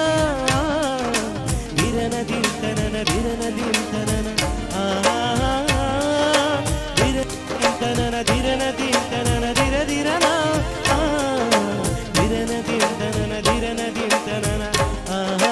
ధిరన దింతనన ధిరన దింతనన ఆ ధిర దింతనన ధిరన దింతనన ధిర ధిరనా ఆ ధిరన దింతనన ధిరన దింతనన ఆ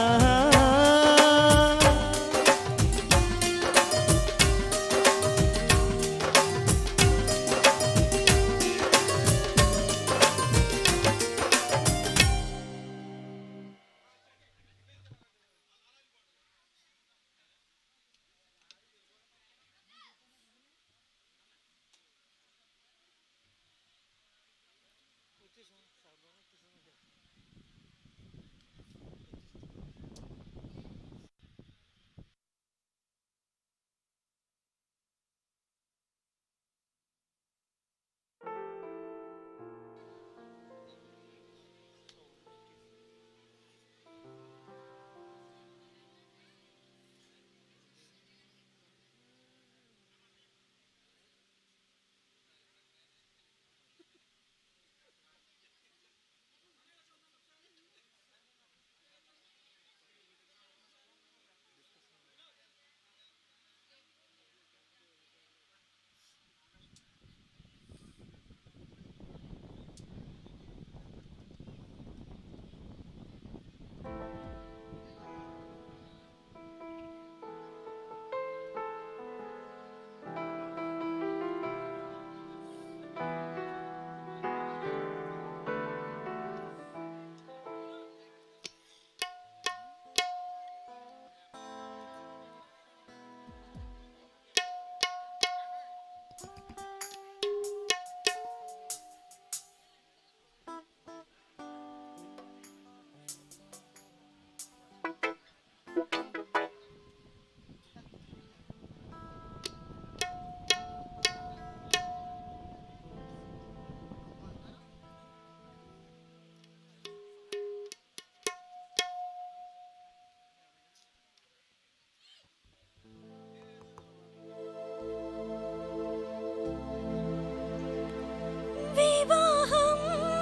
వివాహం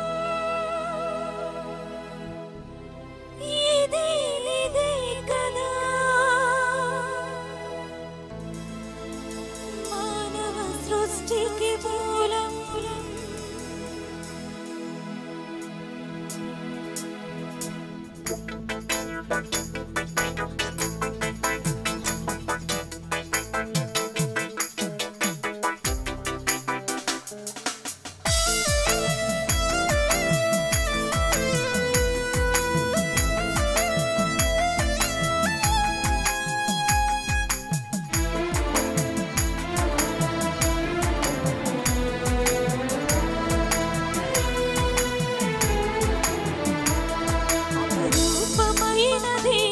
ఇదే ఇదే కదా మానవ సృష్టికి మూలం రూపమైనది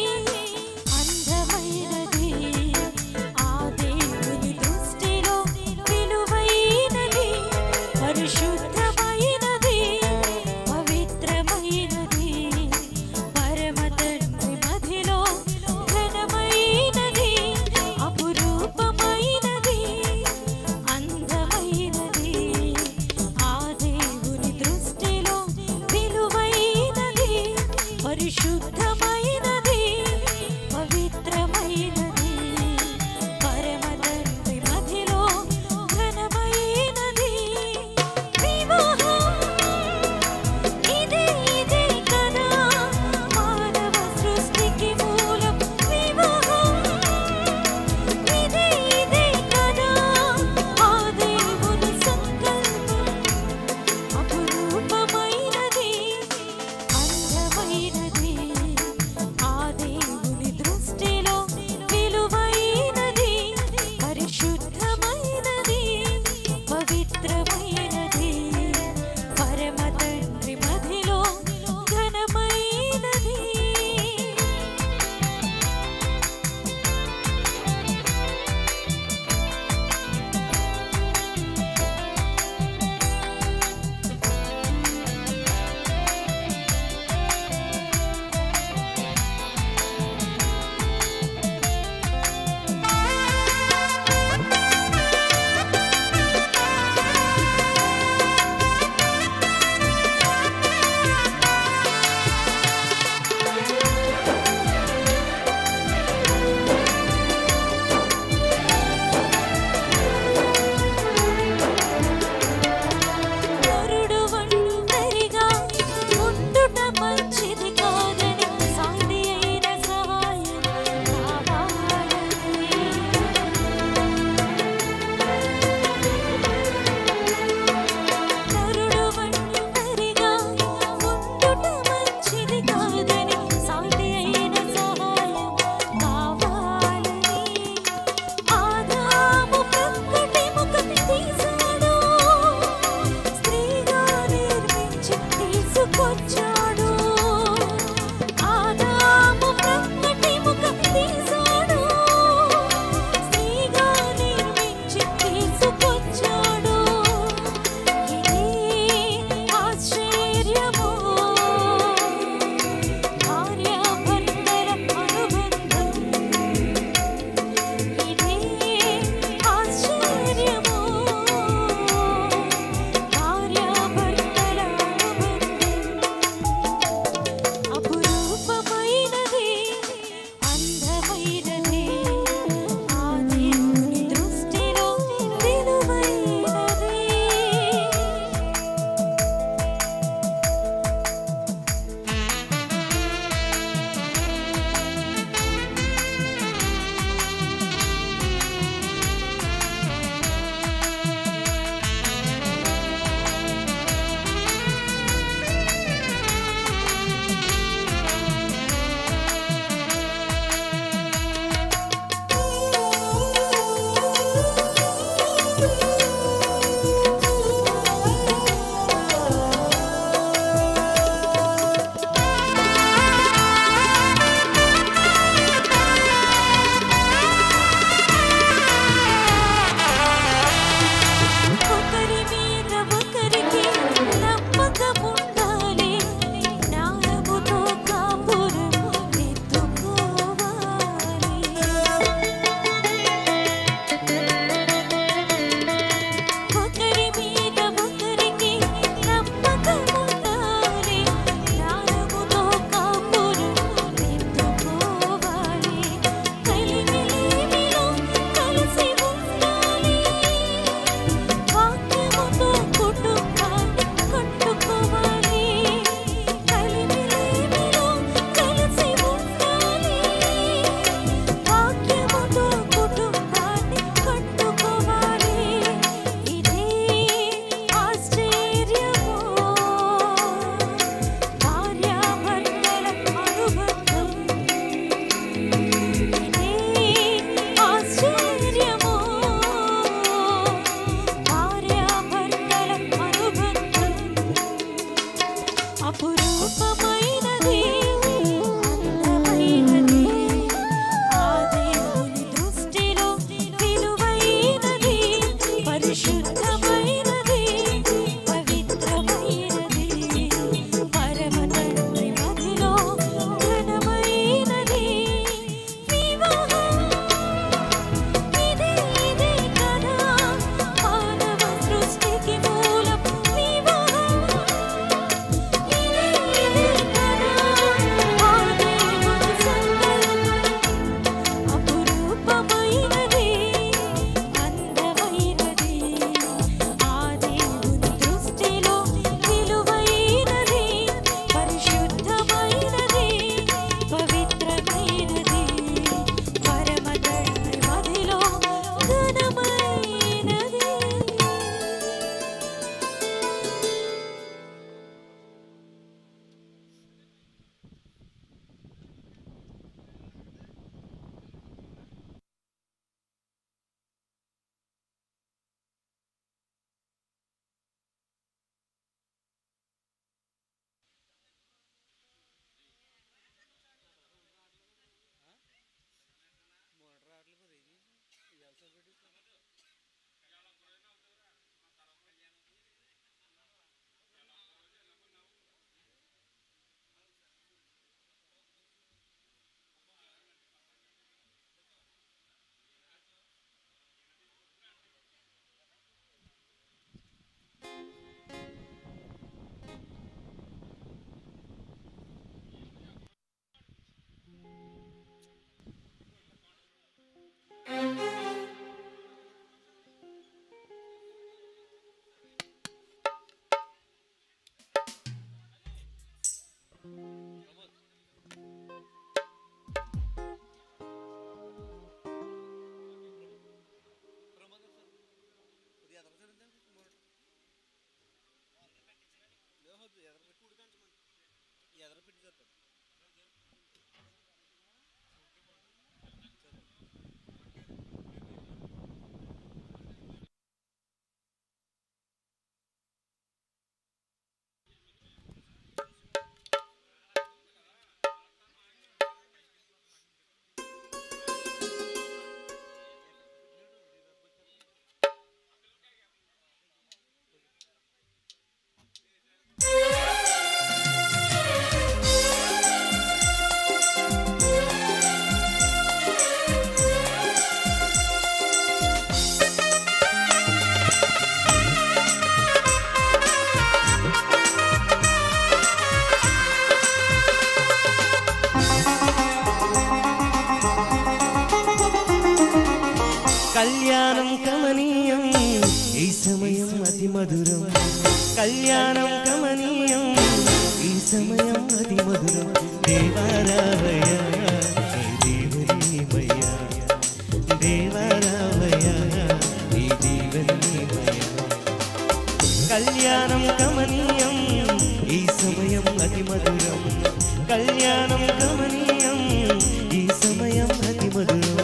కళ్యాణం కమనీయం ఈ సమయం అతి మధురం కళ్యాణం కమనీయం ఈ సమయం అతి మధురం దేవారావయ ఈ దీవనీమయ దేవారావయ ఈ దీవనీమయ కళ్యాణం కమనీయం ఈ సమయం అతి మధురం కళ్యాణం కమనీయం ఈ సమయం అతి మధురం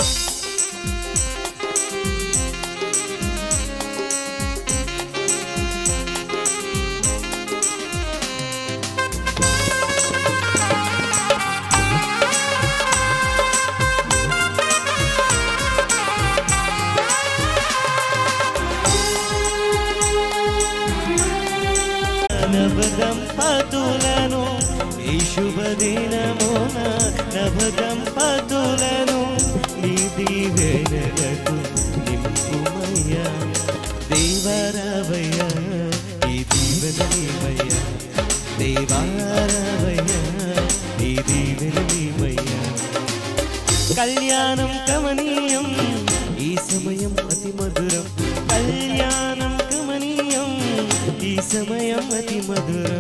నవదంపతులను ఈ శుభదినమున నవదంపతులను నీ దీవెనలకు నింపుమయ్యా దేవరావయ్య ఈ దీవెనమయ్య దేవారావయ్య ఈ దీవెనమయ్య కళ్యాణం కమనీయం ఈ సమయం అతి మధురం కళ్యాణం కమనీయం ఈ సమయం అతి మధురం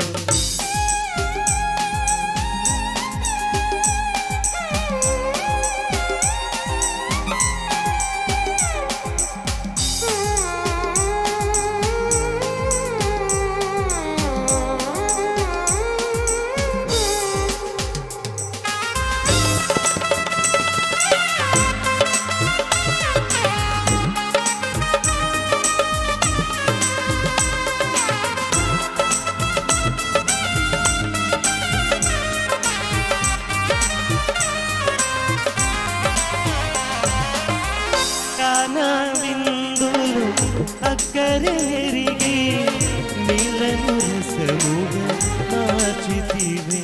కానా విందులు అక్కరెరిగి నీలను రసముగా మార్చితివే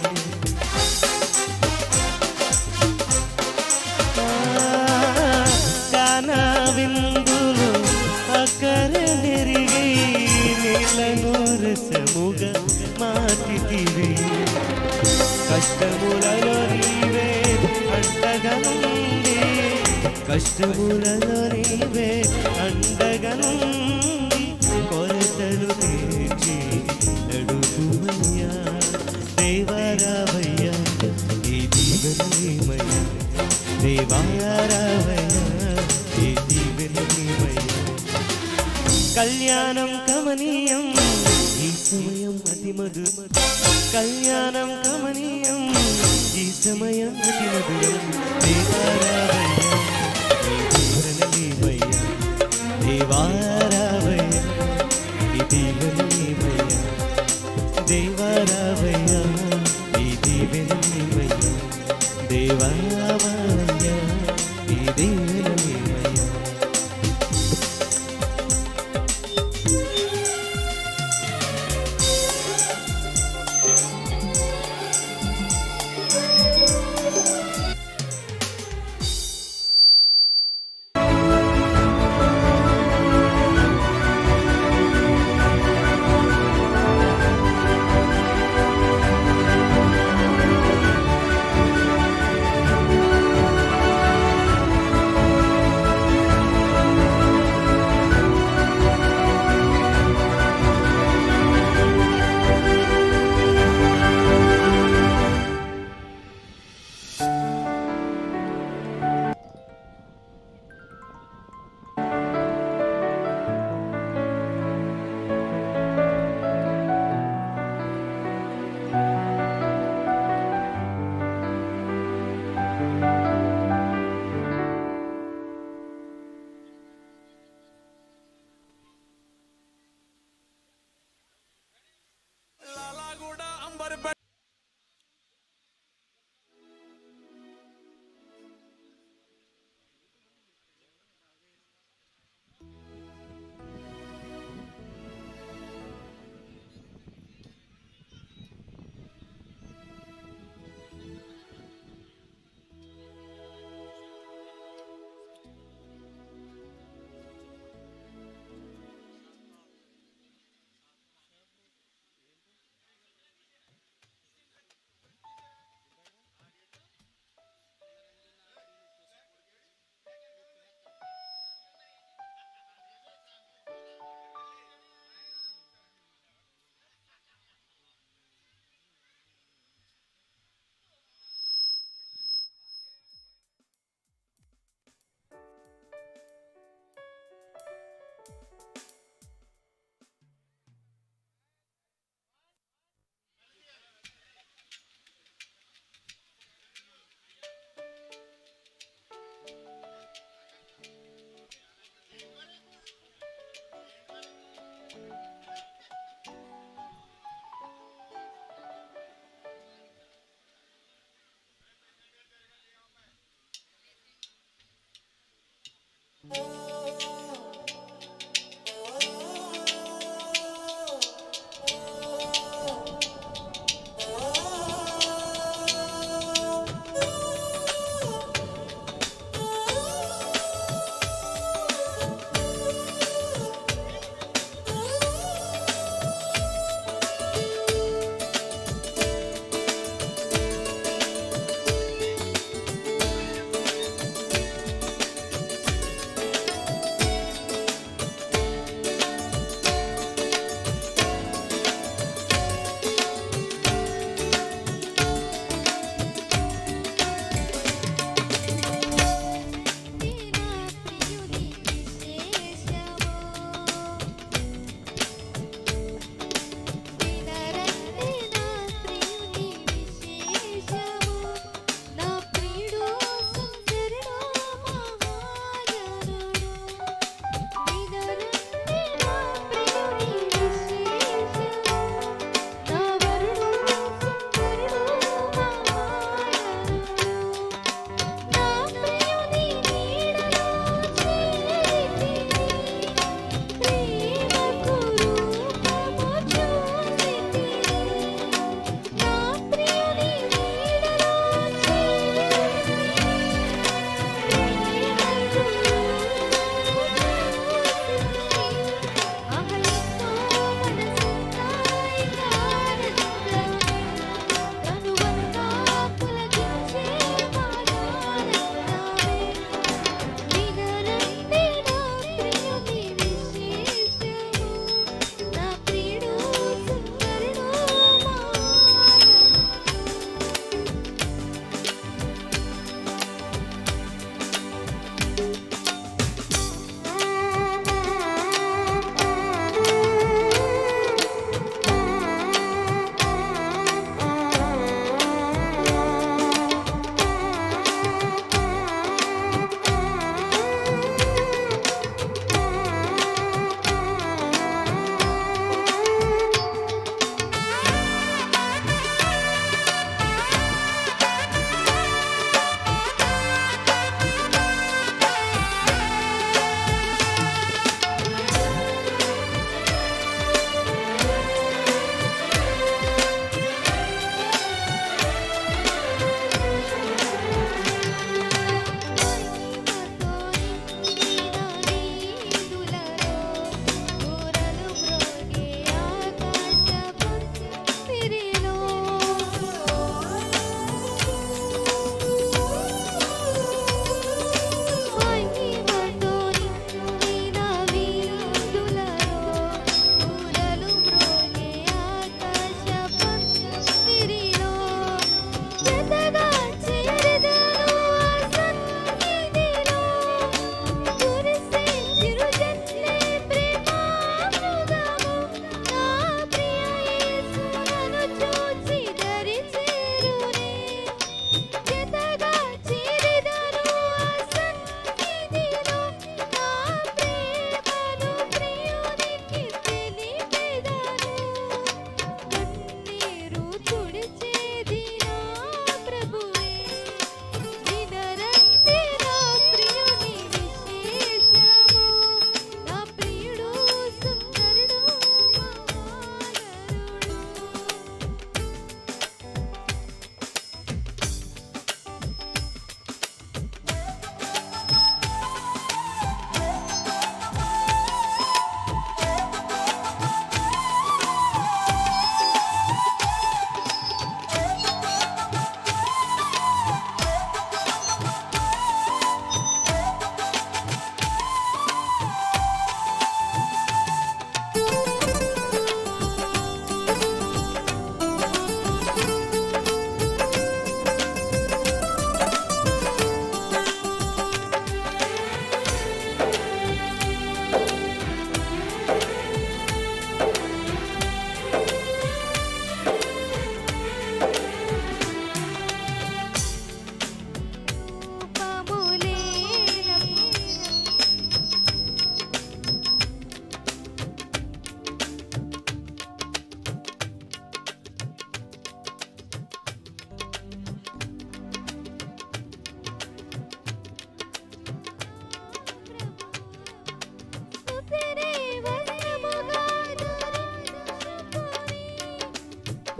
కానా విందులు అక్కరెరిగి నీలను రసముగా మార్చితివే కష్టములలో నీవే అండగా నుండి కష్టములలో నీవే అండగా నుండి కొరతలు తీర్చి నడుపుమయ్యా దేవరావయ్యా ఈ దీవెనమయ్యా దేవారావయ్యా ఈ దీవెనమయ్యా కళ్యాణం కమనీయం ఈ సమయం అతి మధు కళ్యాణం కమనీయం ఈ సమయం అతి మధురం దేవారావయ్య దీవనీమయ్య దేవారావయ్య ఈ దీవనీమయ్య దేవారావయ్య ఈ దీవెనీమయ్య దేవారావయ్య ఈ దీవెనీమయ్య ఆ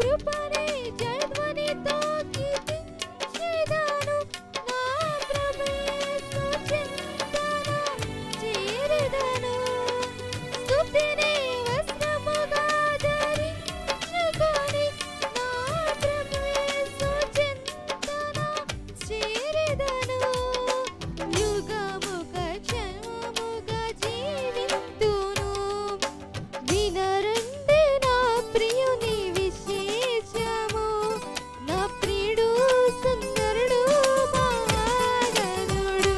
కృపనే జయధ్వనితో కీర్తించెదను. నా ప్రభు యేసు చింతన చేరెదను. స్తుతిని వస్త్రముగా ధరించుకొని నా ప్రభు యేసు చింతన చేరెదను. యుగముగ క్షణముగ జీవింతును. వినరండి నా ప్రియుని విశేషము నా ప్రియుడు సుందరుడు మహాగణుడు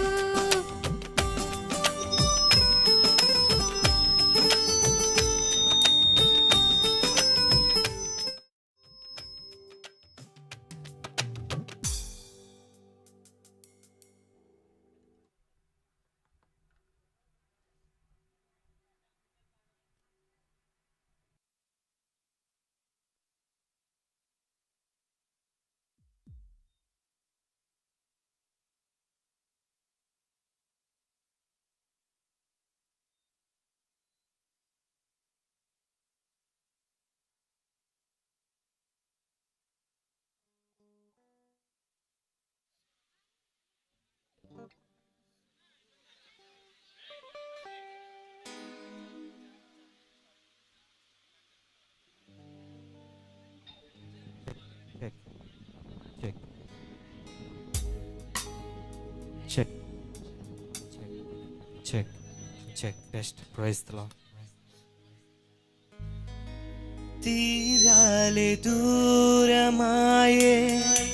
Check. Check. Check. Check. Check. Check. Test. Praise the Lord. తీరాలే దూరమాయే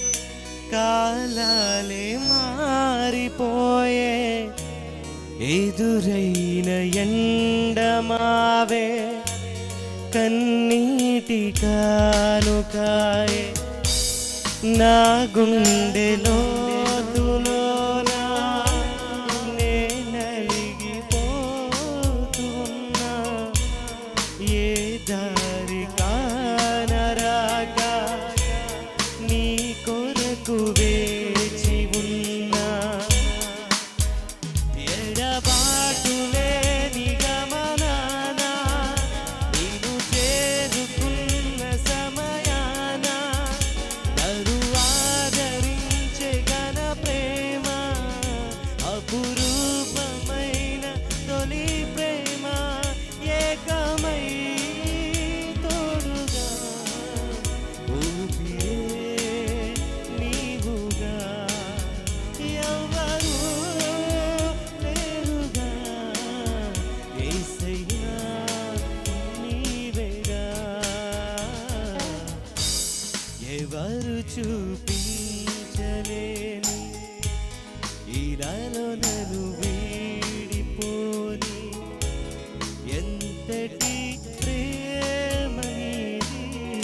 కాలాలే మారిపోయే ఎదురైన ఎండమావే కన్నీటి కానుకాయే నా గుండెలో తులోనా నే నలిగిపోతున్నా ఏ దారి కానరాక నీ కొరకు వేచి ఉన్నా ఎడబాటులే నిగమనాన నీవు చేరుకున్న సమయాన నరు ఆదరించే ఘన ప్రేమ అపురూపమైన తొలి ప్రేమ ఏకమై తోడుగా ఊపిరే నీవుగా ఎవరు లేరుగా యేసయ్యా నీవేగా ఎవరు చూపించలేని ఇలాలో నన్ను వీడిపోని ఎంతటి ప్రేమనిది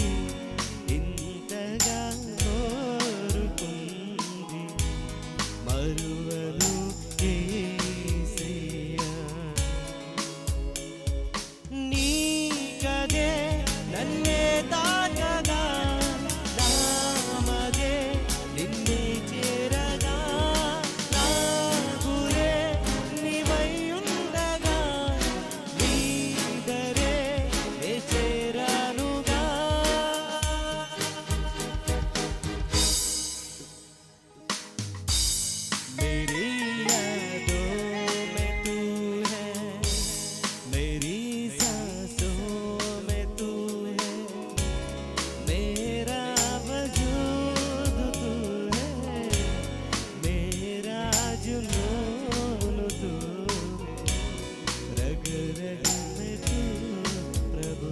ఇంతగా కోరుకుంది మరువను యేసయ్యా. నీ కదే నన్నే తాకగా నామదే నిన్నే చేరగా నా గురే నీవై ఉండగా నీదరే నే చేరానుగా मेरी यादों में तू है मेरी सांसों में तू है मेरा वजूद तू है मेरा जुनून तू है रग रग में तू प्रभु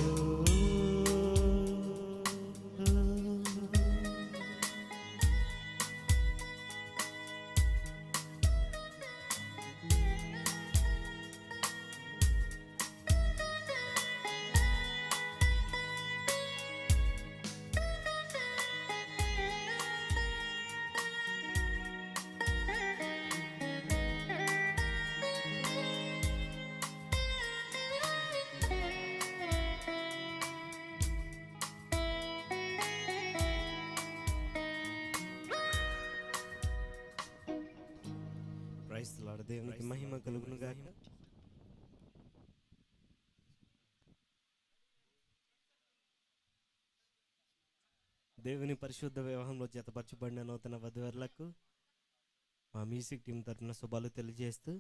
క్రైస్తలాడు దేవునికి మహిమ కలుగును గాక దేవుని పరిశుద్ధ వివాహంలో జతపరచబడిన నూతన వధువరులకు మా మ్యూజిక్ టీం తరఫున శుభాలు తెలియజేస్తూ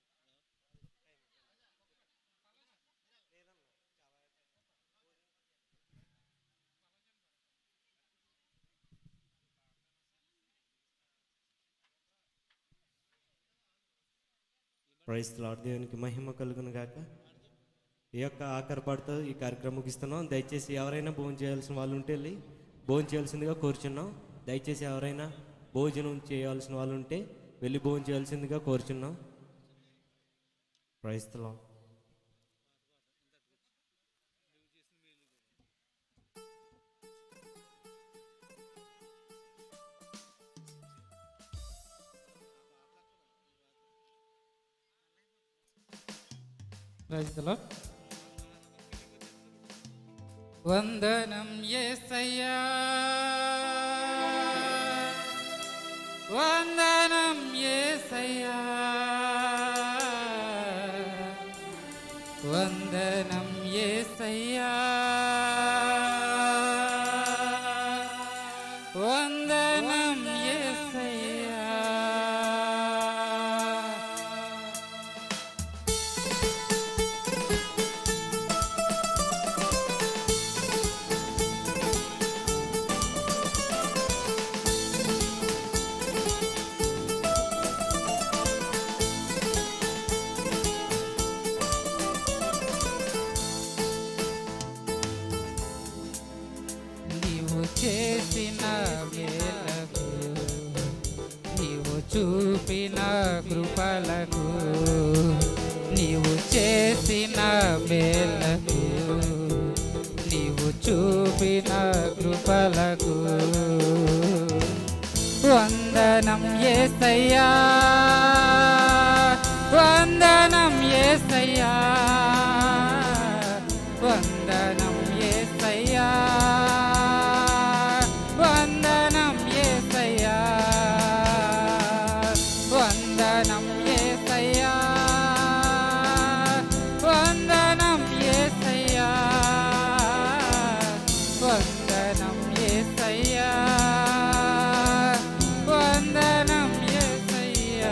ప్రైస్ లార్డ్ దేవునికి మహిమ కలుగును గాక ఈ యొక్క ఆఖరి పాటతో ఈ కార్యక్రమం ముగిస్తున్నాం దయచేసి ఎవరైనా భోజనం చేయాల్సిన వాళ్ళు ఉంటే వెళ్ళి భోజనం చేయాల్సిందిగా కోరుచున్నాం దయచేసి ఎవరైనా భోజనం చేయాల్సిన వాళ్ళు ఉంటే వెళ్ళి భోజనం చేయాల్సిందిగా కోరుచున్నాం ప్రైస్ లార్డ్ ప్రజలో వందనం ఏసయ్యా వందనం ఏసయ్యా వందనం ఏసయ్యా వందనం ఏసయ్యా నీవు చేసిన మేలకు నీవు చూపిన కృపలకు నీవు చేసిన మేలకు నీవు చూపిన కృపలకు వందనం ఏసయ్యా వందనం ఏసయ్యా వందనం ఏసయ్యా వందనం ఏసయ్యా వందనం ఏసయ్యా వందనం ఏసయ్యా వందనం ఏసయ్యా వందనం Yesayya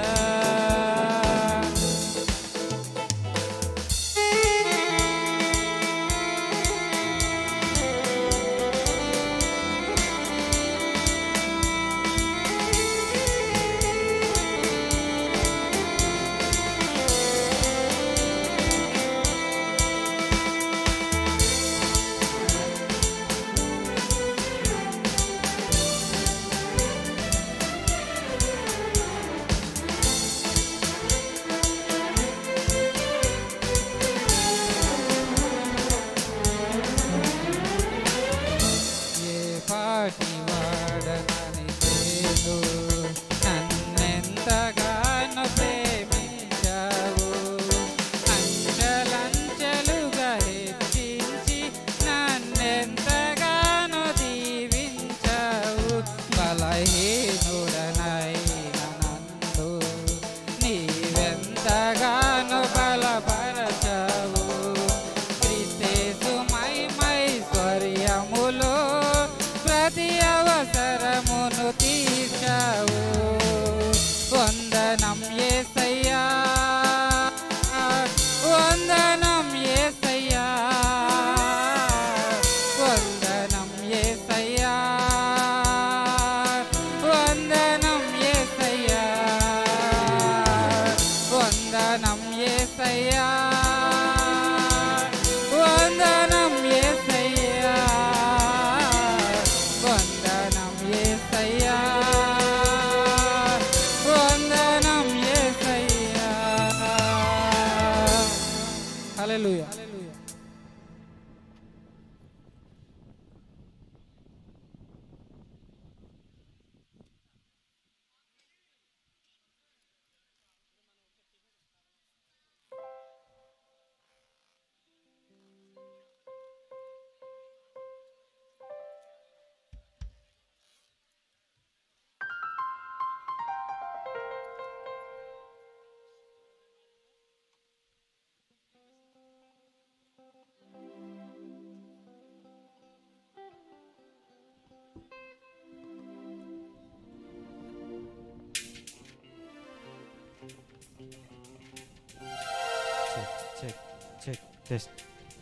test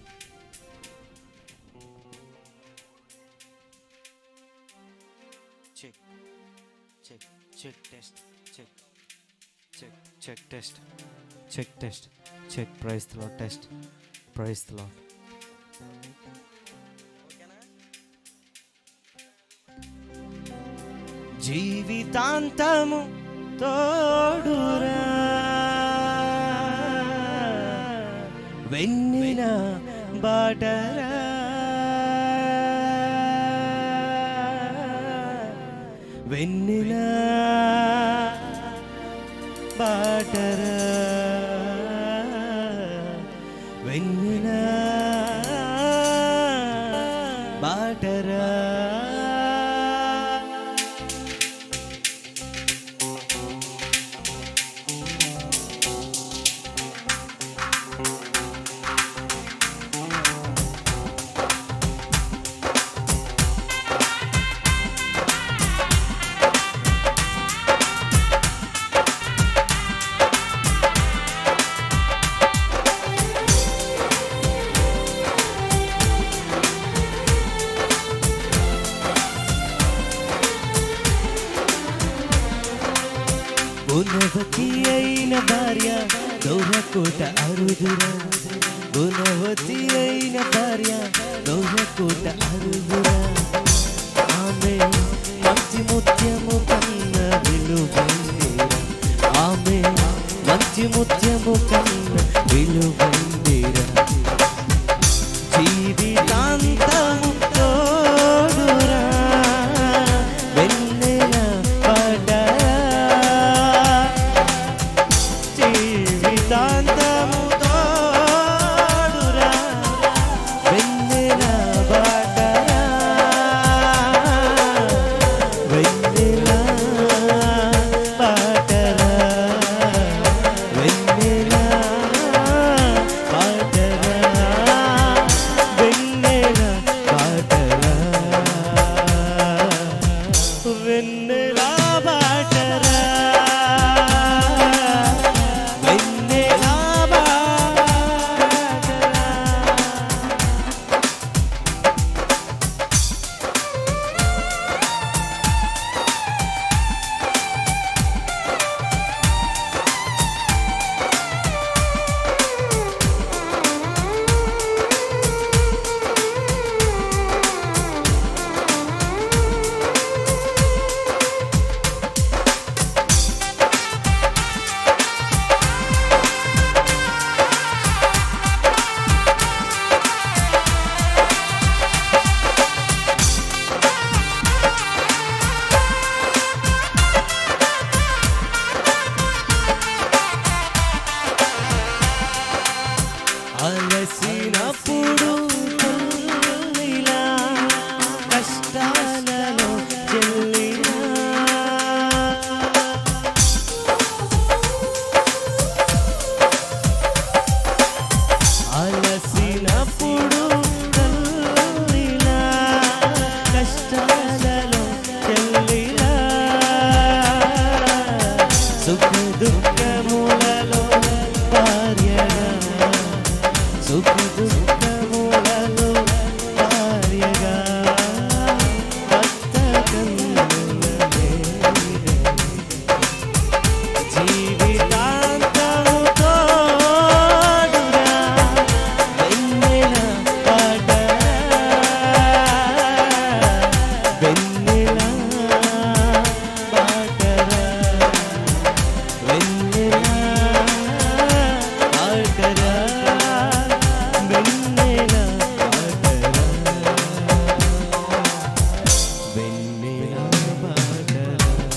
check check check test check check check test check test check praise లో టెస్ట్ ప్రైస్ లో జీవితాంతము తోడురా వెన్నెల బాటరా వెన్నెల బాటరా వెన్నెల బాటరా గుణవతి అయిన భార్య దొరకుట అరుదురా గుణవతి అయిన భార్య దొరకుట అరుదురా ఆమె మంచి ముత్యము కన్న విలువైందిరా ఆమె మంచి ముత్యము కన్న విలువైందిరా జీవితాంతము తోడురా వెన్నెల పడరా జీవితాంతము తోడురా వెన్నెల పడరా వెన్నెల పడరా వెన్నెల పడరా వెన్నెల పడరా వెన్నెల బాటరా వెన్నెల అలసినప్పుడు తల్లిలా కష్టాలలో చెల్లినా అలసినప్పుడు తల్లిలా కష్టాలలో చెల్లిలా సుఖ దుఃఖములలో భార్యగా సుఖ దుఃఖములలో భార్యగా భక్త కన్నులనే జీవితాంతము తోడురా వెన్నెల పడరా వెన్నెల పడరా వెన్నెల పడరా వెన్నెల పడరా వెన్నెల పడరా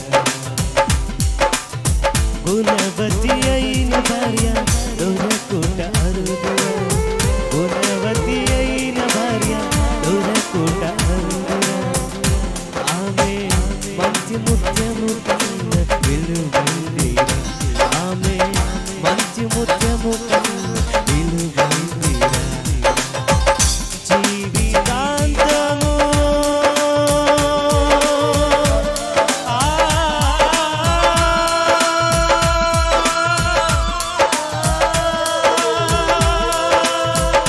గుణవతి అయిన భార్య దొరకుట అరుదురా గుణవతి అయిన భార్య దొరకుట అరుదురా ఆమె మంచి ముత్యము కన్న విలువైందిరా ఆమె మంచి ముత్యము కన్న విలువైందిరా జీవితాంతము ఆ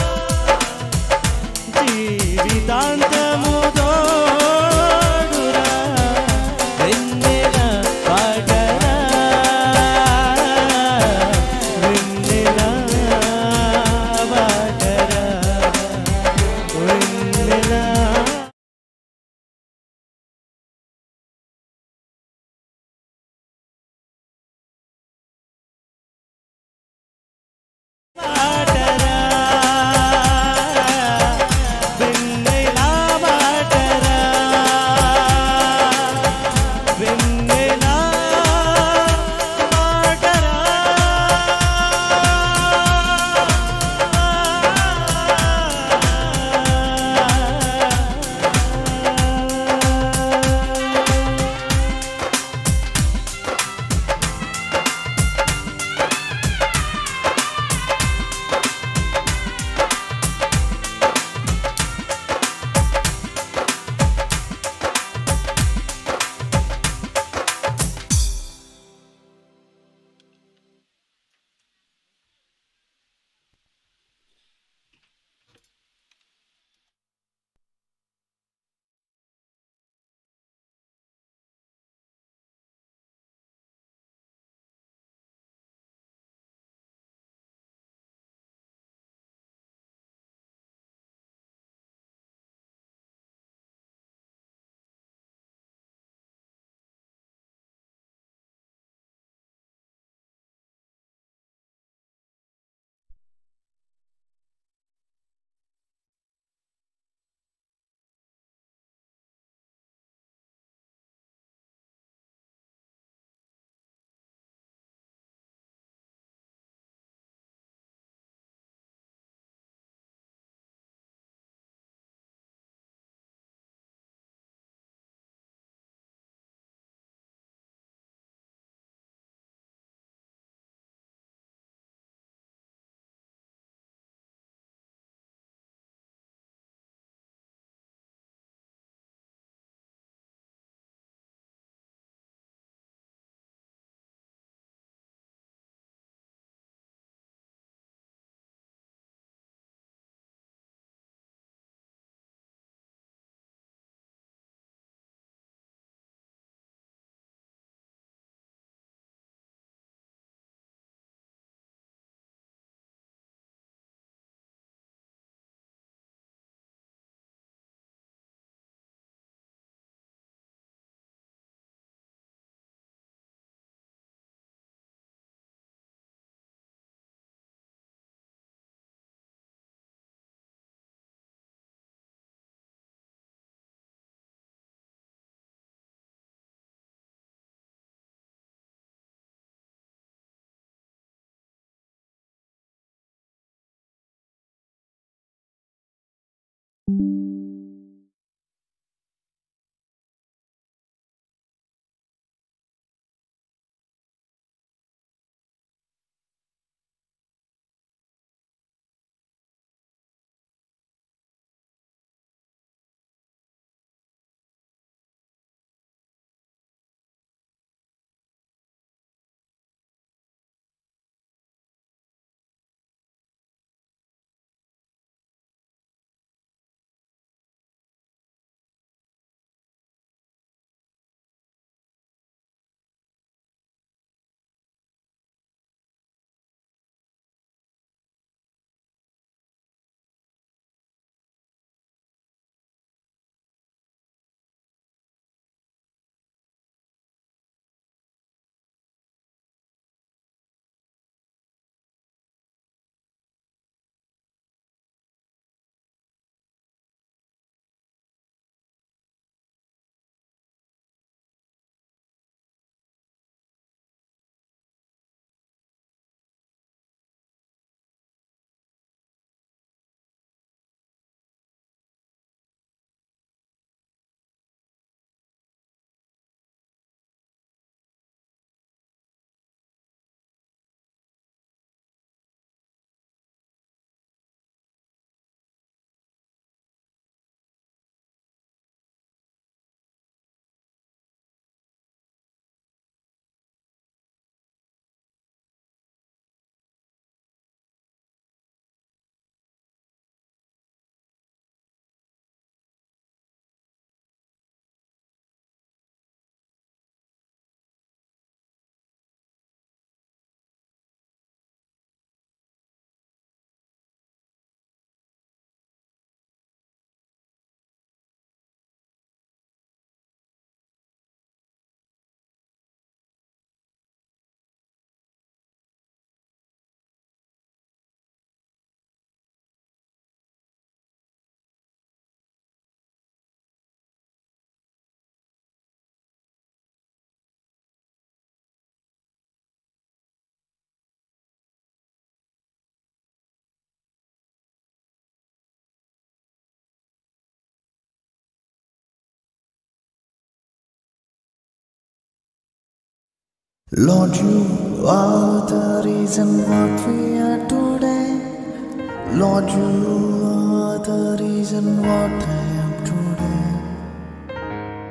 Lord, you are the reason what we are today. Lord, you are the reason what I am today.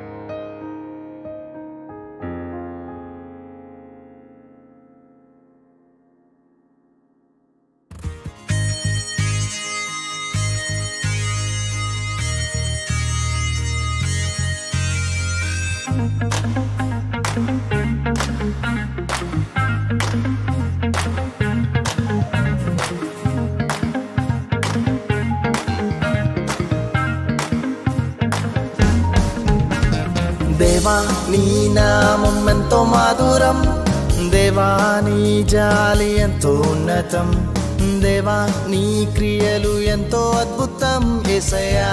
దేవా నీ నామం ఎంతో మాధురం దేవా నీ జాలి ఎంతో ఉన్నతం దేవా నీ క్రియలు ఎంతో అద్భుతం ఏసయ్యా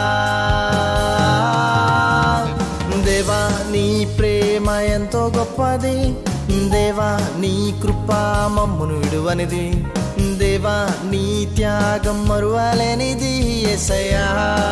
దేవా నీ ప్రేమ ఎంతో గొప్పది దేవా నీ కృప మమ్మును విడువనిది దేవా నీ త్యాగం మరువలేనిది ఎసయా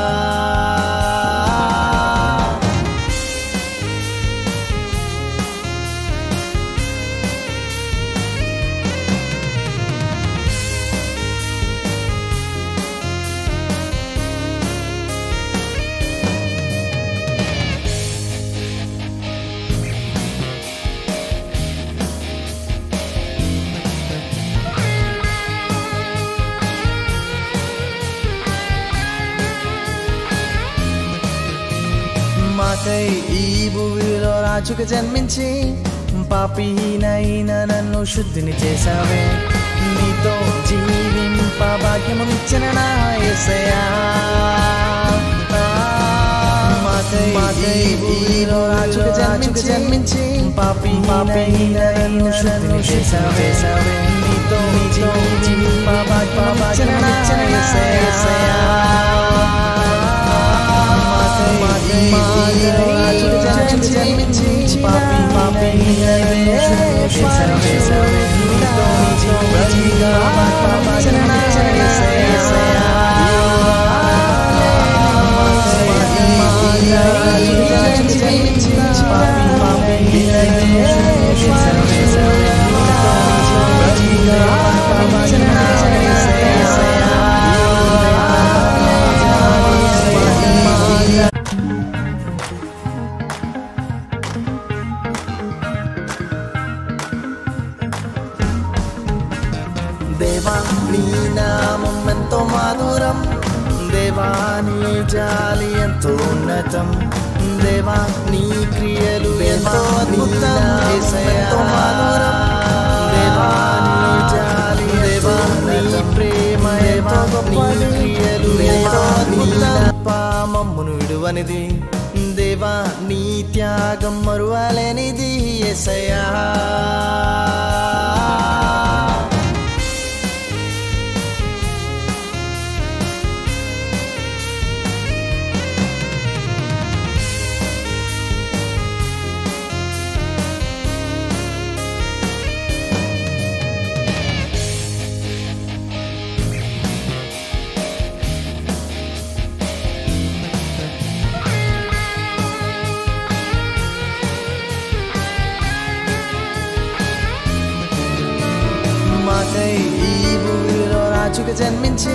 మాకై ఈ భూమిలో రాజుకు జన్మించి పాపినైన నన్ను శుద్ధిని చేశావే నీతో జీవింప భాగ్యమునిచ్చిన నా యేసయ్యా మాకై ఈ భూమిలో రాజుకు జన్మించి జన్మించి పాపి పాపినైన నన్ను శుద్ధిని చేశావే నీతో జీవింప భాగ్యమునిచ్చిన నా యేసయ్యా దేవా నీ నామం ఎంతో మాధురం దేవా నీ జాలి ఎంతో ఉన్నతం దేవా నీ క్రియలు ఎంతో అద్భుతం ఎంతో మాధురం దేవా నీ జాలి దేవా నీ ప్రేమ ఎంతో గొప్ప నీ క్రియలు ఎంతో అద్భుతం పామమ్మును విడువనిది దేవా నీ త్యాగం మరువలేనిది ఎసయా మాకై ఈ భూమిలో రాజుగా జన్మించి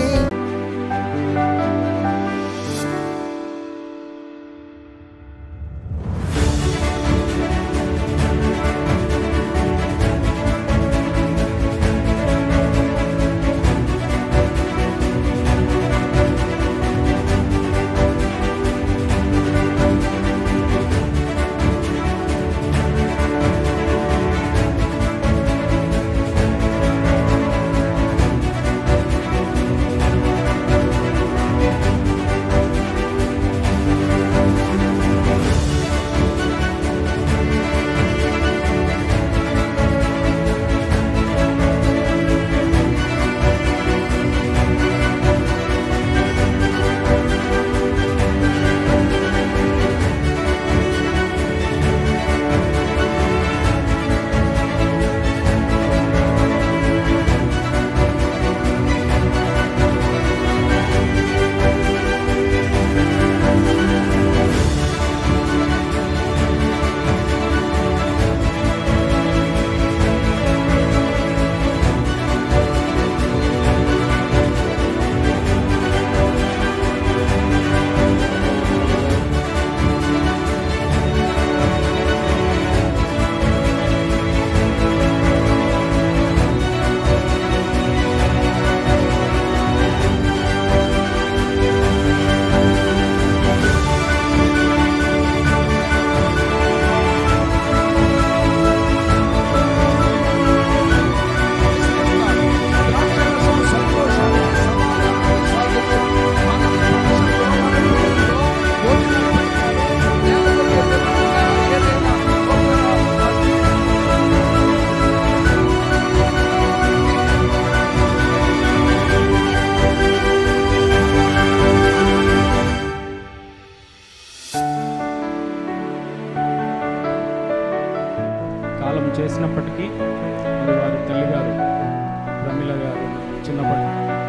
కాలం చేసినప్పటికీ మరి వారి తల్లిగారు ప్రమిళ గారు చిన్నప్పటి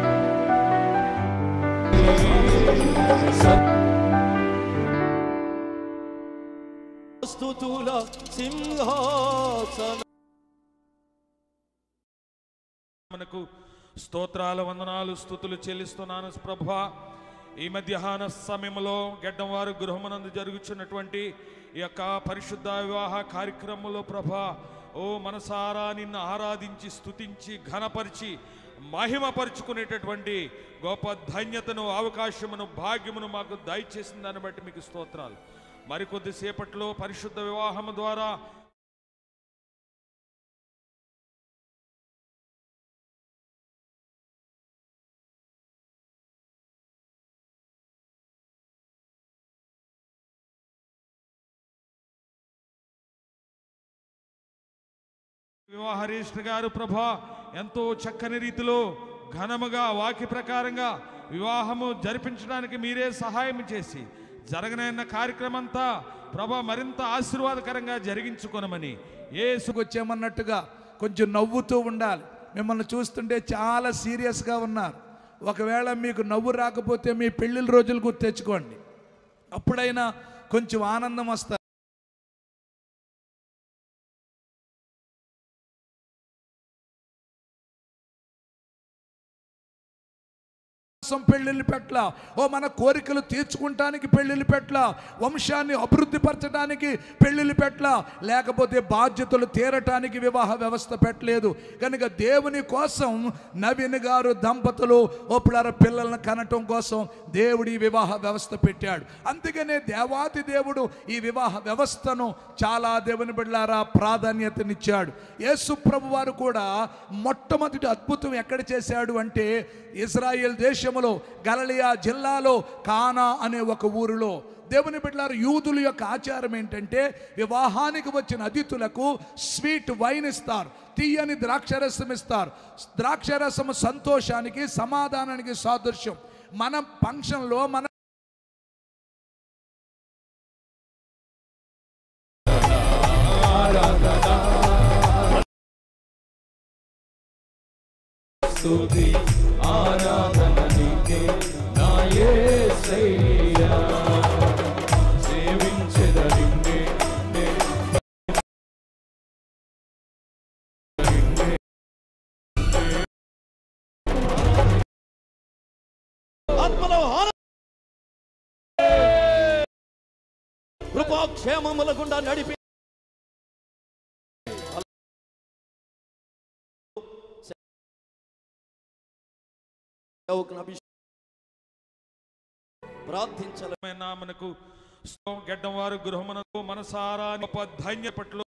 స్తుతుల సింహాసన మనకు స్తోత్రాల వందనాలు స్థుతులు చెల్లిస్తున్నాను ప్రభా ఈ మధ్యాహ్న సమయంలో గడ్డంవారు గృహమునందు జరుగుతున్నటువంటి ఈ యొక్క పరిశుద్ధ వివాహ కార్యక్రమంలో ప్రభా ఓ మనసారా నిన్ను ఆరాధించి స్తుతించి ఘనపరిచి మహిమపరుచుకునేటటువంటి గొప్ప ధన్యతను అవకాశమును భాగ్యమును మాకు దయచేసిన దాన్ని బట్టి మీకు స్తోత్రాలు మరికొద్దిసేపట్లో పరిశుద్ధ వివాహము ద్వారా వివాహ రిజిస్టర్ గారు ప్రభా ఎంతో చక్కని రీతిలో ఘనముగా వాక్య ప్రకారంగా వివాహము జరిపించడానికి మీరే సహాయం చేసి జరగనైన కార్యక్రమం అంతా ప్రభా మరింత ఆశీర్వాదకరంగా జరిగించుకొనమని ఏసుకు వచ్చామన్నట్టుగా కొంచెం నవ్వుతూ ఉండాలి మిమ్మల్ని చూస్తుంటే చాలా సీరియస్గా ఉన్నారు ఒకవేళ మీకు నవ్వు రాకపోతే మీ పెళ్ళిళ్ళ రోజులు గుర్తు తెచ్చుకోండి అప్పుడైనా కొంచెం ఆనందం వస్తుంది కోసం పెళ్ళిళ్ళు పెట్ల ఓ మన కోరికలు తీర్చుకుంటానికి పెళ్ళిళ్ళు పెట్ల వంశాన్ని అభివృద్ధి పరచడానికి పెళ్ళిళ్ళు పెట్ల లేకపోతే బాధ్యతలు తీరటానికి వివాహ వ్యవస్థ పెట్టలేదు కనుక దేవుని కోసం నవీన్ గారు దంపతులు ఒప్పుడార పిల్లలను కనటం కోసం దేవుడు ఈ వివాహ వ్యవస్థ పెట్టాడు అందుకనే దేవాది దేవుడు ఈ వివాహ వ్యవస్థను చాలా దేవుని బిడ్డారా ప్రాధాన్యతనిచ్చాడు యేసు ప్రభు వారు కూడా మొట్టమొదటి అద్భుతం ఎక్కడ చేశాడు అంటే ఇజ్రాయెల్ దేశములో గలలియా జిల్లాలో కానా అనే ఒక ఊరిలో దేవుని బిడ్డలారు యూదుల యొక్క ఆచారం ఏంటంటే వివాహానికి వచ్చిన అతిథులకు స్వీట్ వైన్ ఇస్తారు తీయని ద్రాక్షరసం ఇస్తారు ద్రాక్షరసం సంతోషానికి సమాధానానికి సాదృశ్యం మన ఫంక్షన్లో మన స్తుతి ఆరాధన నీకే నా యేసయ్యా సేవించెద నిన్నే నే ఆత్మలో ఆన కృపాక్షేమముల గుండా నడిపి ప్రార్థించలమైన మనకు గడ్డం వారు గృహమునకు మనసారా గొప్ప ధన్య పట్ల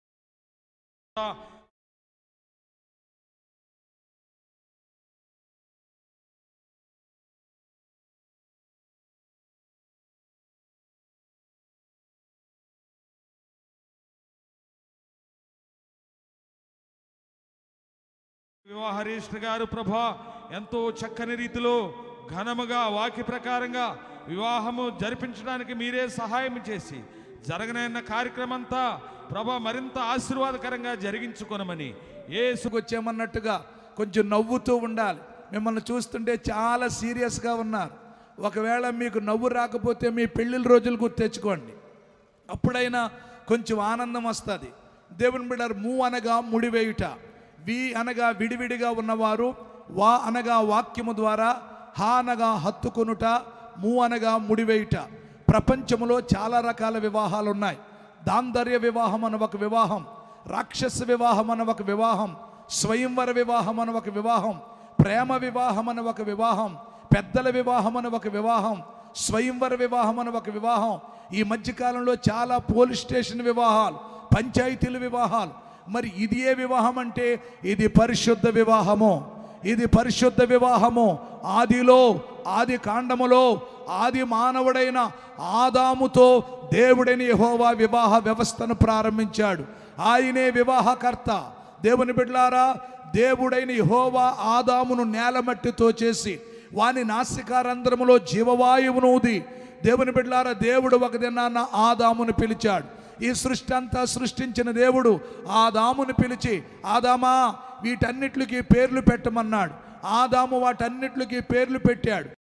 వివాహ రిజిస్టర్ గారు ప్రభా ఎంతో చక్కని రీతిలో ఘనముగా వాక్య ప్రకారంగా వివాహము జరిపించడానికి మీరే సహాయం చేసి జరగనైన కార్యక్రమం అంతా ప్రభా మరింత ఆశీర్వాదకరంగా జరిగించుకొనమని ఏసుకు వచ్చామన్నట్టుగా కొంచెం నవ్వుతూ ఉండాలి మిమ్మల్ని చూస్తుంటే చాలా సీరియస్గా ఉన్నారు ఒకవేళ మీకు నవ్వు రాకపోతే మీ పెళ్ళిళ్ళ రోజులు గుర్తు తెచ్చుకోండి అప్పుడైనా కొంచెం ఆనందం వస్తుంది దేవుని బిడ్డారు మూ అనగా ముడివేయుట వి అనగా విడివిడిగా ఉన్నవారు వా అనగా వాక్యము ద్వారా హా అనగా హత్తుకొనుట మూ అనగా ముడివేయుట ప్రపంచంలో చాలా రకాల వివాహాలు ఉన్నాయి దాందర్య వివాహం అన్న ఒక వివాహం రాక్షస వివాహం అన్న ఒక వివాహం స్వయంవర వివాహం అన్న ఒక వివాహం ప్రేమ వివాహం అన్న ఒక వివాహం పెద్దల వివాహం అన్న ఒక వివాహం స్వయంవర వివాహం అన్న ఒక వివాహం ఈ మధ్యకాలంలో చాలా పోలీస్ స్టేషన్ వివాహాలు పంచాయతీల వివాహాలు మరి ఇది ఏ వివాహం అంటే ఇది పరిశుద్ధ వివాహము ఇది పరిశుద్ధ వివాహము ఆదిలో ఆది కాండములో ఆది మానవుడైన ఆదాముతో దేవుడైన యెహోవా వివాహ వ్యవస్థను ప్రారంభించాడు ఆయనే వివాహకర్త దేవుని బిడ్లారా దేవుడైన యెహోవా ఆదామును నేలమట్టితో చేసి వాని నాసికారంధ్రములో జీవవాయువును ఊది దేవుని బిడ్లారా దేవుడు ఒక దినాన్న ఆదామును పిలిచాడు ఈ సృష్టి అంతా సృష్టించిన దేవుడు ఆదామును పిలిచి ఆదామా వీటన్నిటికి పేర్లు పెట్టమన్నాడు ఆదాము వాటన్నిటికి పేర్లు పెట్టాడు